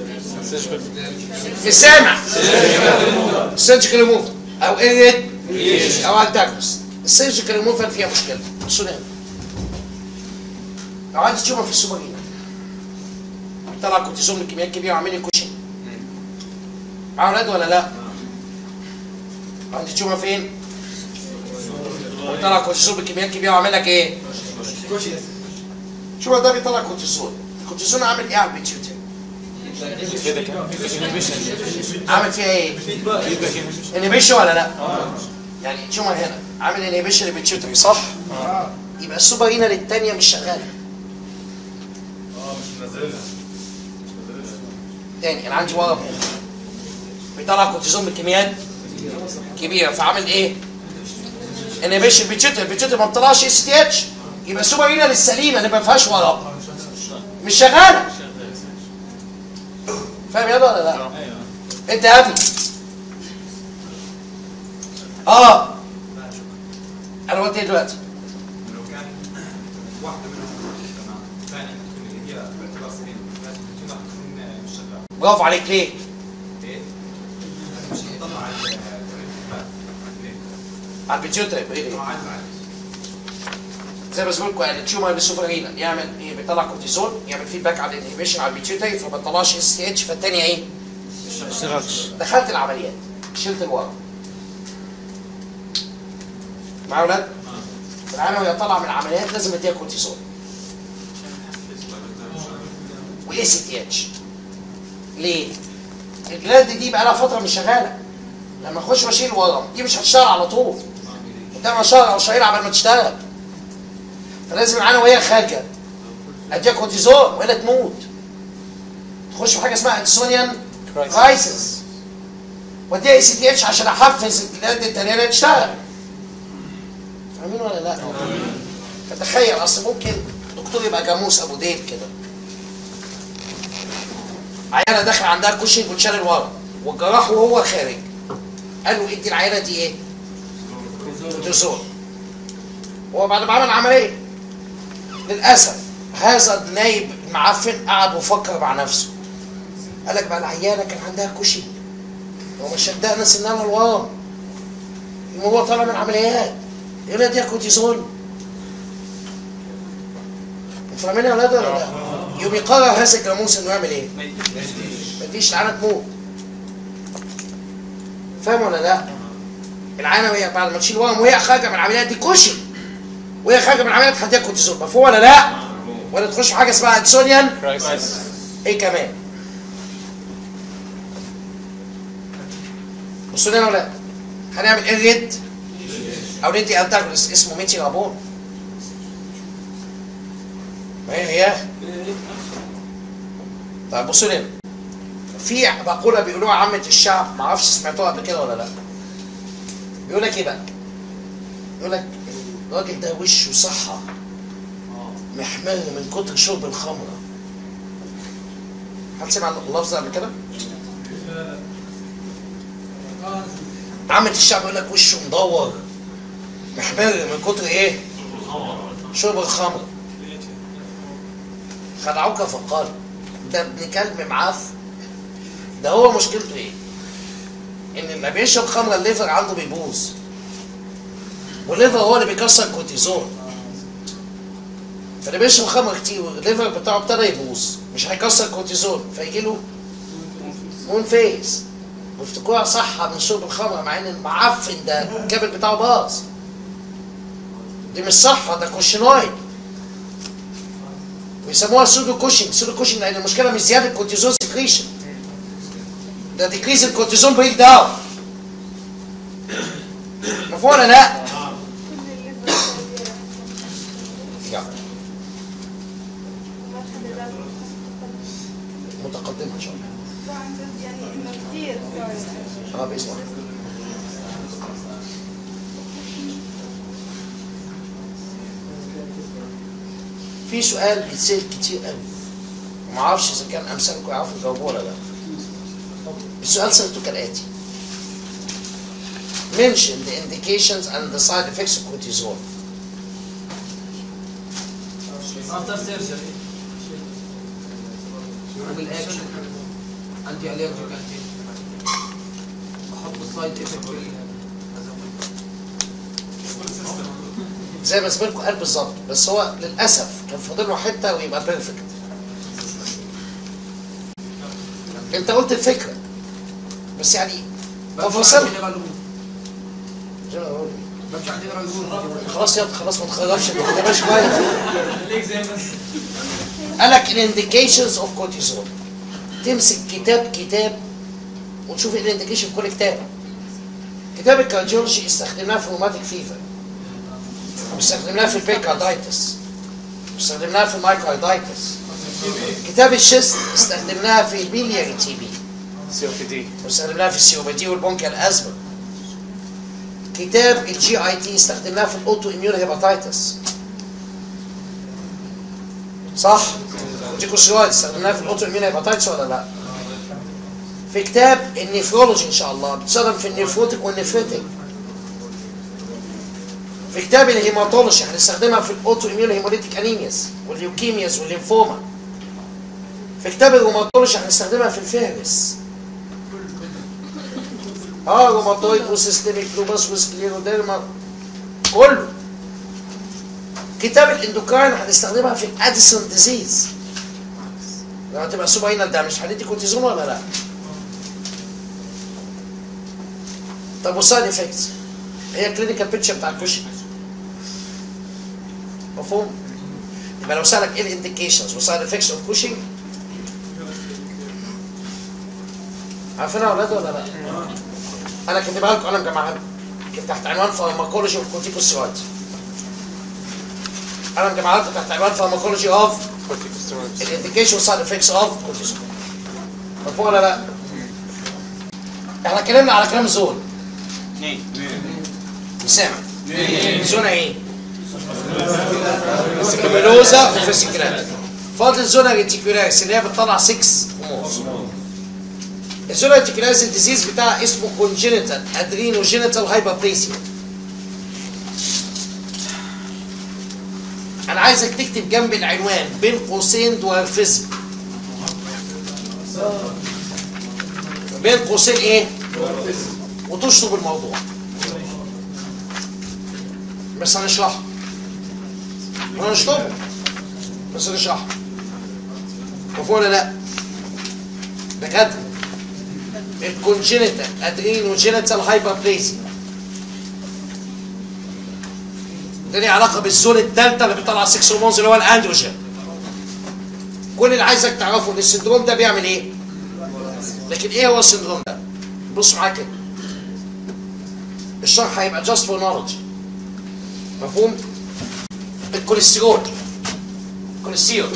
S1: مش سامع سيرجيكال ريموف او اريد او انتاجونست السيرجيكال ريموفال فيها مشكله بصوا هنا لو عندي تيومر في السوبرينا طلع كورتيزون من كميات كبيره وعامل لي كوشن معاه اولاد ولا لا؟ عندي تيومر فين؟ وطلع كورتيزون بكميات كبيره وعامل لك ايه؟ شوف ده بيطلع كورتيزون الكورتيزون عامل ايه على البيتيوتري؟ عامل فيها ايه؟ انيبيشن ولا لا؟ يعني تيومر هنا عامل انيبيشن للبيتيوتري صح؟ يبقى السوبرينا للتانية مش شغاله تاني انا عندي ورم بيطلع كورتيزون بكميات كبيره فعامل ايه؟ انيبيشن بيتشتر بيتشتر ما بتطلعش اس تي اتش يبقى السوبرينا للسليمه اللي ما فيهاش ورم مش شغاله فاهم يا ولا لا؟ انت هاتي اه انا قلت ايه دلوقتي؟
S2: لو كان واحدة منهم تمام ثانية تكون اللي هي باعتبار سليم لازم تكون واحدة تكون مش شغالة
S1: برافو عليك ليه؟
S2: ايه؟ مش هيطلع على ال-
S1: على البيتيوتري يبقى ايه؟
S2: اه عادي عادي
S1: زي ما بقول لكم يعني التيومر بالسوبرينا يعمل ايه بيطلع كورتيزون يعمل فيدباك على الانهبيشن على البيتيوتري فما بتطلعش اس تي اتش فالثانيه ايه؟
S4: اشتغلش
S1: دخلت العمليات شلت الورم معايا يا ولاد؟ العيان وهي طالعه من العمليات لازم اديها كورتيزون واي سي تي اتش ليه؟ الجلاند دي بقى لها فتره مش شغاله لما اخش واشيل الورم دي مش هتشتغل على طول قدامها شهر او شهرين عبال ما تشتغل فلازم العيان وهي خارجه اديها كورتيزون والا تموت تخش في حاجه اسمها انسونيان كرايسيس وديها اي سي تي اتش عشان احفز الجلاند التانيه انها تشتغل فاهمين ولا لا؟ فتخيل اصل ممكن دكتور يبقى جاموس ابو ديل كده عيانه داخل عندها كوشنج وتشال الورم والجراح وهو خارج قال له ادي العيانه دي ايه؟ كورتيزون هو بعد ما عمل عمليه للاسف هذا النايب المعفن قعد وفكر مع نفسه قال لك بقى العيانه كان عندها كوشنج هو مش صدقنا سنها الورم هو طالع من عمليات يلا دي كورتيزون انتوا فاهمين يا ولاد ولا لا؟ يوم يقرر هذا الجاموس انه يعمل ايه؟ ما تديش العينه تموت فاهم ولا لا؟ العينه وهي بعد ما تشيل ورم وهي خارجه من العمليات دي كوشن وهي خارجه من العمليات هتديها كورتيزون مفهوم ولا لا؟ ولا تخش في حاجه اسمها انسونيان
S4: كرايسيس
S1: ايه كمان؟ بصوا لنا يا ولاد هنعمل ايه ريد او ندي انتاجونست اسمه ميتي رابون ما هي هي طيب بصوا لنا في مقوله بيقولوها عامه الشعب ما اعرفش سمعتوها قبل كده ولا لا بيقول لك ايه بقى؟ يقول لك الراجل ده وشه صحة محمر من كتر شرب الخمرة حد سمع اللفظ ده قبل كده؟ عامة الشعب يقول لك وشه مدور محمر من كتر ايه؟ شرب الخمر خدعوك فقال ده ابن كلب معاف ده هو مشكلته ايه؟ ان لما بيشرب خمره الليفر عنده بيبوظ والليفر هو اللي بيكسر الكورتيزون فاللي بيشرب خمره كتير والليفر بتاعه ابتدى يبوظ مش هيكسر الكورتيزون فيجي له مون فيس وافتكروها صحة من شرب الخمره مع ان المعفن ده الكبد بتاعه باظ دي مش صحة ده كوشنويد ويسموها سودو كوشنج سودو كوشنج لان المشكله مش زياده الكورتيزون سكريشن ده ديكريز الكورتيزون بريك داون مفهوم ولا لا؟ متقدمة ان شاء الله
S7: يعني انه كثير صار
S1: اه باذن الله في سؤال بيتسال كتير قوي وما اعرفش اذا كان امثالكم يعرفوا يجاوبوه ولا لا السؤال سالته كالاتي mention the indications and the side effects of cortisol
S3: افتر سيرجري
S5: والاكشن انتي اليرجيك انتي احط السايد افكت
S1: زي ما زميلكم قال بالظبط بس هو للاسف كان فاضل له حته ويبقى بيرفكت انت قلت الفكره بس يعني تفاصيل
S5: بمشي عندنا رجول
S1: خلاص يا خلاص ما تخرجش ما تخرجش كويس
S3: ليك زي بس
S1: قال لك الانديكيشنز اوف كورتيزول تمسك كتاب كتاب وتشوف ايه الانديكيشن في كل كتاب كتاب الكارديولوجي استخدمناه في روماتيك فيفر واستخدمناه في البيكاردايتس واستخدمناه في المايكاردايتس كتاب الشيست استخدمناها في البيلياري تي بي
S4: سي او بي دي
S1: واستخدمناها في السي او بي دي والبونكال ازمه كتاب الجي اي تي استخدمناه في الاوتو اميون هيباتايتس صح كورتيكوستيرويد استخدمناها في الاوتو اميون هيباتايتس ولا لا في كتاب النيفرولوجي ان شاء الله بتستخدم في النيفروتيك والنيفريتيك في كتاب الهيماتولوجي هنستخدمها في الاوتو اميون هيموليتيك انيمياس والليوكيمياس والليمفوما في كتاب الروماتولوجي هنستخدمها في الفهرس اه روماتويد وسيستميك لوباس وسكليروديرما كله كتاب الاندوكراين هنستخدمها في الاديسون ديزيز لما تبقى سوباينال دامج هندي كورتيزون ولا لا؟ طب والسايد افكتس هي كلينيكال بيكتشر بتاع الكوشن مفهوم؟ يبقى لو سالك ايه الانديكيشنز والسايد افكتس اوف كوشنج عارفينها يا اولاد ولا لا؟ انا كاتبها لكم انا مجمعها لكم كانت تحت عنوان فارماكولوجي اوف كورتيكوستيرويد انا مجمعها لكم تحت عنوان فارماكولوجي اوف
S4: كورتيكوستيرويدز
S1: الانديكيشن سايد افكتس اوف كورتيزون مفهوم ولا لا؟ احنا اتكلمنا على كام زون؟
S2: اثنين
S1: سامع زون ايه؟ سكيميلوزا وفيسيكولات فاضل زونا ريتيكولاس اللي هي بتطلع 6 هرمونز الزونا ريتيكولاس الديزيز بتاعها اسمه كونجينيتال ادرينوجينيتال هايبربليسيا انا عايزك تكتب جنب العنوان بين قوسين دوارفيزم بين قوسين ايه؟ وتشطب الموضوع بس هنشرحه هنشطبه بس هنشرحه مفهوم ولا لا؟ دكاتره الكونجينيتال ادرينوجينيتال هايبربليسيا ده ليه علاقه بالزون الثالثه اللي بيطلع 6 هرمونز اللي هو الاندروجين كل اللي عايزك تعرفه ان السندروم ده بيعمل ايه لكن ايه هو السندروم ده بص معايا كده الشرح هيبقى just for knowledge مفهوم الكوليسترول الكوليسترول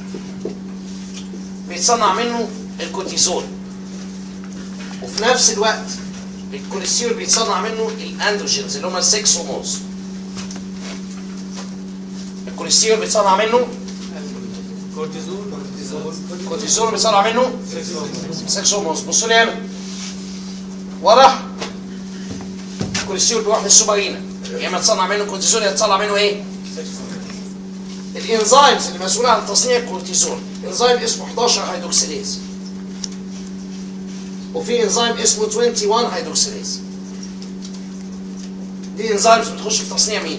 S1: بيتصنع منه الكورتيزول وفي نفس الوقت الكوليسترول بيتصنع منه الاندروجينز اللي هم السكس هرمونز الكوليسترول بيتصنع منه كورتيزون بيتصنع منه سكس هرمونز بصوا لي هنا واضح الكوليسترول بيروح للسوبرينا يا اما تصنع منه كورتيزون يا تصنع منه ايه الانزيمز اللي مسؤوله عن تصنيع الكورتيزون انزيم اسمه 11 هيدروكسيليز وفي انزيم اسمه 21 هيدروكسيليز دي انزيمز بتخش في تصنيع مين؟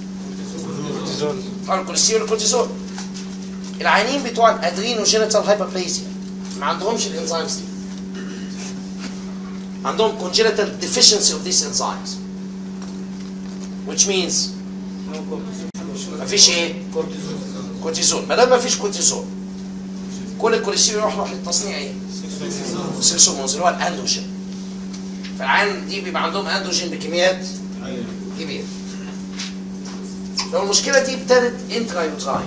S1: طبعا الكوليسترول والكورتيزون العيانين بتوع الادرينوجينيتال هايبربليزيا ما عندهمش الانزيمز دي عندهم congenital deficiency of these enzymes which means مفيش ايه؟ كورتيزون ما دام مفيش كورتيزون كل الكوليسترول يروح يروح للتصنيع ايه؟ سكس هرمونز اللي هو الاندروجين فالعيان دي بيبقى عندهم اندروجين بكميات كبيره لو المشكله دي ابتدت انترايوتراين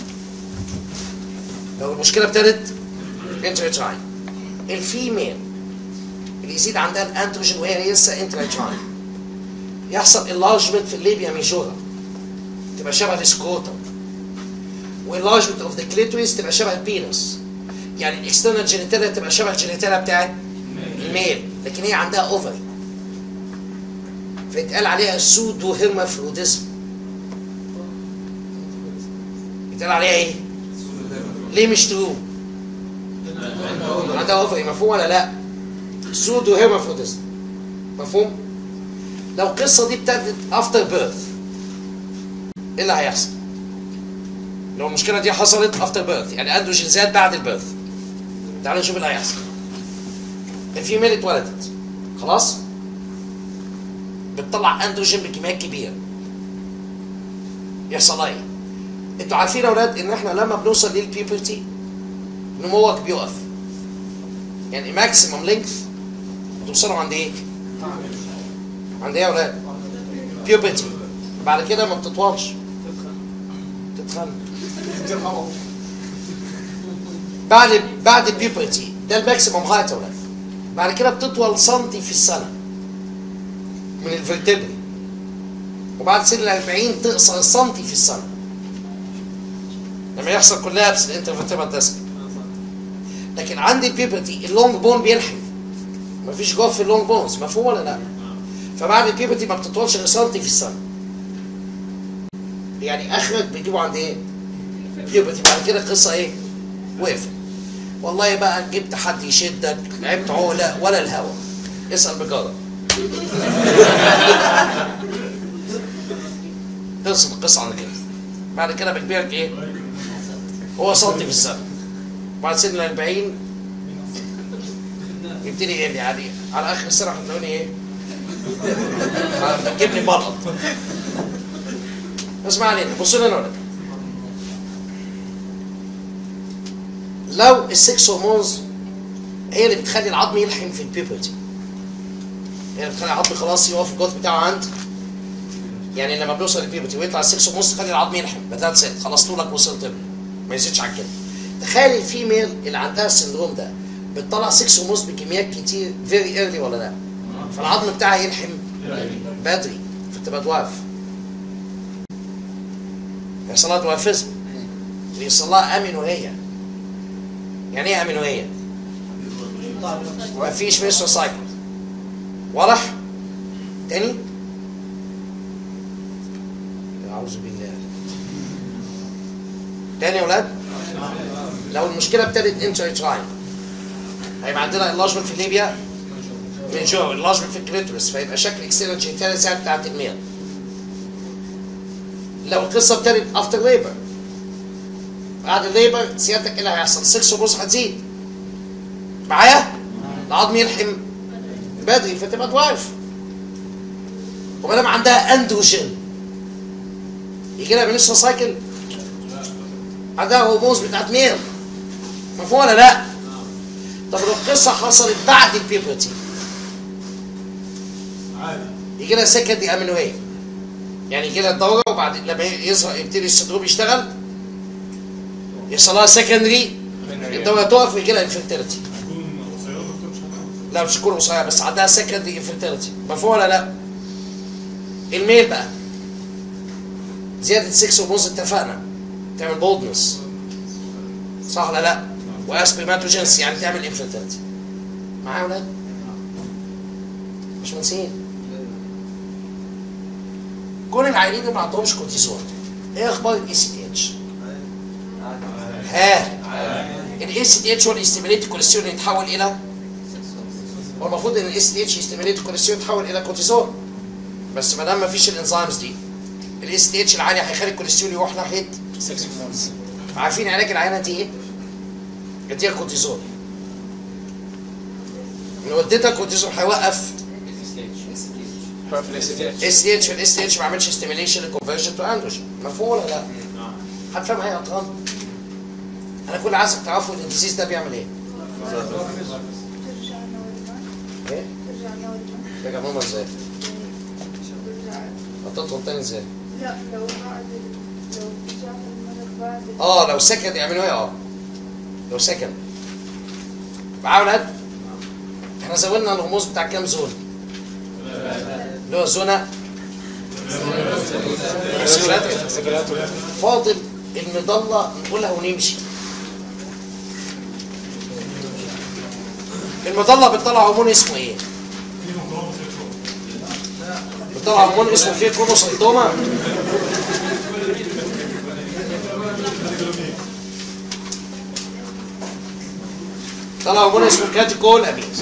S1: لو المشكله ابتدت انترايوتراين الفيميل اللي يزيد عندها الاندروجين وهي لسه انترايوتراين يحصل enlargement في الليبيا ميجورا تبقى شبه السكروتم وانلارجمنت اوف ذا كليتوريس تبقى شبه البينس يعني الاكسترنال جينيتاليا تبقى شبه الجينيتاليا بتاعت الميل لكن هي عندها اوفري فيتقال عليها سودو هيرمافروديزم يتقال عليها ايه؟ ليه مش ترو؟ عندها اوفري مفهوم ولا لا؟ سودو هيرمافروديزم مفهوم؟ لو القصه دي ابتدت افتر بيرث ايه اللي هيحصل؟ لو المشكله دي حصلت افتر بيرث يعني اندروجين زاد بعد البيرث تعالوا نشوف اللي هيحصل الفيميل اتولدت خلاص بتطلع اندروجين بكميات كبيره يحصل ايه انتوا عارفين يا اولاد ان احنا لما بنوصل للبيوبرتي نموك بيقف يعني ماكسيمم لينث توصلوا عند ايه عند ايه يا اولاد بيوبرتي بعد كده ما بتطولش تتخن بعد بعد البيوبرتي ده الماكسيمم هايت يا اولاد بعد كده بتطول سنتي في السنه من الفرتبري وبعد سن ال 40 تقصر سنتي في السنه لما يحصل كولابس الانترفيرتبرال ديسك لكن عند البيوبرتي اللونج بون بيلحم مفيش جوف في اللونج بونز مفهوم ولا لا؟ فبعد البيوبرتي ما بتطولش غير سنتي في السنه يعني اخرك بيجيبوا عند ايه؟ بيوبرتي بعد كده القصه ايه؟ وقفت والله بقى جبت حد يشدك لعبت عقله ولا الهوا اسال بجاره خلصت القصه عن كده بعد كده بكبرك ايه؟ هو سنتي في السنه بعد سن ال 40 يبتدي يقل يعني على اخر السنه هتلاقوني ايه؟ بتجيب لي ملط اسمع علينا بصوا لنا ولد لو السكس هرمونز هي اللي بتخلي العظم يلحم في البيبرتي هي اللي بتخلي العظم خلاص يقف الجوث بتاعه عند يعني لما بيوصل للبيبرتي ويطلع السكس هرمونز تخلي العظم يلحم بدات ست خلاص طولك وصلت له ما يزيدش عن كده تخيل الفيميل اللي عندها السندروم ده بتطلع سكس هرمونز بكميات كتير فيري ايرلي ولا لا فالعظم بتاعها يلحم بدري فتبقى دوارف يحصل لها دوارفيزم ويحصل لها امينوريا يعني ايه امينوريا؟ مفيش ميسو سايكل واضح؟ تاني؟ اعوذ بالله تاني يا ولاد؟ لو المشكله ابتدت انتريتراين هيبقى عندنا انلارجمنت في الليبيا من جوه انلارجمنت في الكليتورس فيبقى شكل اكسترنال جينيتاليا ساعه بتاعت الميل لو القصه ابتدت افتر ليبر بعد الليبر سيادتك ايه اللي هيحصل؟ 6 ونص هتزيد معايا؟ العظم يلحم بدري فتبقى توارف وما دام عندها اندروجين يجي لها منسو سايكل عندها هرمونز بتاعت ميل مفهوم ولا لا؟ طب لو القصه حصلت بعد البيبرتي يجي لها سكندري امينويه يعني يجي لها الدوره وبعد لما يظهر يبتدي السندروم يشتغل يحصل لها سكندري الدوره تقف ويجي لها انفيرتيلتي لا مش تكون قصيره بس عندها سكندري انفيرتيلتي مفهوم ولا لا؟ الميل بقى زياده 6 ونص اتفقنا تعمل بولدنس صح ولا لا؟ واسبرماتوجينس يعني تعمل انفيرتيلتي معايا يا ولاد؟ مش منسيين كون العيانين اللي ما عندهمش كورتيزون ايه اخبار الاي سي تي اتش؟ ها الاي سي تي اتش هو اللي يستيميليت الكوليسترول يتحول الى هو المفروض ان الاي سي تي اتش يستيميليت الكوليسترول يتحول الى كورتيزون بس ما دام ما فيش الانزيمز دي الاي سي تي اتش العالي هيخلي الكوليسترول يروح ناحيه عارفين علاج العيانه دي ايه؟ اديها كورتيزون لو اديتها كورتيزون هيوقف اس تي اتش الاس تي اتش ما عملش ستيميليشن للكونفرجن تو اندروجين مفهوم ولا لا؟ هتفهم ايه يا اطفال؟ انا كل عايزك تعرفوا ان الديزيز ده بيعمل ايه؟
S7: ترجع نورمال
S1: ايه؟
S7: ترجع نورمال
S1: رجع ماما ازاي؟
S7: ترجع
S1: حطيتهم تاني ازاي؟
S7: لا لو بعد لو رجعت المرض بعد
S1: اه لو سكند يعملوا ايه اه لو سكند معايا يا ولاد؟ احنا زودنا الرموز بتاع كام زون؟ اللي هو زونه سكرات فاضل المضلة نقولها ونمشي المضلة بتطلع هرمون اسمه ايه؟ بتطلع هرمون اسمه فيه كروموسومتوما طلع هرمون اسمه كاتيكول اميز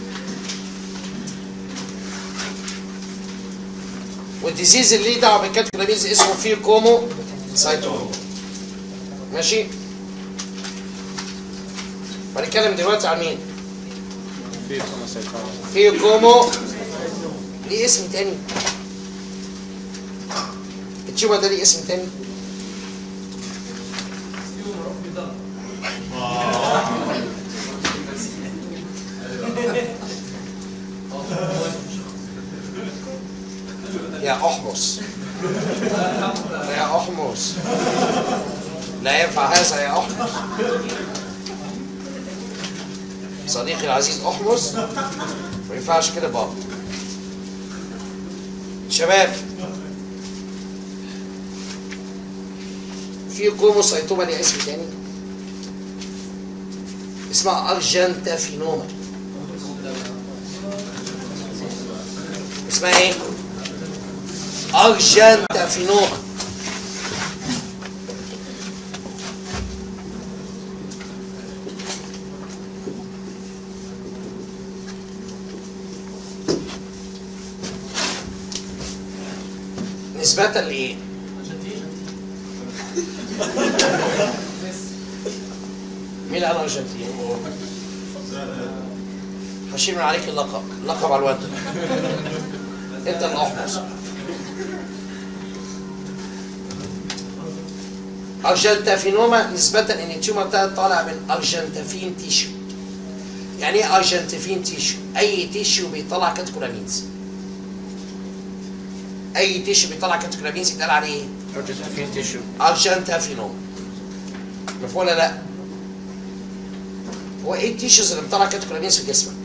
S1: والديزيز اللي ليه دعوه بالكاتيكول اميز اسمه فيه كومو سايتوم ماشي هنتكلم دلوقتي عن مين؟ فيه كومو ليه اسم تاني التيومر ده ليه اسم تاني يا أحمص لا يا أحمص لا ينفع هذا يا أحمص صديقي العزيز أحمص ما ينفعش كده بابا شباب في كروموسايتوما ليها اسم تاني اسمها ارجنتافينوما اسمها ايه؟ ارجنتافينوما نسبة لإيه؟ مين اللي قال أرجنتين؟ هشيل من عليك اللقب، اللقب على الواد أنت اللي أحمص أرجنتافينوما نسبة إن التيومر ده طالع من أرجنتافين تيشو يعني إيه أرجنتافين تيشو؟ أي تيشو بيطلع كاتكولامينز اي تيشو بيطلع كاتوكلامينز يتقال عليه ايه؟ ارجنتافينوم مفهوم ولا لا؟ هو ايه التيشوز اللي بتطلع كاتوكلامينز في جسمك؟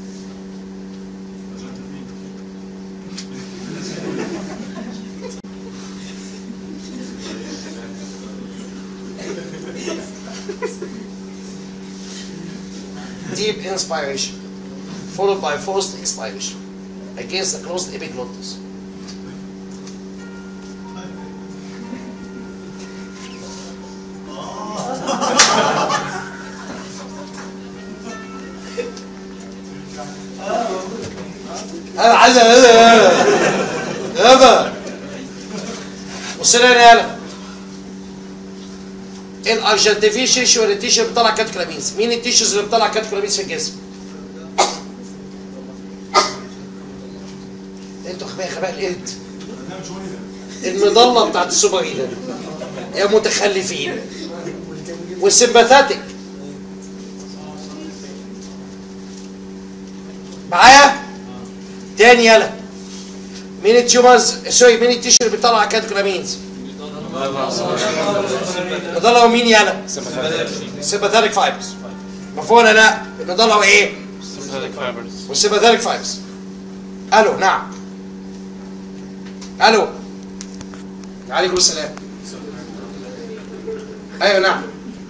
S1: Deep inspiration followed by forced expiration against the closed epiglottis. انا عايز يابا بص لي هنا يالا الارجنتيفين تيشو ولا التيشو اللي بيطلع كاتكلامينز مين التيشوز اللي بتطلع كاتكلامينز في الجسم انتوا خبايا خبايا القرد المظله بتاعت السوبر هيلر يا متخلفين والسمباثاتيك معايا تاني يلا مين التيومرز سوري مين التيشو اللي بيطلع كاتكولامينز مضلة ومين يلا سيمباثيك فايبرز مفهوم ولا لا المضلة وايه والسيمباثيك فايبرز الو نعم الو عليكم السلام ايوه نعم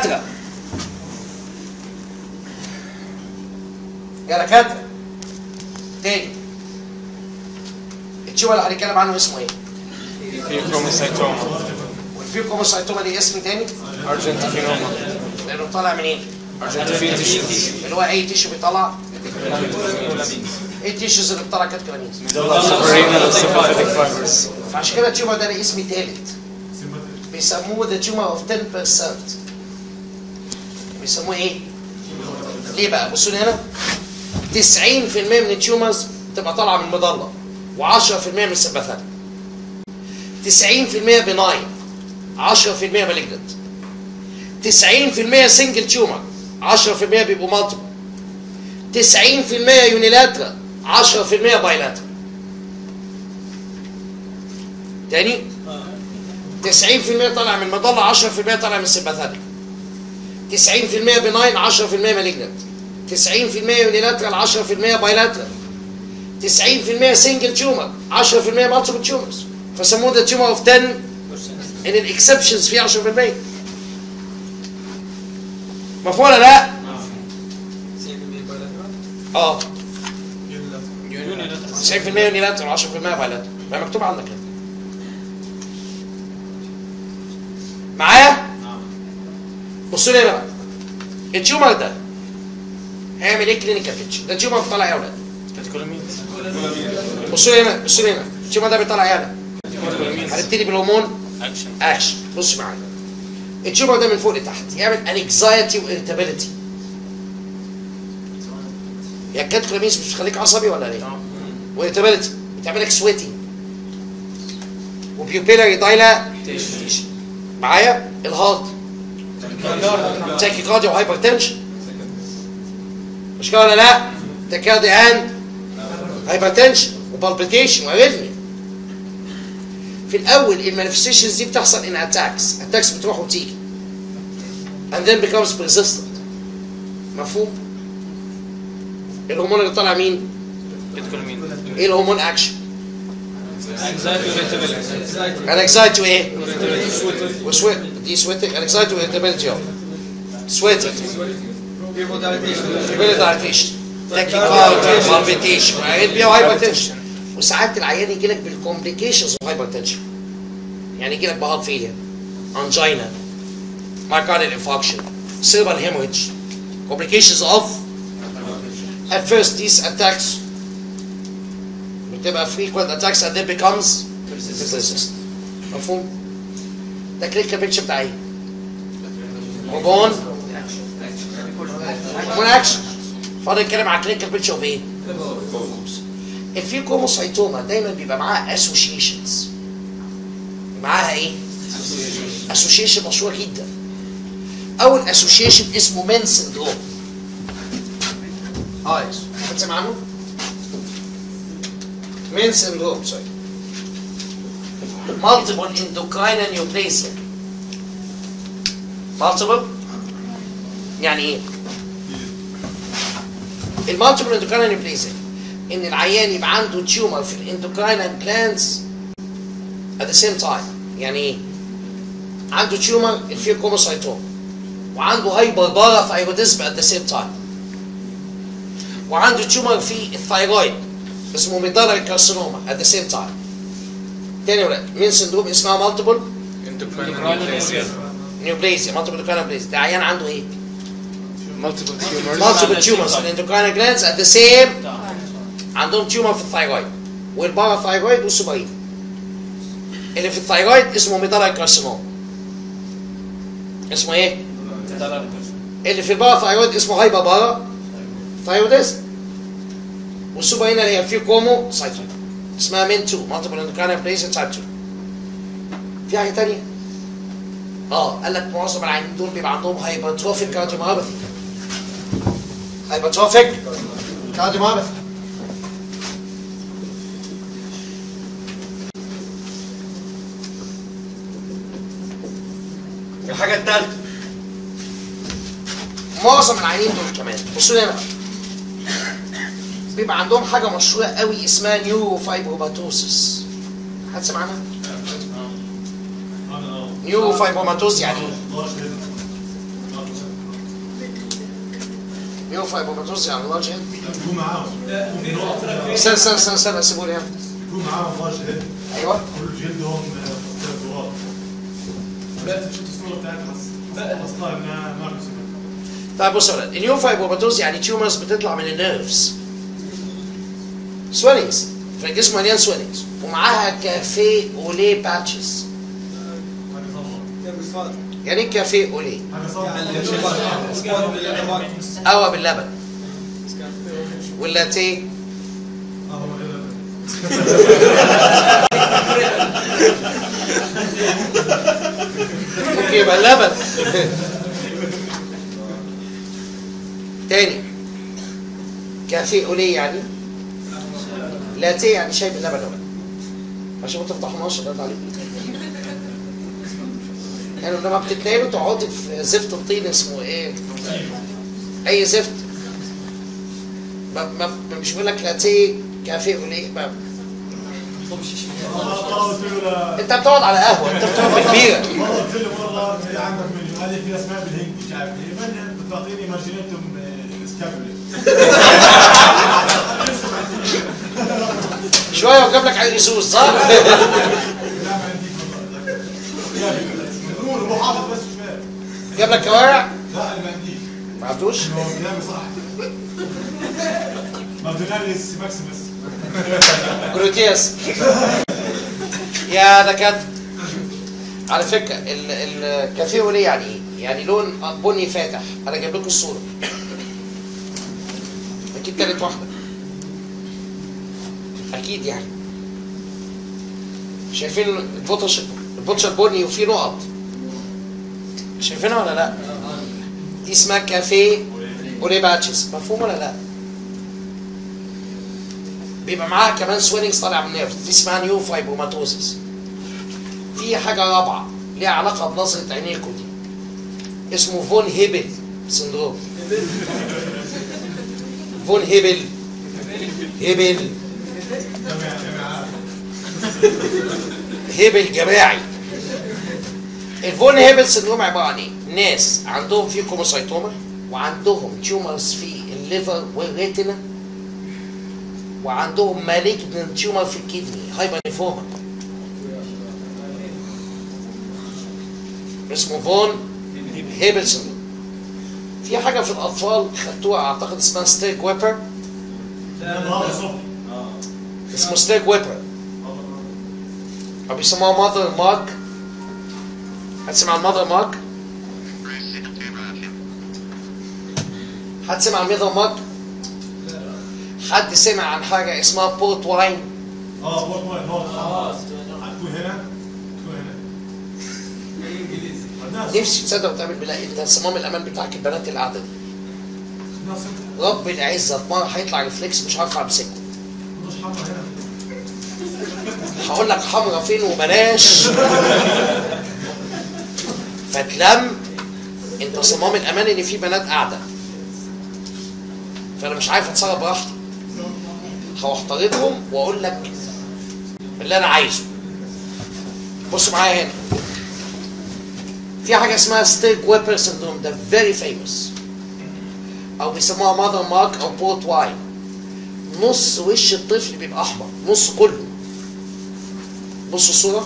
S1: يا دكاتره تاني التيومر اللي هنتكلم عنه اسمه ايه؟
S4: Pheochromocytoma.
S1: والفيوكوموسايتوما دي اسم تاني
S4: Argentophenoma.
S1: لانه طالع منين؟
S4: Argentophenoma tissues.
S1: اللي هو اي تيشو بيطلع ايه التيشوز اللي بتطلع كاتكولامينز
S4: Renal sympathetic fibers.
S1: فعشان كده التيومر ده ليه اسم تالت بيسموه ذا تيومر اوف 10% بيسموه ايه؟ ليه بقى؟ بصوا لي هنا 90% من التيومرز تبقى طالعه من المضله و10% من السباثات 90% بناين 10% مالجنت 90% سنجل تيومر 10% بيبقوا مالتيبل 90% يونيلاترال 10% بايلاترال تاني 90% طالع من المضلة 10% طالع من السمباثاتيك 90% بناين 10% مالجنت 90% يونيلاترال 10% بايلاترال 90% سنجل تيومر 10% مالتيبل تيومرز فسموه ذا تيومر اوف 10 ان الاكسبشنز فيه 10% مفهوم ولا لا؟ اه 90% يونيلاترال 10% بايلاترال ما مكتوب عندك كده معايا؟ بصوا لي هنا بقى التيومر ده هيعمل ايه كلينيكال بيتشر؟ ده تيومر بيطلع ايه يا اولاد؟
S4: Catecholamines.
S1: بصوا لي هنا بصوا لي هنا التيومر ده بيطلع ايه انا؟
S4: Catecholamines.
S1: هنبتدي بالهرمون
S4: Action.
S1: اكشن بص معايا التيومر ده من فوق لتحت يعمل انكزايتي واريتابيلتي يا الكاتكولامينز مش بتخليك عصبي ولا ايه؟ واريتابيلتي بتعملك سويتي وبيوبيلاري دايلا معايا الهارت تاكيكارديا وهايبر تنشن مش كده ولا لا؟ تاكيكارديا اند هايبر تنشن وبالبيتيشن واريثميا في الاول المانيفستيشنز دي بتحصل ان اتاكس اتاكس بتروح وتيجي and then becomes persistent مفهوم الهرمون اللي طالع مين
S4: Catecholamines.
S1: ايه الهرمون اكشن
S4: Anxiety irritability.
S1: انكزايتي وايه وسويت دي سويتنج انكزايتي واريتابيلتي اهو سويتنج فيبريل دايليتيشن تاكيكارديا بالبيتيشن واريثميا وهايبرتنشن وساعات العيان يجي لك بالكومبليكيشنز اوف هايبرتنشن يعني يجي لك بهارت فيلير انجينا مايكارديال انفاركشن cerebral hemorrhage complications of at first these attacks بتبقى frequent attacks and then becomes persistent مفهوم؟ ده كلينيكال بيكتشر بتاع ايه؟ هرمون هرمون اكشن فاضل نتكلم على كلينيكال بيكتشر اوف ايه؟ الفيوكوموسايتوما دايما بيبقى معاها اسوشيشنز معاها ايه؟ اسوشيشن مشهور جدا اول اسوشيشن اسمه مان سندروم اه يس حد سمع عنه؟ مان سندروم سوري multiple endocrine neoplasia multiple يعني ايه؟ المالتيبل اندوكراين نيوبليزيا ان العيان يبقى عنده تيومر في الاندوكراين جلاندز at the same time يعني ايه؟ عنده تيومر فيه كوموسايتوم وعنده هايبر بارا ثايروديزم at the same time وعنده تيومر في الثايرويد اسمه ميدالر كارسينوما at the same time تاني يا ولاد مين سندروم اسمها مالتيبل
S4: Endocrine
S1: نيوبليزيا مالتيبل اندوكراين نيوبليزيا ده عيان عنده ايه؟
S4: Multiple tumors.
S1: multiple tumors في الاندوكراين جلاندز at the same عندهم تيومر في الثايرويد والباراثايرويد والسوبرين اللي في الثايرويد اسمه ميدالر كارسينوما اسمه ايه؟ اللي في الباراثايرويد اسمه هايبر بارا ثايروديزم والسوبرين اللي هي في كومو سايتوم اسمها مين 2 مالتيبل اندوكراين بليزيا تايب 2 في حاجه ثانيه؟ اه قال لك معظم العيانين دول بيبقى عندهم هايبرتروفيك كارديوميوباثي هايبرتروفيك كارديوميوباثي الحاجه الثالثه معظم العيانين دول كمان بصوا لي هنا بقى. بيبقى عندهم حاجه مشهوره قوي اسمها نيوروفايبروباتوسيس حد سمع عنها؟ نيو فايبوماتوز يعني ايه؟ نيو فايبوماتوز يعني لارج هيد
S8: يكون معاهم
S1: استنى استنى استنى استنى سيبوني هنا
S8: يكون معاهم لارج هيد
S1: ايوه
S8: كل جلدهم تلاتوات لا شفت الصورة بتاعتها بس اصلا انها ما رسمت
S1: طيب بص يا ولاد النيو فايبوماتوز يعني تيومرز بتطلع من النيرفز سويلنجز فالجسم مليان سويلنجز ومعاها كافيه اوليه باتشز يعني ايه كافيه اوليه؟
S8: حاجة صعبة
S1: قهوه باللبن واللاتيه
S8: اه غير
S1: ممكن يبقى اللبن تاني كافيه اوليه يعني لاتيه يعني شاي باللبن يا ولد. عشان ما تفتحوناش ده عليك يعني لما بتتنقلوا تقعدوا في زفت الطين اسمه ايه؟ اي زفت ما ما مش بيقول لك لاتيه كافيه اوليه ما
S8: مرة قلت له لا-
S1: انت بتقعد على قهوه انت بتقعد بكبيره
S8: مرة قلت له مرة هي عندك مليون قال لي في اسماء بالهند مش عارف ايه من انت بتعطيني مارجينيتوم سكابولي
S1: شويه وجاب لك عين يسوس صح؟
S8: لا ما عنديش والله نقول هو حافظ بس مش فاهم
S1: جاب لك كوارع
S8: لا اللي ما عنديش
S1: ما عرفتوش
S8: هو كلامي صح مارتيناليس ماكسيمس
S1: جروتياس يا دكاتره على فكره ال- الكافيه ليه يعني ايه؟ يعني لون بني فاتح انا جايب لكم الصوره اكيد تالت واحده اكيد يعني شايفين البطش البطش البني وفيه نقط شايفينها ولا لا؟ دي اسمها كافيه اولي باتشز مفهوم ولا لا؟ بيبقى معاها كمان سويلنجز طالع من النيرف دي اسمها نيو فايبروماتوزيس في حاجه رابعه ليها علاقه بنظره عينيكم دي اسمه فون هيبل سندروم فون هيبل هيبل هيبل جماعي الفون هيبل سندروم عباره عن ايه؟ ناس عندهم في كوموسايتوما وعندهم تيومرز في الليفر والريتنا وعندهم مالجنت تيومر في الكدني هايبرنيفوما اسمه فون هيبل سندروم في حاجه في الاطفال خدتوها اعتقد اسمها ستيك ويبر
S8: النهارده الصبح
S1: اسمه ستيك ويبر او بيسموها ماذر مارك هتسمع الماذر مارك حد سمع عن ماذر مارك حد سمع عن حاجه اسمها بورت واين
S8: اه بورت واين هو هتكون هنا تكون هنا الناس
S1: نفسي تصدق وتعمل بالله انت صمام الامان بتاعك البنات اللي قاعده دي
S8: الناس
S1: رب العزه في مره هيطلع ريفلكس مش عارف امسكه
S8: مش حاطه هنا
S1: هقول لك حمرا فين وبلاش فتلم انت صمام الامان ان في بنات قاعده فانا مش عارف اتصرف براحتي هختارضهم واقول لك اللي انا عايزه بصوا معايا هنا في حاجه اسمها ستيك ويبر سندروم ده فيري فيموس او بيسموها ماذر مارك او بورت واين نص وش الطفل بيبقى احمر نص كله بصوا الصورة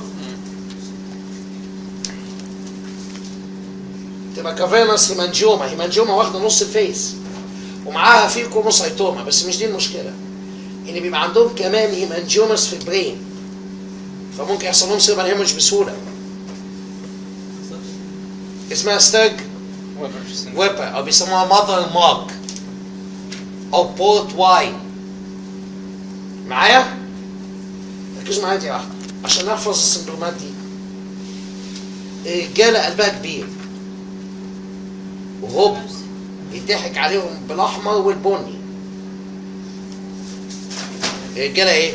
S1: تبقى كافيرنس هيمانجيوما هيمانجيوما واخدة نص الفيس ومعاها في كروموسايتوما بس مش دي المشكلة ان بيبقى عندهم كمان هيمانجيوماس في البرين فممكن يحصل لهم سيربال هيموج بسهولة اسمها ستاج ويبر او بيسموها ماذر مارك او بورت واين معايا؟ ركزوا معايا دي واحدة عشان نحفظ السندرومات دي الرجالة قلبها كبير وهوب يضحك عليهم بالاحمر والبني الرجالة ايه؟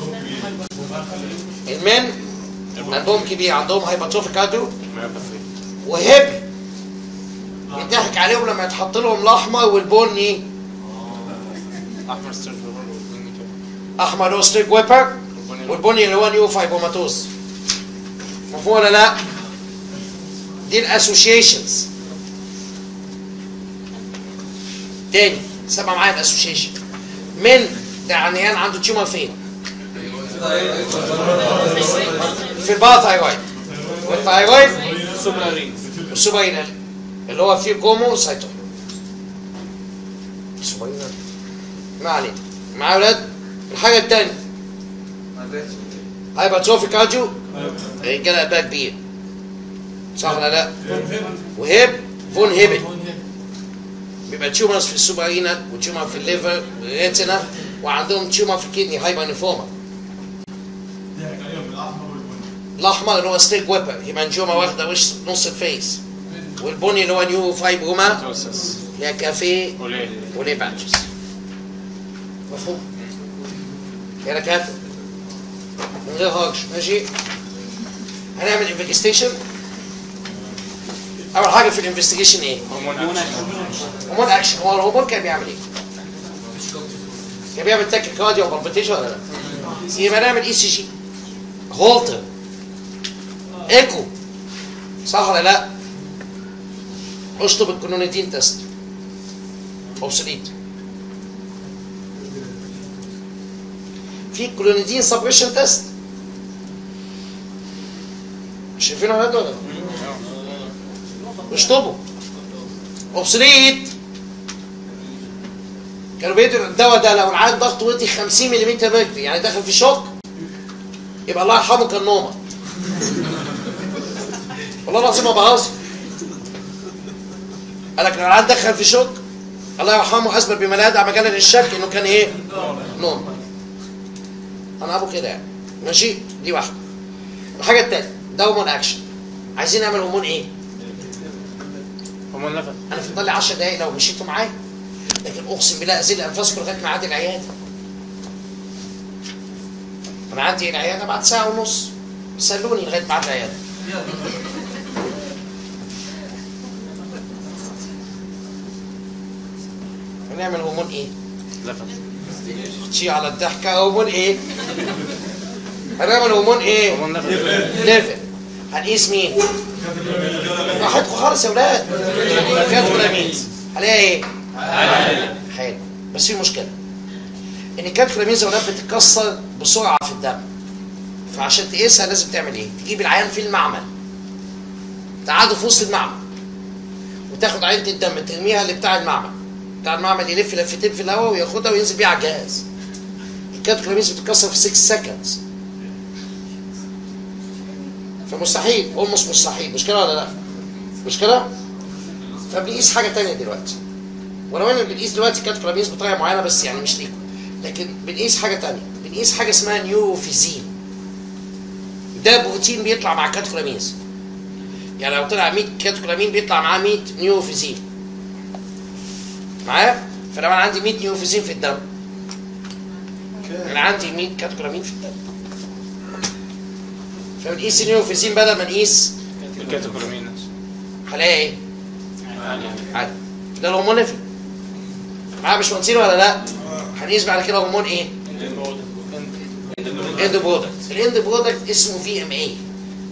S1: المن قلبهم كبير عندهم هايباتروفيك كارديو وهب يضحك عليهم لما يتحط لهم الاحمر والبني
S4: احمر ستيرج والبني
S1: احمر هو ستيك ويبر والبني اللي هو نيو فايبوماتوز مفهوم ولا لا؟ دي الاسوشيشنز تاني سمع معايا الاسوشيشن من ده عيان عنده تيومر فين؟ في الباراثايرويد والثايرويد
S4: سوبرارين
S1: والسوبرينال اللي هو فيه كومو سايتوم سوبرينال ما علينا معايا يا ولاد الحاجه الثانيه هايبرتروفي كارديو رجاله قلبها كبير صح ولا لا؟ وهيب فون هيبت بيبقى تيومرز في السوبرينال وتيومر في الليفر والريتنا وعندهم تيومر في الكدني هايبر نيفوما
S8: ضحك عليهم بالاحمر والبني
S1: الاحمر اللي هو ستيك ويبر هيمانجوما واخده وش نص الفيس والبني اللي هو نيو فايبروما
S4: توسس
S1: يا كافيه
S4: وليه
S1: وليه باتشز مفهوم يا ركات من غير هاكش ماشي هنعمل انفستيشن اول حاجه في الانفستيجيشن ايه
S4: هرمون اكشن
S1: هرمون اكشن هو الهرمون كان بيعمل ايه كان بيعمل تاكي كارديو وبالبيتيشن ولا لا يبقى نعمل اي سي جي هولتر ايكو صح ولا لا اشطب الكلونيدين تيست اوبسوليت في كلونيدين سبريشن تيست شايفينه ولا ولا لا؟ اشطبوا اوبسوليت كانوا بيدوا الدواء ده لو العيان ضغطه وطي 50 ملم ميركوري يعني داخل في شوك يبقى الله يرحمه كان نومه والله العظيم ما بهزر قال لك لو العيان دخل في شوك الله يرحمه اثبت بما لا يدع مجالا للشك انه كان ايه؟ نوم انا ابو كده يعني ماشي دي واحده الحاجه الثانيه ده هرمون اكشن عايزين نعمل هرمون ايه؟
S4: هرمون نفس
S1: انا فضل لي 10 دقايق لو مشيتوا معايا لكن اقسم بالله ازيد انفاسكم لغايه ما اعدي العياده انا عندي العياده بعد ساعه ونص سلوني لغايه ما اعدي العياده هنعمل هرمون ايه؟
S4: نفس
S1: تشي على الضحكه هرمون ايه؟ هنعمل هرمون ايه؟
S4: هرمون نفس
S1: ليفل هنقيس مين؟ راحتكم خالص يا ولاد كاتكولامينز هلاقي ايه؟ حلو بس في مشكله ان الكاتكولامينز يا ولاد بتتكسر بسرعه في الدم فعشان تقيسها لازم تعمل ايه؟ تجيب العيان في المعمل تقعده في وسط المعمل وتاخد عينه الدم ترميها لبتاع المعمل بتاع المعمل يلف لفتين في الهواء وياخدها وينزل بيها على الجهاز الكاتكولامينز بتتكسر في 6 سكندز فمستحيل اولموست مستحيل مش كده ولا لا؟ مش كده؟ فبنقيس حاجه تانية دلوقتي ولو ان بنقيس دلوقتي كاتكولامينز بطريقه معينه بس يعني مش ليكم لكن بنقيس حاجه تانية بنقيس حاجه اسمها نيوروفيزين ده بروتين بيطلع مع كاتكولامينز يعني لو طلع 100 كاتكولامين بيطلع معاه 100 نيوروفيزين معايا؟ فلو انا عندي 100 نيوروفيزين في الدم انا عندي 100 كاتكولامين في الدم فبنقيس النيوروفيزين بدل ما نقيس
S4: الكاتوكولامين نفسه
S1: هلاقي ايه؟ عادي ده الهرمون نفل معايا مش مهندسين ولا لا؟ هنقيس بعد كده هرمون ايه؟ اند برودكت الاند برودكت اسمه في ام اي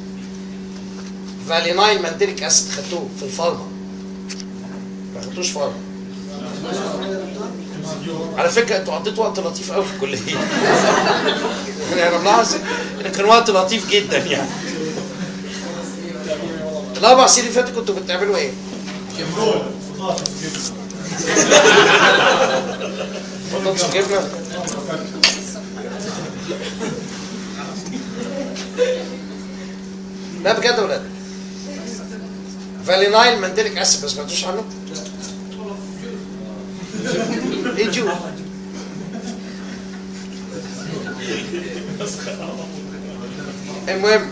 S1: فالينايل مانتيريك اسيد خدتوه في الفارما ما خدتوش فارما على فكره انتوا قضيتوا وقت لطيف قوي في الكليه يعني انا ملاحظ ان كان وقت لطيف جدا يعني الاربع سنين اللي فاتوا كنتوا بتعملوا ايه؟
S8: دول بطاطس جبنه
S1: بطاطس وجبنه لا بجد يا ولاد فالينايل مانديليك اسيد ما سمعتوش عنه؟ ايه جو؟ المهم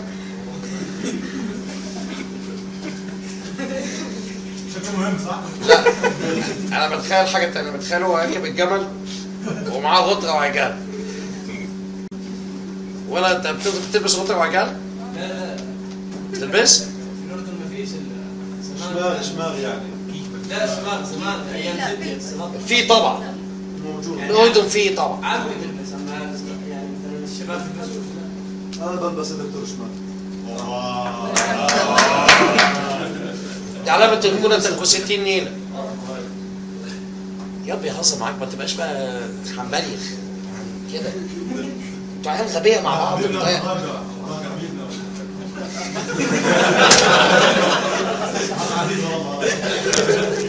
S8: شكله مهم صح؟
S1: لا انا بتخيل حاجه تانية بتخيل هو راكب الجمل ومعاه غطره وعجال ولا انت بتقدر تلبس غطره وعجال؟
S3: لا لا
S1: تلبس؟
S3: في الاردن ما فيش ال-
S2: شماغ شماغ يعني
S3: لا سماغ زمان ايام جدي السماغ
S1: في طبعا
S2: موجود
S1: الاردن فيه طبعا
S3: عادي بنلبس اما يعني مثلا الشباب بيلبسوا
S2: انا بلبس يا دكتور شماغ
S8: واو
S1: دي علامه الرجوله الكوستين نيله يا بيهزر معاك ما تبقاش بقى حنبليخ يعني كده انتوا عيال غبيه مع بعض
S8: راجع
S1: بطريقة-
S8: راجع راجع مين عزيز والله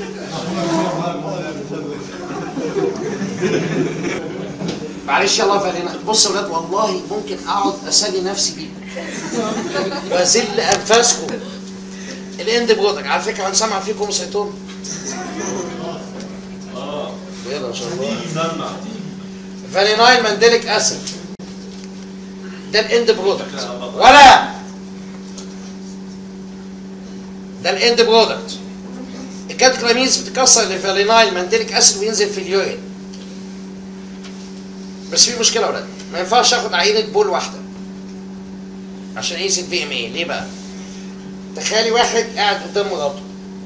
S1: معلش يلا فلينا بص يا ولاد والله ممكن اقعد اسلي نفسي بيكم واذل انفاسكم الاند برودكت على فكره هنسمع فيكم سيتون يلا ان شاء الله
S8: سمع
S1: فالينايل مانديليك اسيد ده الاند برودكت ولا ده الاند برودكت الكاتكلامينز بتكسر الفالينايل مانديليك اسيد وينزل في اليورين بس في مشكله يا ولاد ما ينفعش اخد عينه بول واحده عشان اقيس الفي ام اي ليه بقى؟ تخيلي واحد قاعد قدام مراته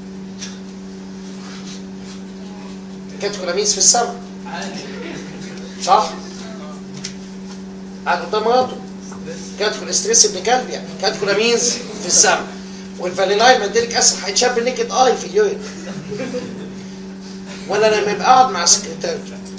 S1: الكاتكلامينز في السماء صح؟ قاعد قدام مراته كاتكول ستريس ابن كلب يعني كاتكولامينز في السماء والفالينايل مانديليك اسيد هيتشاب بالنيكد اي في اليورين ولا لما يبقى قاعد مع السكرتير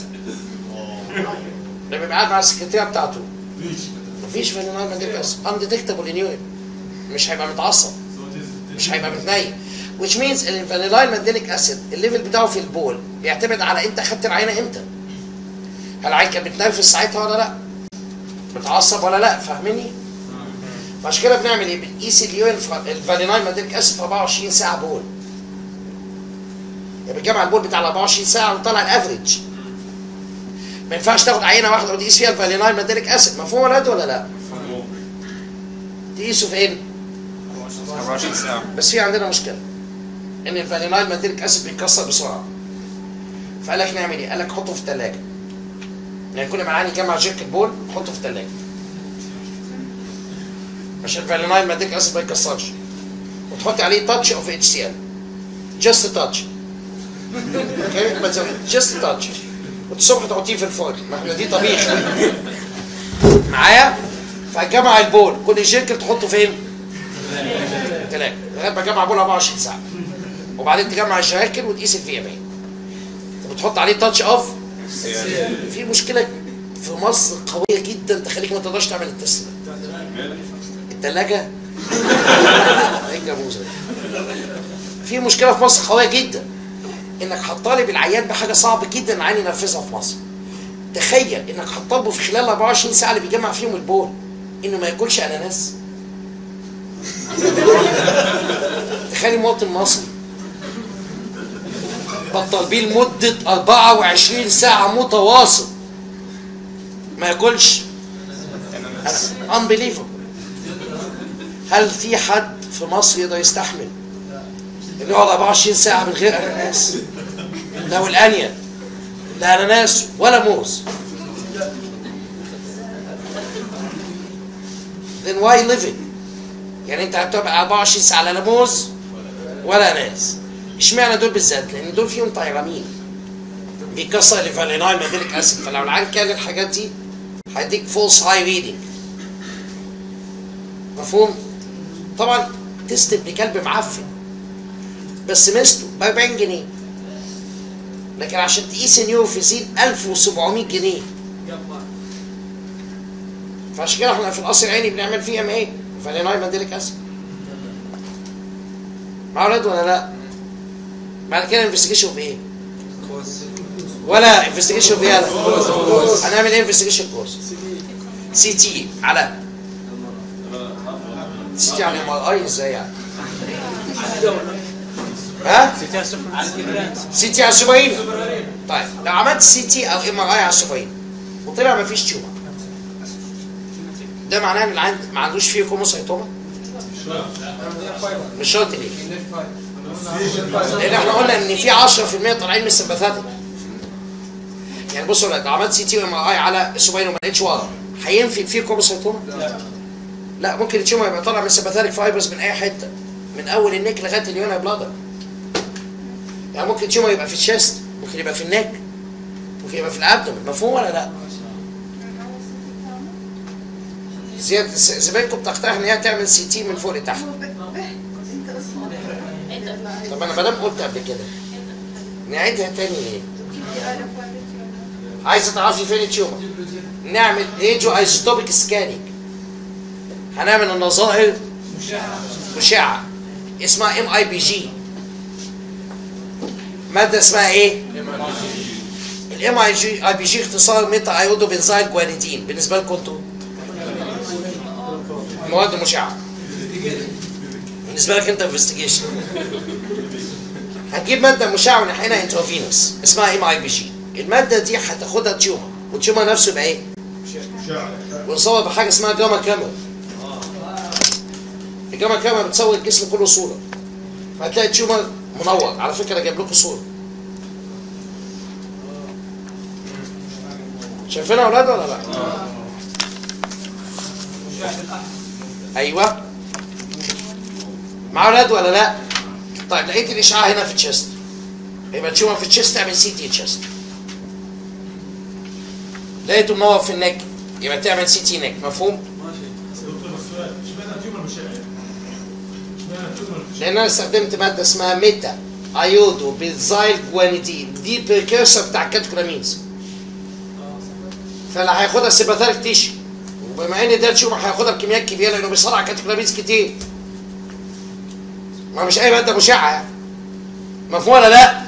S1: لما يبقى قاعد مع السكرتيره بتاعته
S8: فيش
S1: مفيش فالينايل مانديليك اسيد انديتكتابل ان يورين مش هيبقى متعصب مش هيبقى متنيل which means ان الفانيلايل مانديليك اسيد الليفل بتاعه في البول بيعتمد على انت اخدت العينه امتى هل العين كانت بتنفس ساعتها ولا لا متعصب ولا لا فاهمني فعشان كده بنعمل ايه بنقيس اليورين الفانيلايل مانديليك اسيد في 24 ساعه بول يعني بنجمع البول بتاع ال 24 ساعه ونطلع الافريج ما ينفعش تاخد عينه واحده وتقيس فيها الفانيلايل مانديليك اسيد مفهوم ولا لا ولا لا تقيسه فين
S2: 24 ساعة
S1: بس في عندنا مشكله ان الفانيلايل مانديليك اسيد بيتكسر بسرعه فقال لك نعمل ايه؟ قال لك حطه في الثلاجه يعني كل ما العيان يجمع جيرك البول حطه في الثلاجه عشان الفانيلايل مانديليك اسيد ما يتكسرش وتحط عليه تاتش اوف اتش سي ال جاست تاتش اوكي ما تزود جاست تاتش والصبح تحطيه في الفرن ما احنا دي طبيخ معايا فجمع البول كل جيرك تحطه فين؟ تلاقي لغايه ما تجمع بول 24 ساعه وبعدين تجمع الشراكل وتقيس الفي ام اي بتحط عليه تاتش اوف في مشكله في مصر قويه جدا تخليك ما تقدرش تعمل التست ده الثلاجه ايه الجاموسه دي؟ في مشكله في مصر قويه جدا انك هتطالب العيان بحاجه صعبه جدا العيان ينفذها في مصر تخيل انك هتطالبه في خلال 24 ساعه اللي بيجمع فيهم البول انه ما ياكلش اناناس تخيل مواطن مصري بطل بيه لمدة 24 ساعة متواصل ما ياكلش unbelievable هل في حد في مصر يقدر يستحمل انه يقعد 24 ساعة من غير اناناس لو الانيا لا اناناس ولا موز then why living يعني انت هتبقى 24 ساعه لا موز ولا ناس اشمعنى دول بالذات لان دول فيهم طيرامين بيكسر الفالينايل مانديليك اسيد فلو العيان كان الحاجات دي هيديك فولس هاي ريدنج مفهوم طبعا تيست ابن كلب معفن بس ميزته ب 40 جنيه لكن عشان تقيس النيوروفيزين 1700 جنيه فعشان كده احنا في القصر العيني بنعمل فيه ام ايه فالينايل مانديليك اسيد مع اولاد ولا لا بعد كده انفستيجيشن في ايه ولا انفستيجيشن في ايه هنعمل ايه انفستيجيشن كورس سي تي على سي تي على ام ار اي ازاي يعني ها سي تي على السوبرين طيب لو عملت سي تي او ام ار اي على السوبرين وطلع ما فيش تيومر ده معناه ان العيان ما عندوش فيه كروموسايتوما مش شرط ليه لان احنا قلنا ان في 10% طالعين من السمباثاتيك يعني بصوا لو عملت سي تي وام اي على السوبرين وما لقيتش ورا هينفي فيه كروموسايتوما لا ممكن التيومر يبقى طالع من السمباثاتيك فايبرز من اي حته من اول النك لغايه اليونا بلادر يعني ممكن التيومر يبقى في الشيست ممكن يبقى في النك ممكن يبقى في الابدومن مفهوم ولا لا؟ زيادة زمايلكم بتقترح ان هي تعمل سي تي من فوق لتحت ما انا مدام قلت قبل كده نعيدها تاني ليه؟ عايزه تعرفي فين التيومر نعمل راديو ايزوتوبيك سكاننج هنعمل النظائر مشعه اسمها ام اي بي جي ماده اسمها ايه؟ الام اي جي اي بي جي اختصار ميتا ايودو بنزايل جوانيدين بالنسبه لكم انتوا مواد مشعه بالنسبه لك انت انفستيجيشن هتجيب ماده مشعه ونحقنها انترافينوس اسمها ام اي بي جي الماده دي هتاخدها تيومر والتيومر نفسه يبقى ايه؟ ونصور بحاجه اسمها جاما كاميرا الجاما كاميرا بتصور الجسم كله صوره هتلاقي التيومر منور على فكره انا جايب لكم صوره شايفينها يا اولاد ولا لا؟ ايوه مع اولاد ولا لا؟ طيب لقيت الاشعاع هنا في التشست يبقى تشوفها في التشست تعمل سي تي تشست لقيته منور في النك يبقى تعمل سي تي نك مفهوم؟
S8: دكتور السؤال اشمعنى التيومر مش اشمعنى التيومر مش
S1: لان انا استخدمت ماده اسمها ميتا ايودو بنزايل جوانيدين دي بريكيرسر بتاع الكاتكولامينز فاللي هياخدها السيباثاريك تيشو وبما ان ده التيومر هياخدها بكميات كبيره لانه بيصنع كاتكولامينز كتير ما مش اي ماده مشعه يعني مفهوم ولا لا؟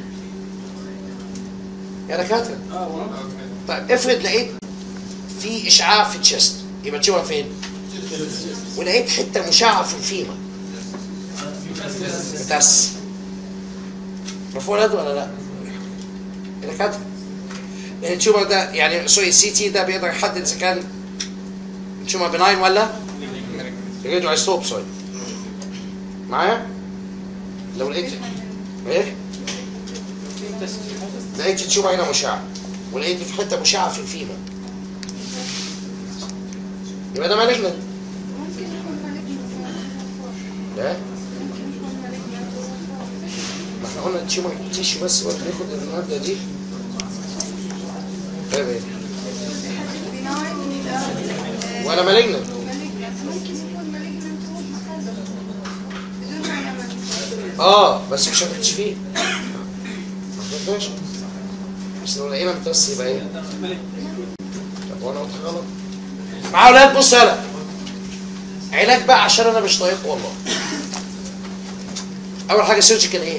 S1: يا دكاتره طيب افرض لقيت في اشعاع في التشست يبقى التيومر فين؟ ولقيت حته مشعه في الفيمر بس مفهوم ولا ولا لا؟ يا دكاتره لان التيومر ده يعني سوري السي تي ده بيقدر يحدد اذا كان التيومر بناين ولا راديو ايستوب سوري معايا؟ لو لقيت ايه؟ لقيت التيومر هنا مشع ولقيت في حته مشعه في الفيمر يبقى ده مالجنت
S7: ممكن يكون مالجنت
S1: لا
S7: ممكن يكون مالجنت
S1: ما احنا قلنا التيومر تيشو بس وقت ناخد الماده دي طيب ايه؟
S7: بناين
S1: ولا مالجنت
S7: ممكن يكون مالجنت هو محل بدون ما يعمل
S1: اه بس مش هتكتشفيه ما تقدرش بس لو لقينا متس يبقى ايه؟ طب وانا قلت غلط معايا اولاد بص يلا علاج بقى عشان انا مش طايق والله اول حاجه سيرجيكال ايه؟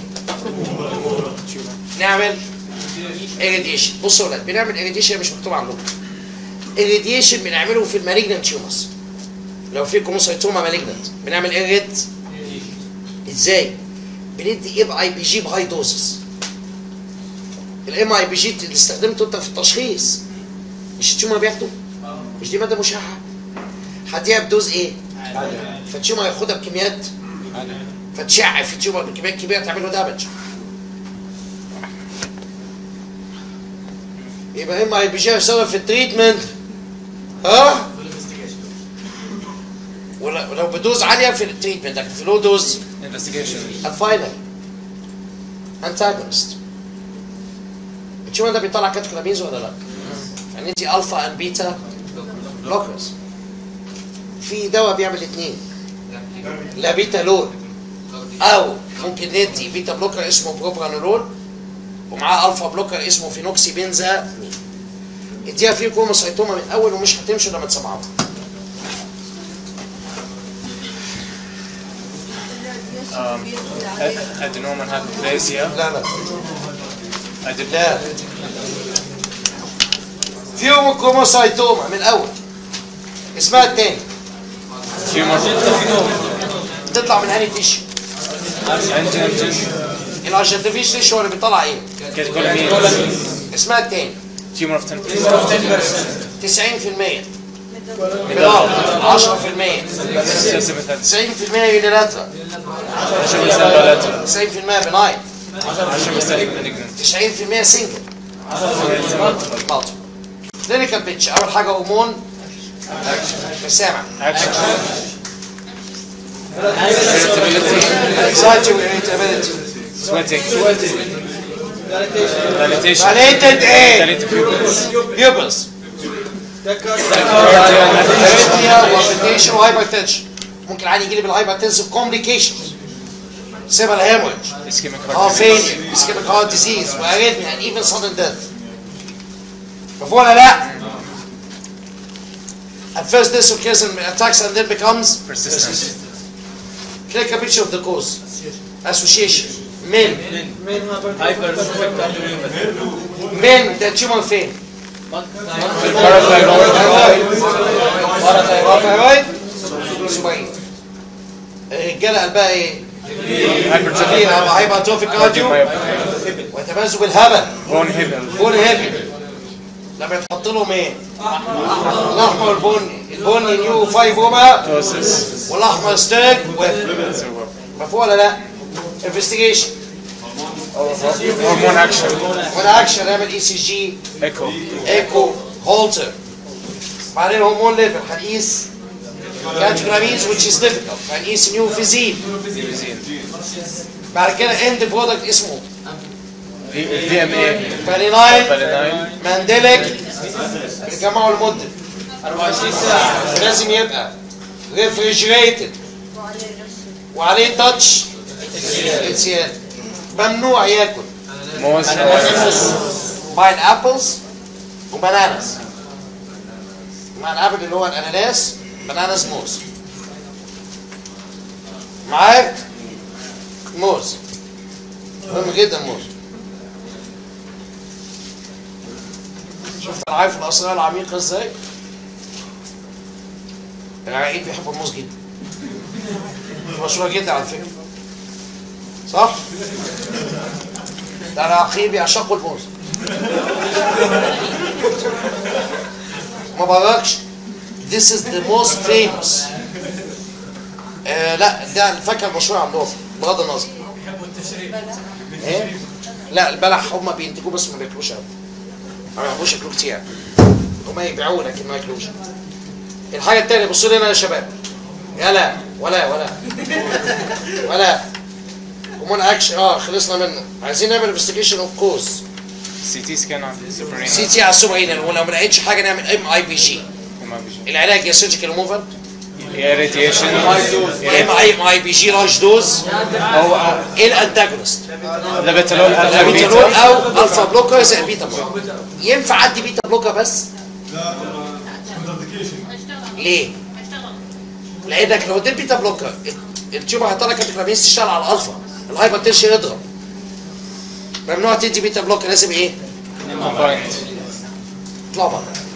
S1: نعمل اريديشن بصوا يا اولاد بنعمل اريديشن مش مكتوب عندكم اريديشن بنعمله في المالجنت تيومرز لو في كوموسايتوما مالجنت بنعمل اريد ازاي؟ بندي ام اي بي جي بهاي دوزز الام اي بي جي اللي استخدمته انت في التشخيص مش التيومر بياخده مش دي ماده مشعه هديها بدوز ايه فالتيومر ياخدها بكميات فتشع في التيومر بكميات كبيره تعمل له دامج يبقى ام اي بي جي هيشتغل في التريتمنت ها ولو ولو بدوز عاليه في التريتمنت لكن في لو دوز
S2: انفستيجيشن
S1: الفاينل انتاجونست التيومر ده بيطلع كاتكولامينز ولا لا؟ يعني ندي الفا ان بيتا بلوكرز في دواء بيعمل اثنين لا بيتا لون او ممكن ندي بيتا بلوكر اسمه بروبرانولول ومعاه الفا بلوكر اسمه فينوكسي بنزا اديها فيه كروموسايتوما من الاول ومش هتمشي لما تسمعها
S4: ادينوما هايبوبلاسيا
S1: لا لا
S4: أدب...
S1: لا فيهم كروموسايتوما من الاول اسمها التاني
S4: تيومر
S1: تطلع من انهي تيشو
S4: انتن انتن
S1: الارجنتيفيش تيشو اللي بيطلع ايه
S4: كاتكولامين
S1: اسمها التاني
S4: تيومر اوف 10%
S1: 90% بالارض 10% 90% يونيلاترال 90% بنايت 90% سنجل مالتي كلينيكال بيتش اول حاجه هرمون مسامع anxiety وirritability
S4: سويتنج دايليتيشن
S1: dilated ايه
S4: دايليتد بيوبلز
S1: pupils arrhythmia وابيتيشن وهايبرتنشن ممكن عادي يجي لي بالهايبرتنسيف كومبليكيشنز سيبها hemorrhage
S4: ischemic
S1: heart
S4: heart
S1: failure ischemic heart disease واريثميا and even sudden death مفهوم ولا لا؟ At first this occurs in attacks and then becomes
S4: persistent
S1: Click a picture of the cause. Association. Men. Men ده tumor فين؟ باراثايرويد سبعين الرجاله قلبها ايه؟
S4: hypertrophy
S1: هايبرتروفيك كارديو ويتميزوا بالهبل
S4: bone heavy
S1: بون هيفي لما يتحط لهم ايه؟ الاحمر البني البني نيو فايبوما
S4: ptosis
S1: والاحمر ستيك
S4: so
S1: مفهوم ولا لا؟ انفستيجيشن
S4: hormone action
S1: وانا اكشن اعمل اي سي جي
S4: echo
S1: ايكو هولتر بعدين هرمون ليفل هنقيس كاتجرامينز which is difficult هنقيس نيو فيزين بعد كده اند برودكت اسمه
S4: VMA
S1: فاليناين
S4: valinine
S1: مانديلك بيجمعوا المدة 24 ساعة لازم يبقى ريفريجريتد وعليه تاتش انسيان ممنوع ياكل
S4: موز
S1: باين ابلز وبناناس مع الابل اللي هو الاناناس بناناس موز معاك موز مهم جدا موز شفت انا عارف الاسرار العميقه ازاي العراقيين بيحبوا الموز جدا مشهوره جدا على فكره صح؟ ده العراقيين بيعشقوا الموز ما بركش This is the most famous آه لا ده الفاكهه المشهوره عندهم بغض النظر ايه؟ لا البلح هم بينتجوه بس ما بياكلوش قوي ما بيحبوش ياكلوه كتير هم يبيعوه لكن ما ياكلوش الحاجه الثانيه بصوا لي هنا يا شباب يلا ولا ولا ولا هرمون اكشن اه خلصنا منه عايزين نعمل انفستيجيشن اوف كوز
S4: CT scan on suprarenal
S1: سي تي على السوبرين ولو ما لقيتش حاجه نعمل ام اي بي جي العلاج يا سيرجيكال موفر
S4: يا radiation
S1: يا اما اي ام اي بي جي لارج دوز
S4: او او
S1: ايه الانتاجونست
S4: لابيتالول الفا
S1: بيتالول
S4: بيتا
S1: او الفا بلوكر زي البيتا بلوكر ينفع ادي بيتا بلوكر بس ليه؟ لانك لو اديت بيتا بلوكر التيوبر هيطلع كاتيكلامينز تشتغل على الالفا الهايبر تنشن يضرب ممنوع تدي بيتا بلوكر لازم ايه؟
S4: combined
S1: اطلع بره